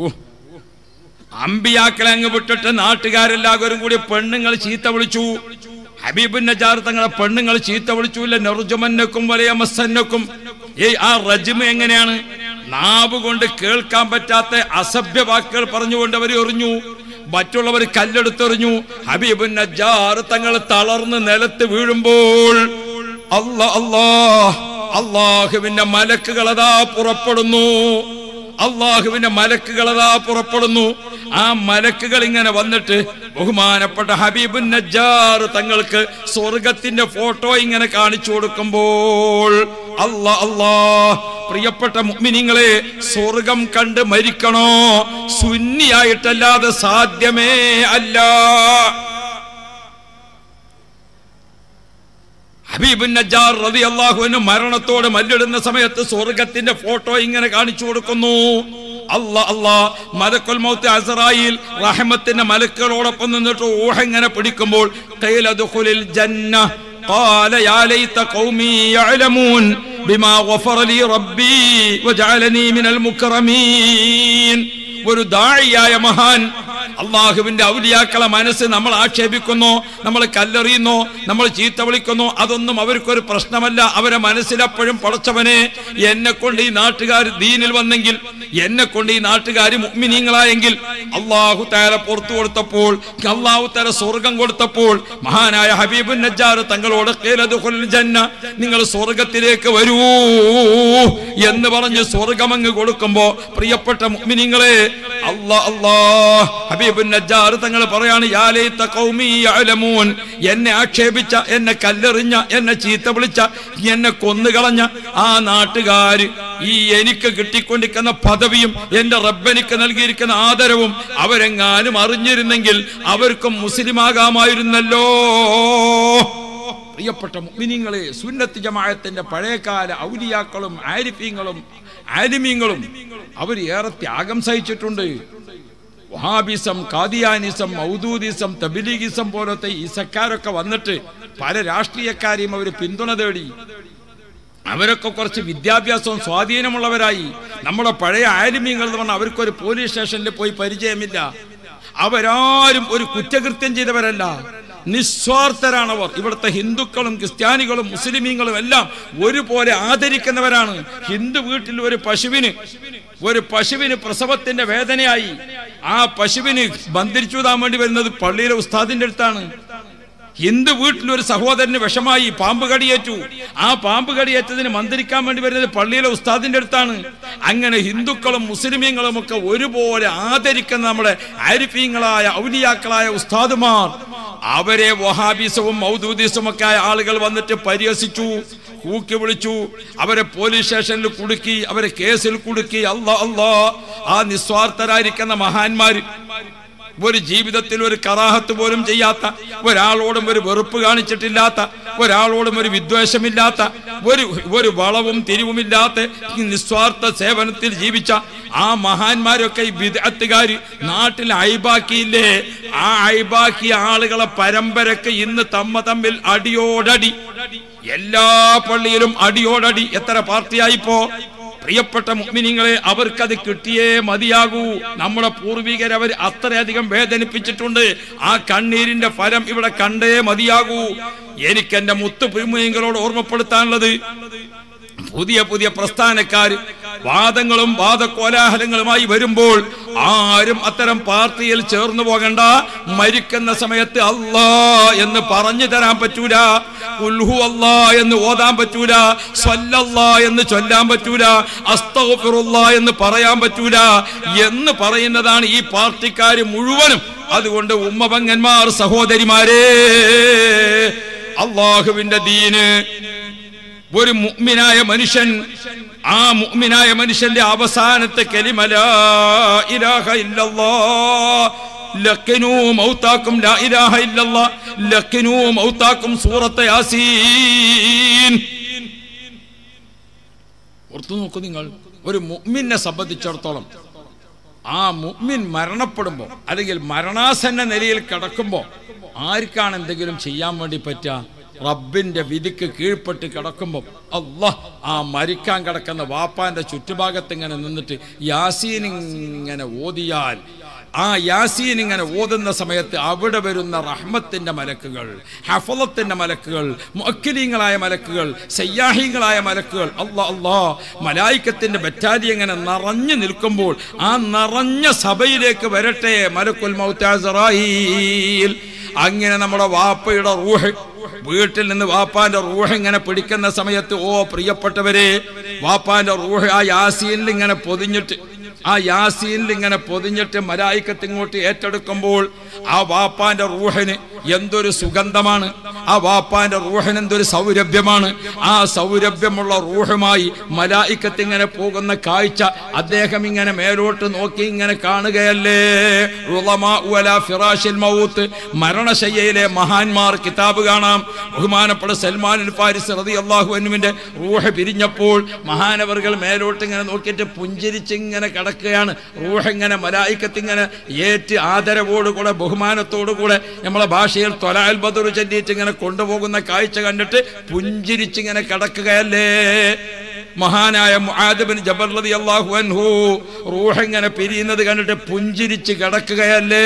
അമ്പിയാക്കളെ അങ്ങ് വിട്ടിട്ട് നാട്ടുകാരെല്ലാവരും കൂടി പെണ്ണുങ്ങൾ ചീത്ത വിളിച്ചു ഹബീബിൻ നജാർ തങ്ങളെ പെണ്ണുങ്ങൾ ചീത്ത വിളിച്ചു നെറുജമന്നക്കും വലയമസന്നക്കും ഏയ് ആ റജ്മ എങ്ങനെയാണ് നാവ് കൊണ്ട് കേൾക്കാൻ പറ്റാത്ത അസഭ്യ വാക്കുകൾ പറഞ്ഞുകൊണ്ട് അവർ എറിഞ്ഞു മറ്റുള്ളവർ കല്ലെടുത്തെറിഞ്ഞു ഹബീബുൻ നജാർ തങ്ങൾ തളർന്ന് നിലത്ത് വീഴുമ്പോൾ അല്ല അല്ലാ അള്ളാഹുവിന്റെ മലക്കുകൾ അതാ പുറപ്പെടുന്നു അള്ളാഹുവിന്റെ മലക്കുകൾ അതാ പുറപ്പെടുന്നു ആ മലക്കുകൾ ഇങ്ങനെ വന്നിട്ട് ബഹുമാനപ്പെട്ട ഹബീബുൻ നജ്ജാർ തങ്ങൾക്ക് സ്വർഗത്തിന്റെ ഫോട്ടോ ഇങ്ങനെ കാണിച്ചു കൊടുക്കുമ്പോൾ അല്ലാ അല്ലാ പ്രിയപ്പെട്ട മുഅ്മിനീങ്ങളെ സ്വർഗം കണ്ട് മരിക്കണോ സുന്നിയായിട്ടല്ലാതെ സാധ്യമേ അല്ല ഹബീബുൻ നജ്ജാർ റളിയല്ലാഹു അൻഹു മരണത്തോട് മല്ലിടുന്ന സമയത്ത് സ്വർഗത്തിന്റെ ഫോട്ടോ ഇങ്ങനെ കാണിച്ചു കൊടുക്കുന്നു അല്ല അല്ല മലക്കുൽ മൗത്ത് അസറായിൽ റഹ്മത്തിന്റെ മലക്കുകളോടൊപ്പം നിന്നിട്ട് ഊഹ ഇങ്ങനെ പിടിക്കുമ്പോൾ ഖീല ദുഖുലിൽ ജന്ന قال يا ليت قومي يعلمون بما غفر لي ربي وجعلني من المكرمين ഒരു ദാഴിയായ മഹാൻ അള്ളാഹുവിന്റെ ഔലിയാക്കളെ മനസ്സ് നമ്മൾ ആക്ഷേപിക്കുന്നു നമ്മൾ കല്ലെറിയുന്നു നമ്മൾ ചീത്ത വിളിക്കുന്നു അതൊന്നും അവർക്കൊരു പ്രശ്നമല്ല അവരെ മനസ്സിലെപ്പോഴും പടച്ചവനെ എന്നെ കൊണ്ട് ഈ നാട്ടുകാർ ദീനിൽ വന്നെങ്കിൽ എന്നെ കൊണ്ട് ഈ നാട്ടുകാർ മുഗ്മിനീങ്ങളായെങ്കിൽ അള്ളാഹു താര പുറത്തു കൊടുത്തപ്പോൾ അള്ളാഹു താര സ്വർഗം കൊടുത്തപ്പോൾ മഹാനായ ഹബീബുൻ നജ്ജാർ തങ്ങളോട് "ഖീലദ്ഖുൽ ജന്ന നിങ്ങൾ സ്വർഗത്തിലേക്ക് വരൂ എന്ന് പറഞ്ഞ് സ്വർഗമങ്ങ് കൊടുക്കുമ്പോ പ്രിയപ്പെട്ട മുഅ്മിനീങ്ങളെ അല്ലാ അല്ലാ ഹബീബുൻ നജ്ജാർ തങ്ങൾ പറയാണ് യാ ലൈത ഖൗമി യഅലമൂൻ എന്നെ ആക്ഷേപിച്ച എന്നെ കല്ലെറിഞ്ഞ എന്നെ ചീത്ത വിളിച്ച എന്നെ കൊന്നുകളഞ്ഞ ആ നാട്ടുകാര് ഈ എനിക്ക് കിട്ടിക്കൊണ്ടിരിക്കുന്ന പദവിയും എന്റെ റബ്ബനിക്ക് നൽകിയിരിക്കുന്ന ആദരവും അവരെങ്ങാനും അറിഞ്ഞിരുന്നെങ്കിൽ അവർക്കും മുസ്ലിമാകാമായിരുന്നല്ലോ പ്രിയപ്പെട്ട മുഅ്മിനീങ്ങളെ സുന്നത്ത് ജമാഅത്തിന്റെ പഴയകാല ഔലിയാക്കളും ആരിഫീങ്ങളും ആലിമീങ്ങളും അവർ ഏറെ ത്യാഗം സഹിച്ചിട്ടുണ്ട് വഹാബിസം കാദിയാനിസം മൗദൂദിസം തബിലീഗിസം പോലത്തെ ഈ സക്കാരൊക്കെ വന്നിട്ട് പല രാഷ്ട്രീയക്കാരെയും അവർ പിന്തുണ തേടി അവരൊക്കെ കുറച്ച് വിദ്യാഭ്യാസവും സ്വാധീനമുള്ളവരായി നമ്മുടെ പഴയ ആലിമ്യങ്ങൾ എന്ന് പറഞ്ഞാൽ അവർക്കൊരു പോലീസ് സ്റ്റേഷനിൽ പോയി പരിചയമില്ല അവരാരും ഒരു കുറ്റകൃത്യം ചെയ്തവരല്ല നിസ്വാർത്ഥരാണവർ ഇവിടുത്തെ ഹിന്ദുക്കളും ക്രിസ്ത്യാനികളും മുസ്ലിമീങ്ങളും എല്ലാം ഒരുപോലെ ആദരിക്കുന്നവരാണ് ഹിന്ദു വീട്ടിൽ ഒരു പശുവിന് ഒരു പശുവിന് പ്രസവത്തിന്റെ വേദനയായി ആ പശുവിന് ബന്ധിരിച്ചുതാൻ വേണ്ടി വരുന്നത് പള്ളിയിലെ ഉസ്താദിന്റെ അടുത്താണ് ഹിന്ദു വീട്ടിൽ ഒരു സഹോദരന് വിഷമായി പാമ്പ് കടിയേറ്റു ആ പാമ്പ് കടിയേറ്റതിന് മന്ത്രിക്കാൻ വേണ്ടി വരുന്നത് പള്ളിയിലെ ഉസ്താദിന്റെ അടുത്താണ് അങ്ങനെ ഹിന്ദുക്കളും മുസ്ലിമീങ്ങളും ഒക്കെ ഒരുപോലെ ആദരിക്കുന്ന നമ്മുടെ ആരിഫീങ്ങളായ ഔലിയാക്കളായ ഉസ്താദുമാർ അവരെ വഹാബിസവും മൗദൂദിസവും ഒക്കെ ആയ ആളുകൾ വന്നിട്ട് പരിഹസിച്ചു കൂക്കി വിളിച്ചു അവരെ പോലീസ് സ്റ്റേഷനിൽ കുടുക്കി അവരെ കേസിൽ കുടുക്കി അല്ലാ അല്ലാ ആ നിസ്വാർത്ഥരായിരിക്കുന്ന മഹാന്മാര് ഒരു ജീവിതത്തിൽ ഒരു കറാഹത്ത് പോലും ചെയ്യാത്ത ഒരാളോടും ഒരു വെറുപ്പ് കാണിച്ചിട്ടില്ലാത്ത ഒരാളോടും ഒരു വിദ്വേഷമില്ലാത്ത ഒരു ഒരു വളവും തിരിവുമില്ലാത്ത ഈ നിസ്വാർത്ഥ സേവനത്തിൽ ജീവിച്ച ആ മഹാന്മാരൊക്കെ ഈ വിദഗ്ധകാര് നാട്ടിൽ അയബാക്കിയില്ലേ ആ അയബാക്കിയ ആളുകളെ പരമ്പരക്ക് ഇന്ന് തമ്മ തമ്മിൽ അടിയോടടി എല്ലാ പള്ളിയിലും അടിയോടടി എത്ര പാർട്ടിയായിപ്പോ പ്രിയപ്പെട്ട മുഗ്മിനിങ്ങളെ അവർക്കത് കിട്ടിയേ മതിയാകൂ നമ്മുടെ പൂർവികർ അവർ അത്രയധികം വേദനിപ്പിച്ചിട്ടുണ്ട് ആ കണ്ണീരിന്റെ ഫലം ഇവിടെ കണ്ടേ മതിയാകൂ എനിക്ക് എന്റെ മുത്തു പ്രിമുകളോട് ഓർമ്മപ്പെടുത്താനുള്ളത് പുതിയ പുതിയ പ്രസ്ഥാനക്കാർ വാദങ്ങളും വാദകോലാഹലങ്ങളുമായി വരുമ്പോൾ ആരും അത്തരം പാർട്ടിയിൽ ചേർന്നു പോകണ്ട മരിക്കുന്ന സമയത്ത് അല്ലാ എന്ന് പറഞ്ഞു തരാൻ പറ്റൂല ഉൽഹു അല്ലാ എന്ന് ഓതാൻ പറ്റൂല സ്വല്ലല്ലാ എന്ന് ചൊല്ലാൻ പറ്റൂല അസ്തഗ്ഫിറുല്ലാ എന്ന് പറയാൻ പറ്റൂല എന്ന് പറയുന്നതാണ് ഈ പാർട്ടിക്കാർ മുഴുവനും അതുകൊണ്ട് ഉമ്മപങ്ങന്മാർ സഹോദരിമാരെ അള്ളാഹുവിന്റെ ദീന് ഒരു മുഅ്മിനായ മനുഷ്യൻ ആ മുഅ്മിനായ മനുഷ്യന്റെ അവസാനത്തെ കലിമല ഇലാഹ ഇല്ലല്ലാ ലക്കിനു മൗതാക്കും ലാ ഇലാഹ ഇല്ലല്ലാ ലക്കിനു മൗതാക്കും സൂറത്തെ യാസീൻ ഓർത്തു നോക്കൂ നിങ്ങൾ ഒരു മുഅ്മിനെ സംബന്ധിച്ചിടത്തോളം ആ മുഅ്മിൻ മരണപ്പെടുമ്പോൾ അല്ലെങ്കിൽ മരണാസന്ന നിലയിൽ കിടക്കുമ്പോൾ ആർക്കാണ് എന്തെങ്കിലും ചെയ്യാൻ വേണ്ടി പറ്റുക റബ്ബിന്റെ വിധിക്ക് കീഴ്പ്പെട്ട് കിടക്കുമ്പോൾ അള്ളാഹ് ആ മരിക്കാൻ കിടക്കുന്ന വാപ്പാന്റെ ചുറ്റുഭാഗത്ത് ഇങ്ങനെ നിന്നിട്ട് യാസീൻ ഇങ്ങനെ ഓതിയാൽ ആ യാസീൻ ഇങ്ങനെ ഓതുന്ന സമയത്ത് അവിടെ വരുന്ന റഹ്മത്തിന്റെ മലക്കുകൾ ഹഫലത്തിന്റെ മലക്കുകൾ മുഅക്കിലീങ്ങളായ മലക്കുകൾ സയ്യാഹിങ്ങളായ മലക്കുകൾ അല്ലാ അല്ലാ മലായിക്കത്തിന്റെ ബറ്റാലി ഇങ്ങനെ നിറഞ്ഞു നിൽക്കുമ്പോൾ ആ നിറഞ്ഞ സഭയിലേക്ക് വരട്ടെ മലക്കുൽ മൗത്താസറായിൽ അങ്ങനെ നമ്മുടെ വാപ്പയുടെ റൂഹ് വീട്ടിൽ നിന്ന് വാപ്പാന്റെ റൂഹ് ഇങ്ങനെ പിടിക്കുന്ന സമയത്ത് ഓ പ്രിയപ്പെട്ടവരെ വാപ്പാന്റെ റൂഹ് ആ യാസീനിൽ ഇങ്ങനെ പൊതിഞ്ഞിട്ട് ആ യാസീനിൽ ഇങ്ങനെ പൊതിഞ്ഞിട്ട് മലായിക്കത്ത് ഇങ്ങോട്ട് ഏറ്റെടുക്കുമ്പോൾ ആ വാപ്പാന്റെ റൂഹിന് എന്തൊരു സുഗന്ധമാണ് ആ വാപ്പാന്റെ റൂഹിന് എന്തൊരു സൗരഭ്യമാണ് ആ സൗരഭ്യമുള്ള റൂഹുമായി മലായിക്കത്ത് ഇങ്ങനെ പോകുന്ന കാഴ്ച അദ്ദേഹം ഇങ്ങനെ മേലോട്ട് നോക്കി ഇങ്ങനെ കാണുകയല്ലേ ഉളമാ ഉവല ഫിറാഷിൽ മൗത്ത് മരണശയ്യയിലെ മഹാന്മാർ കിതാബ് കാണാം ബഹുമാനപ്പെട്ട സൽമാൻ അൽ ഫാരിസ് റതി അള്ളാഹു അനുവിന്റെ റൂഹ് പിരിഞ്ഞപ്പോൾ മഹാനവറുകൾ മേലോട്ട് ഇങ്ങനെ നോക്കിയിട്ട് പുഞ്ചിരിച്ച് ഇങ്ങനെ കിടക്കുകയാണ് റൂഹ് ഇങ്ങനെ മലായിക്കത്ത് ഇങ്ങനെ ഏറ്റ് ആദരവോടുകൂടെ ബഹുമാനത്തോടുകൂടെ നമ്മളെ ഭാഷയിൽ തൊലാൽ ബദർ ചൊല്ലിയിട്ട് ഇങ്ങനെ കൊണ്ടുപോകുന്ന കാഴ്ച കണ്ടിട്ട് പുഞ്ചിരിച്ചിങ്ങനെ കിടക്കുകയല്ലേ മഹാനായ മുആദബിൻ ജബർ റളിയല്ലാഹു അൻഹു റൂഹ് ഇങ്ങനെ പിരിയുന്നത് കണ്ടിട്ട് പുഞ്ചിരിച്ച് കിടക്കുകയല്ലേ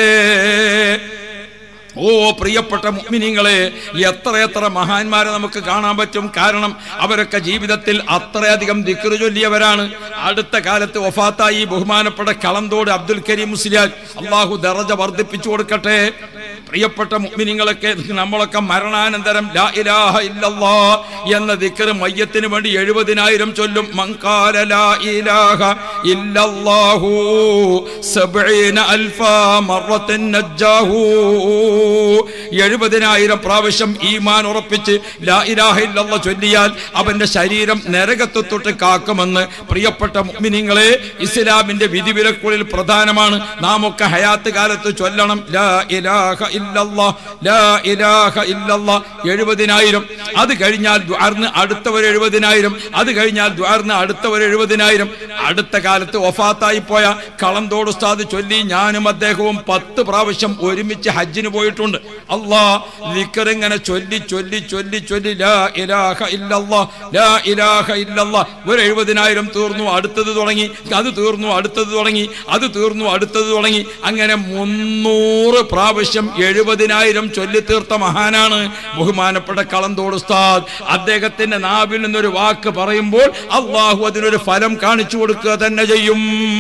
ഓ പ്രിയപ്പെട്ട മുഅ്മിനീങ്ങളെ എത്ര എത്ര മഹാന്മാരെ നമുക്ക് കാണാൻ പറ്റും കാരണം അവരൊക്കെ ജീവിതത്തിൽ അത്രയധികം ദിക്റ് ചൊല്ലിയവരാണ് അടുത്ത കാലത്ത് വഫാത്തായി ബഹുമാനപ്പെട്ട കളന്തോട് അബ്ദുൽ കരീം മുസ്ലിയാർ അള്ളാഹു ദറജ വർദ്ധിപ്പിച്ചു കൊടുക്കട്ടെ പ്രിയപ്പെട്ട മുഅ്മിനീങ്ങളൊക്കെ നമ്മളൊക്കെ മരണാനന്തരം ലാ ഇലാഹ ഇല്ലല്ലാ എന്ന ദിക്റ് മയ്യത്തിന് വേണ്ടി എഴുപതിനായിരം ചൊല്ലും മങ്കാല ലാ ഇലാഹ ഇല്ലല്ലാഹു സബ്ഈന അൽഫ മറത്തൻ നജ്ജാഹു എഴുപതിനായിരം പ്രാവശ്യം ഈമാൻ ഉറപ്പിച്ച് ലാ ഇലാഹ ഇല്ലല്ലാ ചൊല്ലിയാൽ അവന്റെ ശരീരം നരകത്തെ തൊട്ട് കാക്കുമെന്ന് പ്രിയപ്പെട്ട മുഅ്മിനീങ്ങളെ ഇസ്ലാമിന്റെ വിധിവിലക്കുകളിൽ പ്രധാനമാണ് നാം ഒക്കെ ഹയാത്ത് കാലത്ത് ചൊല്ലണം ലാ ഇലാഹ ഇല്ലല്ലാ ലാ ഇലാഹ ഇല്ലല്ലാ എഴുപതിനായിരം അത് കഴിഞ്ഞാൽ ദ്വാർന്ന് അടുത്തവർ എഴുപതിനായിരം അത് കഴിഞ്ഞാൽ ദ്വാർന്ന് അടുത്തവർ എഴുപതിനായിരം അടുത്ത കാലത്ത് ഒഫാത്തായി പോയ കളന്തോട് ഉസ്താദ് ചൊല്ലി ഞാനും അദ്ദേഹവും പത്ത് പ്രാവശ്യം ഒരുമിച്ച് ഹജ്ജിന് പോയിട്ടുണ്ട് അള്ളാ ഇങ്ങനെ ചൊല്ലി ചൊല്ലി ചൊല്ലി ചൊല്ലി ലാ ഇലാഹ ഇല്ലല്ലാ ലാ ഇലാഹ ഇല്ലല്ലാ ഒരു എഴുപതിനായിരം തീർന്നു അടുത്തത് തുടങ്ങി അത് തീർന്നു അടുത്തത് തുടങ്ങി അത് തീർന്നു അടുത്തത് തുടങ്ങി അങ്ങനെ മുന്നൂറ് പ്രാവശ്യം എഴുപതിനായിരം ചൊല്ലി തീർത്ത മഹാനാണ് ബഹുമാനപ്പെട്ട കളന്തോട് ഉസ്താദ് അദ്ദേഹത്തിന്റെ നാവിൽ നിന്നൊരു വാക്ക് പറയുമ്പോൾ അള്ളാഹു അതിനൊരു ഫലം കാണിച്ചു കൊടുക്കുക തന്നെ ചെയ്യും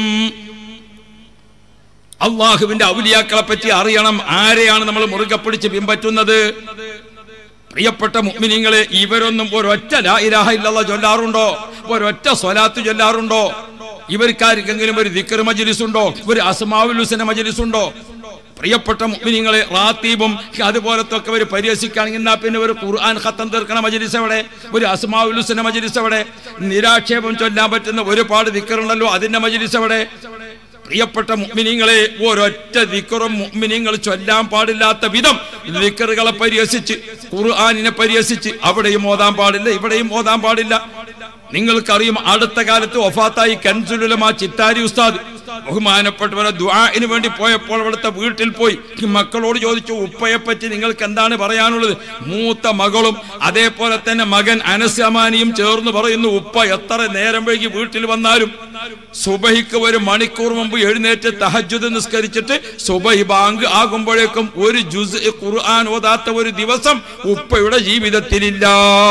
അള്ളാഹുവിന്റെ ഔലിയാക്കളെ പറ്റി അറിയണം ആരെയാണ് നമ്മൾ മുറുകെ പിടിച്ച് പിൻപറ്റുന്നത് പ്രിയപ്പെട്ട മുഅ്മിനീങ്ങളെ ഇവരൊന്നും ഒരൊറ്റ ലാ ഇലാഹ ഇല്ലല്ലാഹ് ചൊല്ലാറുണ്ടോ ഒരൊറ്റ സ്വലാത്ത് ചൊല്ലാറുണ്ടോ ഇവർക്കാർക്കെങ്കിലും ഒരു ദിക്കർ മജ്ലിസ് ഉണ്ടോ ഒരു അസ്മാവുൽ ഹുസന മജ്ലിസ് ഉണ്ടോ പ്രിയപ്പെട്ട മുഅ്മിനീങ്ങളെ റാത്തീബും അതുപോലത്തെ ഒക്കെ ഒരു പരിഹസിക്കുകയാണെങ്കിൽ എന്നാ പിന്നെ ഒരു ഖുർആൻ ഖത്തം തീർക്കണ മജ്ലിസ് എവിടെ ഒരു അസ്മാവുൽ ഹുസന മജ്ലിസ് എവിടെ നിരാക്ഷേപം ചൊല്ലാൻ പറ്റുന്ന ഒരുപാട് ദിക്കറുണ്ടല്ലോ അതിന്റെ മജ്ലിസ് എവിടെ പ്രിയപ്പെട്ട മുഅ്മിനീങ്ങളെ ഒരൊറ്റ ദിക്കറും മുഅ്മിനീങ്ങൾ ചൊല്ലാൻ പാടില്ലാത്ത വിധം ദിക്കറുകളെ പരിഹസിച്ച് ഖുർആനിനെ പരിഹസിച്ച് അവിടെയും ഓതാൻ പാടില്ല ഇവിടെയും ഓതാൻ പാടില്ല നിങ്ങൾക്കറിയും അടുത്ത കാലത്ത് ഒഫാത്തായി കൻസുലുലമ ചിത്താരി ഉസ്താദ് ബഹുമാനപ്പെട്ടവരെ ദുആന് വേണ്ടി പോയപ്പോൾ അവിടുത്തെ വീട്ടിൽ പോയി ഈ മക്കളോട് ചോദിച്ചു ഉപ്പയെ പറ്റി നിങ്ങൾക്ക് എന്താണ് പറയാനുള്ളത് മൂത്ത മകളും അതേപോലെ തന്നെ മകൻ അനസ് അമാനിയും ചേർന്ന് പറയുന്നു ഉപ്പ എത്ര നേരം വൈകി വീട്ടിൽ വന്നാലും സുബഹിക്ക് ഒരു മണിക്കൂർ മുമ്പ് എഴുന്നേറ്റ് തഹജ്ജുദ് നിസ്കരിച്ചിട്ട് സുബഹി ബാങ്ക് ആകുമ്പോഴേക്കും ഒരു ജുസ് ഖുർആൻ ഓതാത്ത ഒരു ദിവസം ഉപ്പയുടെ ജീവിതത്തിലില്ല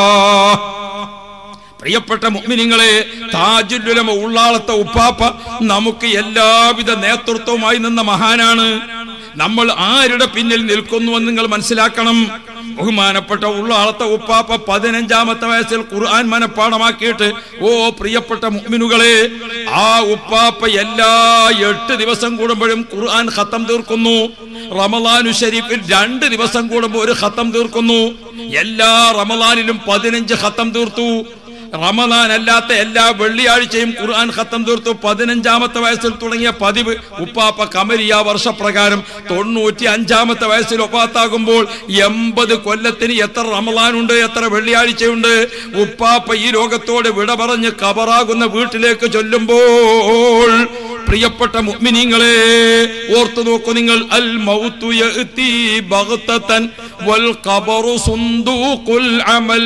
പ്രിയപ്പെട്ട മുഅ്മിനീങ്ങളെ താജുല്ലുലമ ഉള്ളാളത്തെ ഉപ്പാപ്പ നമുക്ക് എല്ലാവിധ നേതൃത്വവുമായി നിന്ന മഹാനാണ് നമ്മൾ ആരുടെ പിന്നിൽ നിൽക്കുന്നുവെന്ന് നിങ്ങൾ മനസ്സിലാക്കണം ബഹുമാനപ്പെട്ട ഉള്ളാളത്തെ ഉപ്പാപ്പ പതിനഞ്ചാമത്തെ വയസ്സിൽ ഖുർആൻ മനപ്പാടമാക്കിയിട്ട് ഓ പ്രിയപ്പെട്ട മുഅ്മിനുകളെ ആ ഉപ്പാപ്പ എല്ലാ എട്ട് ദിവസം കൂടുമ്പോഴും ഖുർആൻ ഖത്തം തീർക്കുന്നു റമലാനു ഷരീഫിൽ രണ്ട് ദിവസം കൂടുമ്പോൾ ഒരു ഖത്തം തീർക്കുന്നു എല്ലാ റമലാനിലും പതിനഞ്ച് ഖത്തം തീർത്തു റമദാൻ അല്ലാത്ത എല്ലാ വെള്ളിയാഴ്ചയും ഖുർആൻ ഖത്തം തീർത്തു പതിനഞ്ചാമത്തെ വയസ്സിൽ തുടങ്ങിയ പതിവ് ഉപ്പാപ്പ കമരിയ വർഷപ്രകാരം തൊണ്ണൂറ്റി അഞ്ചാമത്തെ വയസ്സിൽ ഒപ്പാത്താകുമ്പോൾ എൺപത് കൊല്ലത്തിന് എത്ര റമദാനുണ്ട് എത്ര വെള്ളിയാഴ്ചയുണ്ട് ഉപ്പാപ്പ ഈ ലോകത്തോട് വിട പറഞ്ഞ് കബറാകുന്ന വീട്ടിലേക്ക് ചൊല്ലുമ്പോൾ പ്രിയപ്പെട്ട മുഅ്മിനീങ്ങളെ ഓർത്തു നോക്കൂ നിങ്ങൾ അൽ മൗതു യഅതി ബഗ്തതൻ വൽ ഖബറു സുന്ദൂഖുൽ അമൽ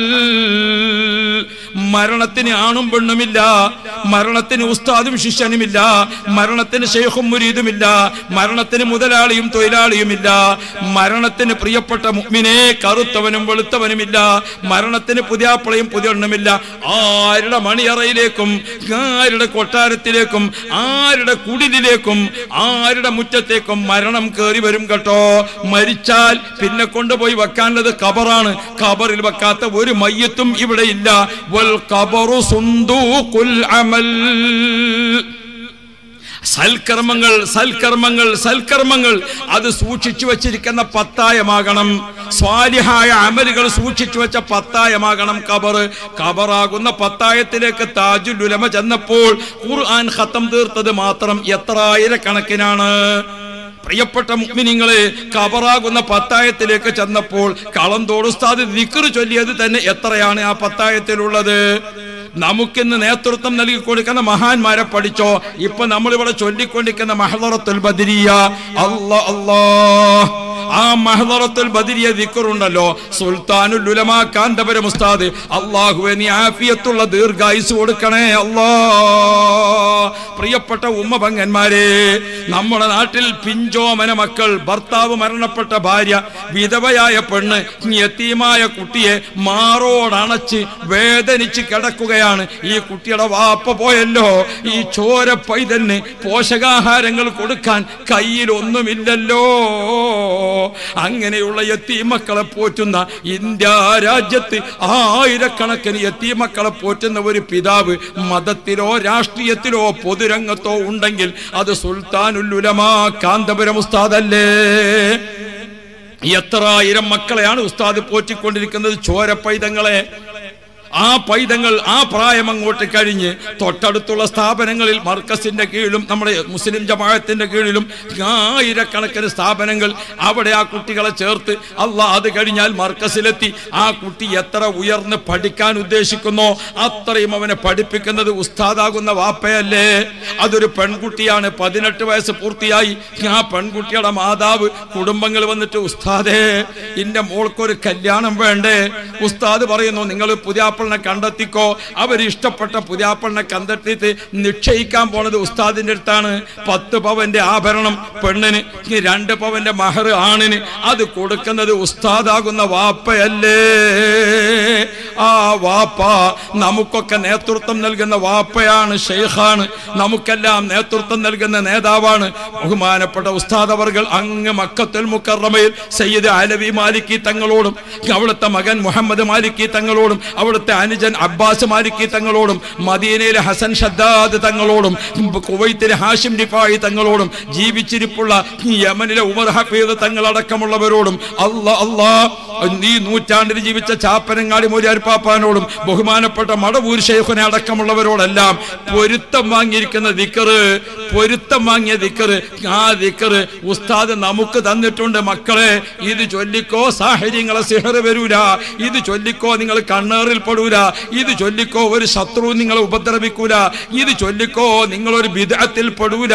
മരണത്തിന് ആണും പെണ്ണുമില്ല മരണത്തിന് ഉസ്താദും ശിഷ്യനുമില്ല മരണത്തിന് ഷെയ്ഖും മുരീദുമില്ല മരണത്തിന് മുതലാളിയും തൊഴിലാളിയുമില്ല മരണത്തിന് പ്രിയപ്പെട്ട മുഅ്മിനെ കറുത്തവനും വെളുത്തവനുമില്ല മരണത്തിന് പുതിയാപ്പിളയും പുതിയണ്ണുമില്ല ആരുടെ മണിയറയിലേക്കും ആരുടെ കൊട്ടാരത്തിലേക്കും ആരുടെ കുടിലിലേക്കും ആരുടെ മുറ്റത്തേക്കും മരണം കയറി വരും കേട്ടോ മരിച്ചാൽ പിന്നെ കൊണ്ടുപോയി വെക്കാനുള്ളത് കബറാണ് കബറിൽ വെക്കാത്ത ഒരു മയ്യത്തും ഇവിടെ ഇല്ല വൽ ഖബറു സുന്ദൂഖുൽ അമൽ സൽക്കർമ്മങ്ങൾ സൽക്കർമ്മങ്ങൾ സൽക്കർമ്മങ്ങൾ അത് സൂക്ഷിച്ചു വച്ചിരിക്കുന്ന പത്തായമാകണം സ്വാലിഹായ അമലുകൾ സൂക്ഷിച്ചു വെച്ച പത്തായമാകണം കബർ കബറാകുന്ന പത്തായത്തിലേക്ക് താജുൽ ഉലമ ചെന്നപ്പോൾ ഖുർആൻ ഖത്തം തീർത്തത് മാത്രം എത്ര ആയിരക്കണക്കിനാണ് പ്രിയപ്പെട്ട മുഗ്മിനിങ്ങളെ കബറാകുന്ന പത്തായത്തിലേക്ക് ചെന്നപ്പോൾ കളന്തോട് ഉസ്താദ് ദിക്ർ ചൊല്ലിയത് തന്നെ എത്രയാണ് ആ പത്തായത്തിലുള്ളത് നമുക്കിന്ന് നേതൃത്വം നൽകി കൊടുക്കുന്ന മഹാന്മാരെ പഠിച്ചോ ഇപ്പൊ നമ്മളിവിടെ ചൊല്ലിക്കൊണ്ടിരിക്കുന്ന മഹദറത്തുൽ ബദരിയ അല്ലാ അല്ലാ ആ മഹദറത്തുൽ ബദരിയ ദിക്കറുണ്ടല്ലോ സുൽത്താനുൽ ഉലമാ കാന്തപുരം ഉസ്താദ് അള്ളാഹുവെ നീ ആഫിയത്തുള്ള ദീർഘായുസ് കൊടുക്കണേ അല്ലാ പ്രിയപ്പെട്ട ഉമ്മഭങ്ങന്മാരെ നമ്മുടെ നാട്ടിൽ പിഞ്ചോമന മക്കൾ ഭർത്താവ് മരണപ്പെട്ട ഭാര്യ വിധവയായ പെണ്ണ് യത്തീമായ കുട്ടിയെ മാറോടണച്ച് വേദനിച്ച് കിടക്കുകയാണ് ഈ കുട്ടിയുടെ വാപ്പ പോയല്ലോ ഈ ചോര പൈതലിന് പോഷകാഹാരങ്ങൾ കൊടുക്കാൻ കയ്യിലൊന്നുമില്ലല്ലോ അങ്ങനെയുള്ള യത്തീമക്കളെ പോറ്റുന്ന ഇന്ത്യ രാജ്യത്ത് ആയിരക്കണക്കിന് യത്തീമക്കളെ പോറ്റുന്ന ഒരു പിതാവ് മതത്തിലോ രാഷ്ട്രീയത്തിലോ പൊതുരംഗത്തോ ഉണ്ടെങ്കിൽ അത് സുൽത്താനുൽ ഉലമാ കാന്തപുരം ഉസ്താദല്ലേ എത്ര ആയിരം മക്കളെയാണ് ഉസ്താദ് പോറ്റിക്കൊണ്ടിരിക്കുന്നത് ചോര പൈതങ്ങളെ ആ പൈതങ്ങൾ ആ പ്രായം അങ്ങോട്ട് കഴിഞ്ഞ് തൊട്ടടുത്തുള്ള സ്ഥാപനങ്ങളിൽ മർക്കസിന്റെ കീഴിലും നമ്മുടെ മുസ്ലിം ജമാഅത്തിന്റെ കീഴിലും ആയിരക്കണക്കിന് സ്ഥാപനങ്ങൾ അവിടെ ആ കുട്ടികളെ ചേർത്ത് അല്ല അത് കഴിഞ്ഞാൽ മർക്കസിലെത്തി ആ കുട്ടി എത്ര ഉയർന്ന് പഠിക്കാൻ ഉദ്ദേശിക്കുന്നോ അത്രയും അവനെ പഠിപ്പിക്കുന്നത് ഉസ്താദാകുന്ന വാപ്പയല്ലേ അതൊരു പെൺകുട്ടിയാണ് പതിനെട്ട് വയസ്സ് പൂർത്തിയായി ആ പെൺകുട്ടിയുടെ മാതാവ് കുടുംബങ്ങൾ വന്നിട്ട് ഉസ്താദേ എന്റെ മോൾക്കൊരു കല്യാണം വേണ്ടേ ഉസ്താദ് പറയുന്നു നിങ്ങൾ പുതിയാപ്പിളിനെ കണ്ടെത്തിക്കോ അവർ ഇഷ്ടപ്പെട്ട പുതിയാപ്പിളിനെ കണ്ടെത്തിയിട്ട് നിശ്ചയിക്കാൻ പോണത് ഉസ്താദിന്റെ അടുത്താണ് പത്ത് പവന്റെ ആഭരണം പെണ്ണിന് ഈ രണ്ട് പവന്റെ മഹർ ആണിന് അത് കൊടുക്കുന്നത് ഉസ്താദാകുന്ന വാപ്പയല്ലേ ആ വാപ്പ നമുക്കൊക്കെ നേതൃത്വം നൽകുന്ന വാപ്പയാണ് ഷെയ്ഖാണ് നമുക്കെല്ലാം നേതൃത്വം നൽകുന്ന നേതാവാണ് ബഹുമാനപ്പെട്ട ഉസ്താദ് അവർകൾ അങ്ങ് മക്കത്തുൽ മുക്കറമയിൽ സയ്യിദ് അലവി മാലിക്കി തങ്ങളോടും അവിടുത്തെ മകൻ മുഹമ്മദ് മാലിക്കി തങ്ങളോടും അവിടുത്തെ അനുജൻ അബ്ബാസ് മാലിക്കി തങ്ങളോടും മദീനയിലെ ഹസൻ ഷദ്ദാദ് തങ്ങളോടും കുവൈത്തിലെ ഹാഷിം ഡിഫായി തങ്ങളോടും ജീവിച്ചിരിപ്പുള്ള യമനിലെ ഉമർ ഹഫീദ് തങ്ങളടക്കമുള്ളവരോടും അല്ല അല്ലാ നീ നൂറ്റാണ്ടിൽ ജീവിച്ച ചാപ്പനങ്ങാടി മൂര്യാർപ്പാപ്പാനോടും ബഹുമാനപ്പെട്ട മടവൂർ ഷെയ്ഖിനെ അടക്കമുള്ളവരോടെല്ലാം പൊരുത്തം വാങ്ങിയിരിക്കുന്ന ദിക്കറ് പൊരുത്തം വാങ്ങിയ ദിക്കറ് ആ ദിക്കറ് ഉസ്താദ് നമുക്ക് തന്നിട്ടുണ്ട് മക്കളെ ഇത് ചൊല്ലിക്കോ സാഹചര്യങ്ങളെ സിഹറ് വരൂല ഇത് ചൊല്ലിക്കോ നിങ്ങൾ കണ്ണേറിൽ പെടൂല ഇത് ചൊല്ലിക്കോ ഒരു ശത്രു നിങ്ങളെ ഉപദ്രവിക്കൂല ഇത് ചൊല്ലിക്കോ നിങ്ങളൊരു വിദഗ്ധത്തിൽ പെടൂല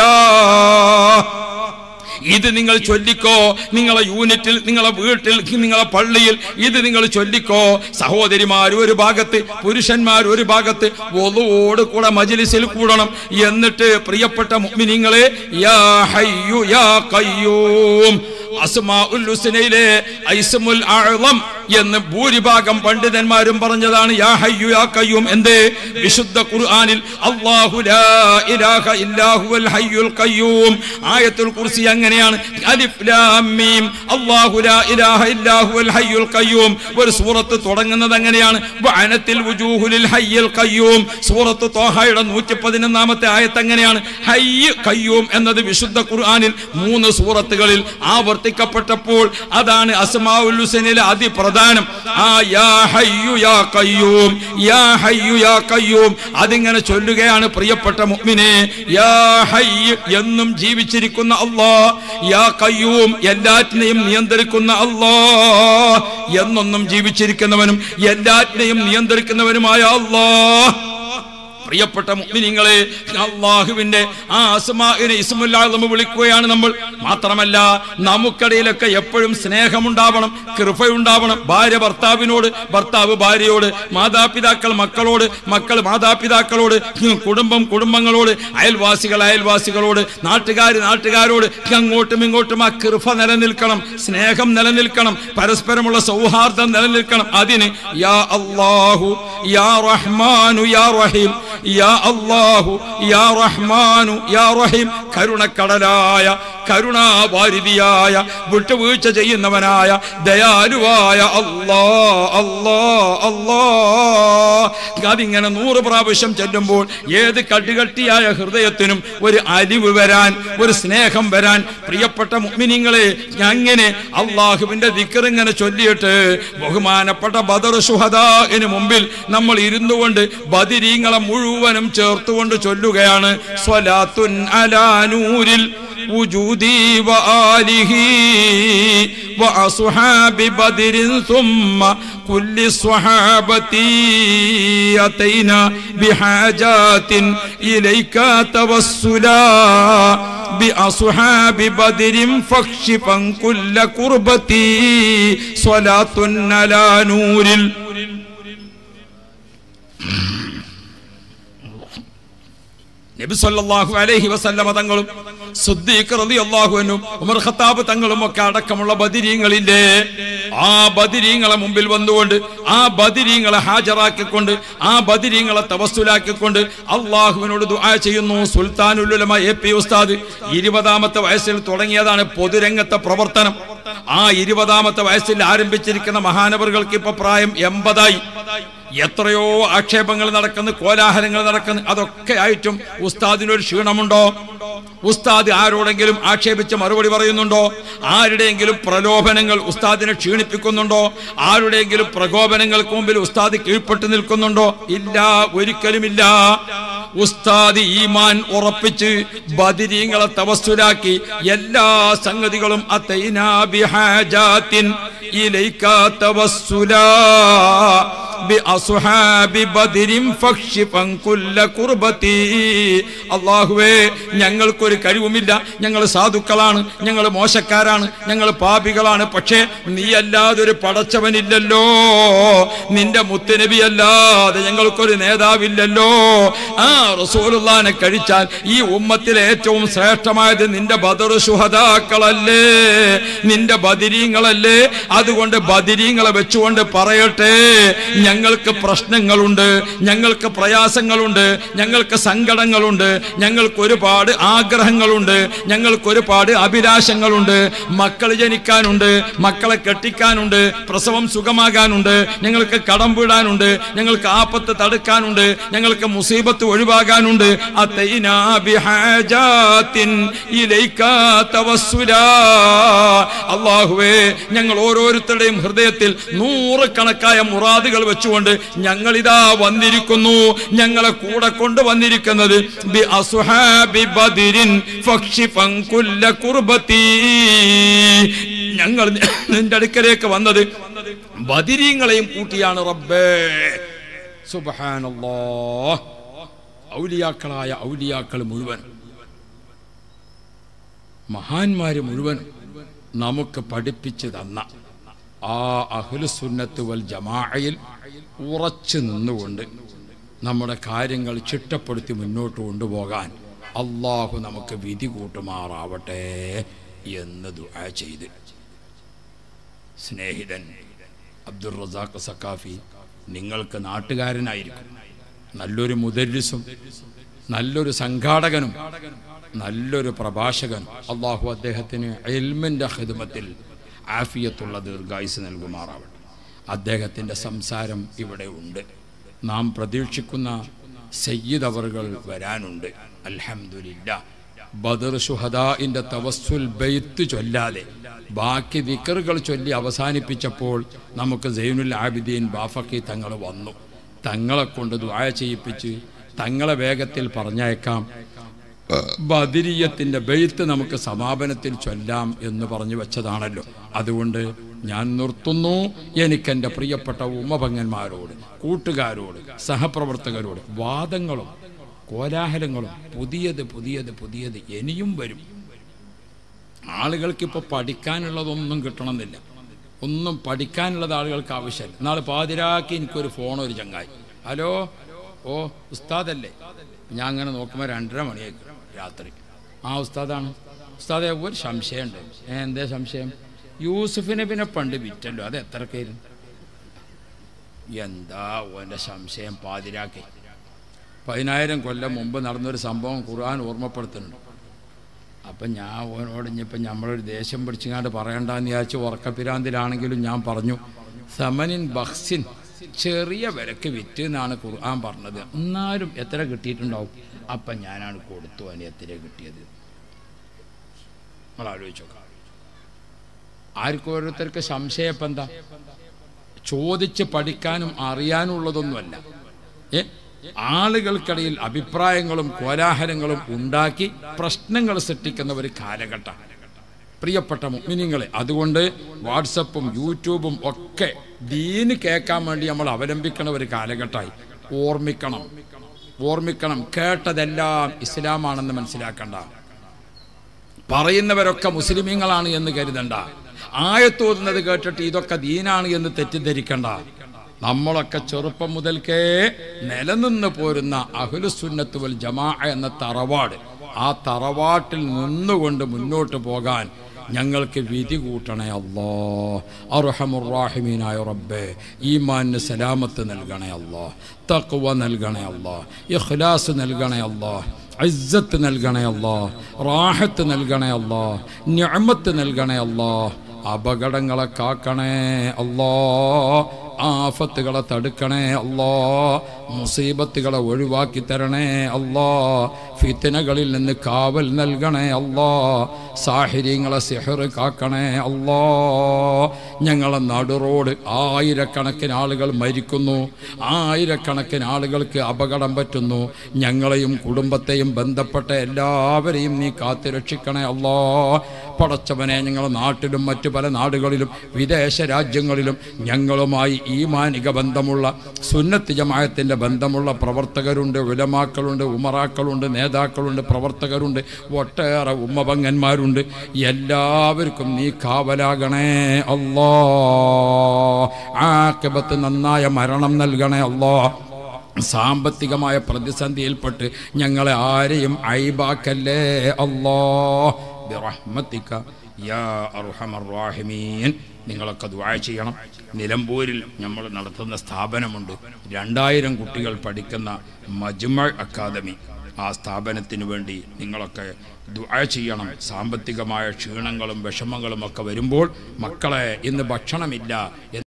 ഇത് നിങ്ങൾ ചൊല്ലിക്കോ നിങ്ങളെ യൂണിറ്റിൽ നിങ്ങളെ വീട്ടിൽ നിങ്ങളെ പള്ളിയിൽ ഇത് നിങ്ങൾ ചൊല്ലിക്കോ സഹോദരിമാർ ഒരു ഭാഗത്ത് പുരുഷന്മാർ ഒരു ഭാഗത്ത് ഒതുവോട് കൂടെ മജിലിസിൽ കൂടണം എന്നിട്ട് പ്രിയപ്പെട്ട മുഅ്മിനീങ്ങളെ യാ ഹയ്യു യാ ഖയ്യൂം അസ്മാഉൽ ഹുസ്നയിലെ ഐസ്മുൽ അഅ്ളം എന്ന് ഭൂരിഭാഗം പണ്ഡിതന്മാരും പറഞ്ഞതാണ് യാ ഹയ്യു യാ ഖയ്യൂം എന്തേ വിശുദ്ധ ഖുർആനിൽ അല്ലാഹു ലാ ഇലാഹ ഇല്ലാഹുവൽ ഹയ്യുൽ ഖയ്യൂം ആയത്തുൽ കുർസി അങ്ങനെയാണ് അലിഫ് ലാം മീം അല്ലാഹു ലാ ഇലാഹ ഇല്ലാഹുവൽ ഹയ്യുൽ ഖയ്യൂം ഒരു സൂറത്ത് തുടങ്ങുന്നത് അങ്ങനെയാണ് വഅനത്തിൽ വുജൂഹുലിൽ ഹയ്യുൽ ഖയ്യൂം സൂറത്ത് ത്വാഹയുടെ 111ാമത്തെ ആയത്ത് അങ്ങനെയാണ് ഹയ്യ് ഖയ്യൂം എന്നത് വിശുദ്ധ ഖുർആനിൽ മൂന്ന് സൂറത്തുകളിൽ ആവർത്തിക്കപ്പെട്ടപ്പോൾ അതാണ് അസ്മാഉൽ ഹുസനിലെ അതിപ്രധാനം ആ യാ ഹയ്യു യാ ഖയ്യൂം യാ ഹയ്യു യാ ഖയ്യൂം അതിങ്ങനെ ചൊല്ലുകയാണ് പ്രിയപ്പെട്ട മുഅ്മിനെ യാ ഹയ്യ് എന്നും ജീവിച്ചിരിക്കുന്ന അല്ലാ യാ ഖയ്യൂം എല്ലാറ്റിനെയും നിയന്ത്രിക്കുന്ന അല്ലാ എന്നൊന്നും ജീവിച്ചിരിക്കുന്നവനും എല്ലാറ്റിനെയും നിയന്ത്രിക്കുന്നവനുമായ അല്ലാ പ്രിയപ്പെട്ട മുഅ്മിനീങ്ങളെ അള്ളാഹുവിന്റെ ആ അസ്മാഇനെ ഇസ്മുല്ലാഹ് വിളിക്കുകയാണ് നമ്മൾ മാത്രമല്ല നമുക്കിടയിലൊക്കെ എപ്പോഴും സ്നേഹമുണ്ടാവണം കൃപയുണ്ടാവണം ഭാര്യ ഭർത്താവിനോട് ഭർത്താവ് ഭാര്യയോട് മാതാപിതാക്കൾ മക്കളോട് മക്കൾ മാതാപിതാക്കളോട് കുടുംബം കുടുംബങ്ങളോട് അയൽവാസികൾ അയൽവാസികളോട് നാട്ടുകാർ നാട്ടുകാരോട് അങ്ങോട്ടും ഇങ്ങോട്ടും ആ കൃപ നിലനിൽക്കണം സ്നേഹം നിലനിൽക്കണം പരസ്പരമുള്ള സൗഹാർദ്ദം നിലനിൽക്കണം അതിന് യാ അല്ലാഹു യാ റഹ്മാനു യാ റഹീം യാ അല്ലാഹു യാ റഹ്മാനു യാ റഹീം കരുണക്കടലായ കരുണാവാരിതിയായ വിട്ടുവീഴ്ച ചെയ്യുന്നവനായ ദയാലുവായ അല്ലാ അല്ലാ അല്ലാ അതിങ്ങനെ നൂറ് പ്രാവശ്യം ചെല്ലുമ്പോൾ ഏത് കടുകട്ടിയായ ഹൃദയത്തിനും ഒരു അലിവ് വരാൻ ഒരു സ്നേഹം വരാൻ പ്രിയപ്പെട്ട മുഅ്മിനീങ്ങളെ അങ്ങനെ അള്ളാഹുവിന്റെ ദിക്കറിങ്ങനെ ചൊല്ലിയിട്ട് ബഹുമാനപ്പെട്ട ബദർ സുഹദാന് മുമ്പിൽ നമ്മൾ ഇരുന്നു കൊണ്ട് ബദിരീങ്ങളെ മുഴുവനും ചേർത്തുകൊണ്ട് ചൊല്ലുകയാണ് സ്വലാത്തുൻ അലാ നൂരിൽ وجودي وآله وأصحاب بدر ثم كل الصحابة أتينا بحاجات إليك توسلا بأصحاب بدر فاكشفا كل كربتي صلاة على نور നബി സല്ലല്ലാഹു അലൈഹി വസല്ലമ തങ്ങളും സിദ്ദീഖ് റളിയല്ലാഹു അൻഹു ഉമർ ഖത്താബ് തങ്ങളും ഒക്കെ അടക്കമുള്ള ബദിരീങ്ങളില്ലേ ആ ബദിരീങ്ങളെ മുമ്പിൽ വന്നുകൊണ്ട് ആ ബദിരീങ്ങളെ ഹാജരാക്കിക്കൊണ്ട് ആ ബദിരീങ്ങളെ തവസ്സുലാക്കിക്കൊണ്ട് അള്ളാഹുവിനോട് ദുആ ചെയ്യുന്നു സുൽത്താനുൽ ഉലമ എ പി ഉസ്താദ് ഇരുപതാമത്തെ വയസ്സിൽ തുടങ്ങിയതാണ് പൊതുരംഗത്തെ പ്രവർത്തനം ആ ഇരുപതാമത്തെ വയസ്സിൽ ആരംഭിച്ചിരിക്കുന്ന മഹാനവറുകൾക്ക് ഇപ്പൊ പ്രായം എൺപതായി എത്രയോ ആക്ഷേപങ്ങൾ നടക്കുന്നു കോലാഹലങ്ങൾ നടക്കുന്നു അതൊക്കെ ആയിട്ടും ഉസ്താദിനൊരു ക്ഷീണമുണ്ടോ ഉസ്താദ് ആരോടെങ്കിലും ആക്ഷേപിച്ച് മറുപടി പറയുന്നുണ്ടോ ആരുടെയെങ്കിലും പ്രലോഭനങ്ങൾ ഉസ്താദിനെ ക്ഷീണിപ്പിക്കുന്നുണ്ടോ ആരുടെയെങ്കിലും പ്രകോപനങ്ങൾക്ക് മുമ്പിൽ ഉസ്താദ് കീഴ്പ്പെട്ട് നിൽക്കുന്നുണ്ടോ ഇല്ല ഒരിക്കലുമില്ല ഉസ്താദ് ഈമാൻ ഉറപ്പിച്ച് ബദിരീങ്ങളെ തവസ്സുലാക്കി എല്ലാ സംഗതികളും അത്തൈനാ ബിഹാജാത്തിൻ ഇലൈക തവസ്സുലാ ബിഅസ്ഹാബി ബദരിൻ ഫക്ഷിഫൻ കുല്ല കുർബതി അല്ലാഹുവേ ഞങ്ങൾക്കൊരു കഴിവുമില്ല ഞങ്ങൾ സാധുക്കളാണ് ഞങ്ങൾ മോശക്കാരാണ് ഞങ്ങൾ പാപികളാണ് പക്ഷേ നീ അല്ലാതെ ഒരു പടച്ചവനില്ലല്ലോ നിന്റെ മുത്തുനബി അല്ലാതെ ഞങ്ങൾക്കൊരു നേതാവില്ലല്ലോ ആ റസൂലുള്ളാനെ കഴിച്ചാൽ ഈ ഉമ്മത്തിലെ ഏറ്റവും ശ്രേഷ്ഠമായത് നിന്റെ ബദർ ശുഹദാക്കളല്ലേ നിന്റെ ബദിരീങ്ങളല്ലേ അതുകൊണ്ട് ബദിരീങ്ങളെ വെച്ചുകൊണ്ട് പറയട്ടെ ഞങ്ങൾക്ക് പ്രശ്നങ്ങളുണ്ട് ഞങ്ങൾക്ക് പ്രയാസങ്ങളുണ്ട് ഞങ്ങൾക്ക് സങ്കടങ്ങളുണ്ട് ഞങ്ങൾക്ക് ഒരുപാട് ആഗ്രഹങ്ങളുണ്ട് ഞങ്ങൾക്ക് ഒരുപാട് അഭിലാഷങ്ങളുണ്ട് മക്കൾ ജനിക്കാനുണ്ട് മക്കളെ കെട്ടിക്കാനുണ്ട് പ്രസവം സുഖമാകാനുണ്ട് ഞങ്ങൾക്ക് കടം വീടാനുണ്ട് ഞങ്ങൾക്ക് ആപത്ത് തടുക്കാനുണ്ട് ഞങ്ങൾക്ക് മുസീബത്ത് ഒഴിവാകാനുണ്ട് അത്തൈനാ ബിഹാജാത്തിൻ ഇലൈക തവസ്സുലാ അള്ളാഹുവേ ഞങ്ങൾ ഓരോരുത്തരുടെയും ഹൃദയത്തിൽ നൂറുകണക്കായ മുറാദുകൾ വെച്ചുകൊണ്ട് ഞങ്ങൾ ഇതാ വന്നിരിക്കുന്നു ഞങ്ങളെ കൂടെ കൊണ്ട് വന്നിരിക്കുന്നത് ബി അസ്ഹാബി ബദിരിൻ ഫക്ഷിഫൻ കുല്ല കുർബത്തി ഞങ്ങൾ നിന്റെ അടുക്കലേക്ക് വന്നത് ബദിരീങ്ങളെയും കൂട്ടിയാണ് റബ്ബേ സുബ്ഹാനല്ലാ ഔലിയാക്കളായ ഔലിയാക്കൾ മുഴുവൻ മഹാന്മാര് മുഴുവൻ നമുക്ക് പഠിപ്പിച്ചു തന്ന ആ അഹ്ലുസുന്നത്ത് വൽ ജമാഅയിൽ ഉറച്ചു നിന്നുകൊണ്ട് നമ്മുടെ കാര്യങ്ങൾ ചിട്ടപ്പെടുത്തി മുന്നോട്ട് കൊണ്ടുപോകാൻ അള്ളാഹു നമുക്ക് വിധി കൂട്ടുമാറാവട്ടെ എന്ന് ദുആ ചെയ്ത് സ്നേഹിതൻ അബ്ദുൾ റസാഖ് സക്കാഫി നിങ്ങൾക്ക് നാട്ടുകാരനായിരിക്കും നല്ലൊരു മുദരിസും നല്ലൊരു സംഘാടകനും നല്ലൊരു പ്രഭാഷകൻ അള്ളാഹു അദ്ദേഹത്തിന് എൽമിൻ്റെ ഹിദ്മത്തിൽ ആഫിയത്തുള്ള ദീർഘായുസ് നൽകുമാറാവട്ടെ അദ്ദേഹത്തിൻ്റെ സംസാരം ഇവിടെ ഉണ്ട് നാം പ്രതീക്ഷിക്കുന്ന സയ്യിദ് അവറുകൾ വരാനുണ്ട് അൽഹംദുലില്ല ബദർ ഷുഹദാഇന്റെ തവസ്സുൽ ബെയ്ത്ത് ചൊല്ലാതെ ബാക്കി വിക്കറുകൾ ചൊല്ലി അവസാനിപ്പിച്ചപ്പോൾ നമുക്ക് സൈനുൽ ആബിദീൻ ബാഫക്കി തങ്ങൾ വന്നു തങ്ങളെ കൊണ്ട് ദ്വായ ചെയ്യിപ്പിച്ച് തങ്ങളെ വേഗത്തിൽ പറഞ്ഞയക്കാം ബദിരിയത്തിന്റെ ബെയ്ത്ത് നമുക്ക് സമാപനത്തിൽ ചൊല്ലാം എന്ന് പറഞ്ഞു വെച്ചതാണല്ലോ അതുകൊണ്ട് ഞാൻ നിർത്തുന്നു എനിക്കെൻ്റെ പ്രിയപ്പെട്ട ഉമ്മപങ്ങന്മാരോട് കൂട്ടുകാരോട് സഹപ്രവർത്തകരോട് വാദങ്ങളും കോലാഹലങ്ങളും പുതിയത് പുതിയത് പുതിയത് ഇനിയും വരും ആളുകൾക്കിപ്പോൾ പഠിക്കാനുള്ളതൊന്നും കിട്ടണമെന്നില്ല ഒന്നും പഠിക്കാനുള്ളത് ആളുകൾക്ക് ആവശ്യമില്ല നാളെ പാതിരാക്കി എനിക്കൊരു ഫോൺ ഒരു ചങ്ങായി ഹലോ ഓ ഉസ്താദല്ലേ ഞാൻ അങ്ങനെ നോക്കുമ്പോൾ രണ്ടര മണിയായിരിക്കും രാത്രി ആ ഉസ്താദാണ് ഉസ്താദെ ഒരു സംശയമുണ്ട് ഏ എന്തേ സംശയം യൂസുഫിനെ പിന്നെ പണ്ട് വിറ്റല്ലോ അത് എത്രക്കായിരുന്നു എന്താ ഓൻ്റെ സംശയം പാതിരാക്കി പതിനായിരം കൊല്ലം മുമ്പ് നടന്നൊരു സംഭവം ഖുർആൻ ഓർമ്മപ്പെടുത്തുന്നുണ്ട് അപ്പം ഞാൻ ഓനോട് ഇനിയിപ്പം നമ്മളൊരു ദേഷ്യം പിടിച്ചിങ്ങാണ്ട് പറയണ്ടെന്ന് വിചാരിച്ച് ഉറക്കപ്പിരാന്തിലാണെങ്കിലും ഞാൻ പറഞ്ഞു സമനിൻ ബഹ്സിൻ ചെറിയ വിലക്ക് വിറ്റ് എന്നാണ് ഖുർആൻ പറഞ്ഞത് എന്നാലും എത്ര കിട്ടിയിട്ടുണ്ടാവും അപ്പം ഞാനാണ് കൊടുത്തു അതിന് എത്ര കിട്ടിയത് നമ്മൾ ആലോചിച്ച് നോക്കാം ആർക്കും ഓരോരുത്തർക്ക് സംശയം ഇപ്പം എന്താ ചോദിച്ച് പഠിക്കാനും അറിയാനുള്ളതൊന്നുമല്ല ഏ ആളുകൾക്കിടയിൽ അഭിപ്രായങ്ങളും കോലാഹലങ്ങളും ഉണ്ടാക്കി പ്രശ്നങ്ങൾ സൃഷ്ടിക്കുന്ന ഒരു കാലഘട്ടം പ്രിയപ്പെട്ട മുഗ്മിനിങ്ങളെ അതുകൊണ്ട് വാട്സപ്പും യൂട്യൂബും ഒക്കെ ദീന് കേൾക്കാൻ വേണ്ടി നമ്മൾ അവലംബിക്കണ ഒരു കാലഘട്ടമായി ഓർമ്മിക്കണം ഓർമ്മിക്കണം കേട്ടതെല്ലാം ഇസ്ലാമാണെന്ന് മനസ്സിലാക്കണ്ട പറയുന്നവരൊക്കെ മുസ്ലിമീങ്ങളാണ് എന്ന് കരുതണ്ട ആയത്തോതുന്നത് കേട്ടിട്ട് ഇതൊക്കെ ദീനാണ് എന്ന് തെറ്റിദ്ധരിക്കണ്ട നമ്മളൊക്കെ ചെറുപ്പം മുതൽക്കേ നിലനിന്ന് പോരുന്ന അഹുലുസുന്നത്ത് വൽ ജമാ എന്ന തറവാട് ആ തറവാട്ടിൽ നിന്നുകൊണ്ട് മുന്നോട്ട് പോകാൻ ഞങ്ങൾക്ക് വിധി കൂട്ടണേ അല്ലോ അർഹമുറാഹിമീനായ റബ്ബേ ഈമാന് സലാമത്ത് നൽകണേ അല്ലോ തക്വ നൽകണേ അല്ലോ ഇഖ്ലാസ് നൽകണേ അല്ലോ ഇസ്സത്ത് നൽകണേ അല്ലോ റാഹത്ത് നൽകണേ അല്ലോ ഞമത്ത് നൽകണേ അല്ലോ അപകടങ്ങളെ കാക്കണേ അല്ലോ ആഫത്തുകളെ തടുക്കണേ അല്ലോ മുസീബത്തുകളെ ഒഴിവാക്കി തരണേ അല്ലോ ഫിത്തനകളിൽ നിന്ന് കാവൽ നൽകണേ അല്ലോ സാഹിര്യങ്ങളെ സിഹർ കാക്കണേ അല്ലോ ഞങ്ങളെ നടുറോഡ് ആയിരക്കണക്കിന് ആളുകൾ മരിക്കുന്നു ആയിരക്കണക്കിന് ആളുകൾക്ക് അപകടം പറ്റുന്നു ഞങ്ങളെയും കുടുംബത്തെയും ബന്ധപ്പെട്ട എല്ലാവരെയും നീ കാത്തുരക്ഷിക്കണേ അല്ലോ പടച്ചവനെ ഞങ്ങളുടെ നാട്ടിലും മറ്റു പല നാടുകളിലും വിദേശ രാജ്യങ്ങളിലും ഞങ്ങളുമായി ഈമാനിക ബന്ധമുള്ള സുന്നത്ത് ജമായത്തിൻ്റെ ബന്ധമുള്ള പ്രവർത്തകരുണ്ട് ഉലമാക്കളുണ്ട് ഉമറാക്കളുണ്ട് നേതാക്കളുണ്ട് പ്രവർത്തകരുണ്ട് ഒട്ടേറെ ഉമ്മപങ്ങന്മാരുണ്ട് എല്ലാവർക്കും നീ കാവലാകണേ അല്ലോ ആക്കബത്ത് നന്നായ മരണം നൽകണേ അല്ലോ സാമ്പത്തികമായ പ്രതിസന്ധിയിൽപ്പെട്ട് ഞങ്ങളെ ആരെയും അയിബാക്കല്ലേ അല്ലോ ബിറഹ്മത്തിക യാ അർഹമർ റാഹിമീൻ നിങ്ങളൊക്കെ ദുആ ചെയ്യണം നിലമ്പൂരിൽ നമ്മൾ നടത്തുന്ന സ്ഥാപനമുണ്ട് രണ്ടായിരം കുട്ടികൾ പഠിക്കുന്ന മജ്മ അക്കാദമി ആ സ്ഥാപനത്തിന് വേണ്ടി നിങ്ങളൊക്കെ ദുആ ചെയ്യണം സാമ്പത്തികമായ ക്ഷീണങ്ങളും വിഷമങ്ങളും ഒക്കെ വരുമ്പോൾ മക്കളെ ഇന്ന് ഭക്ഷണമില്ല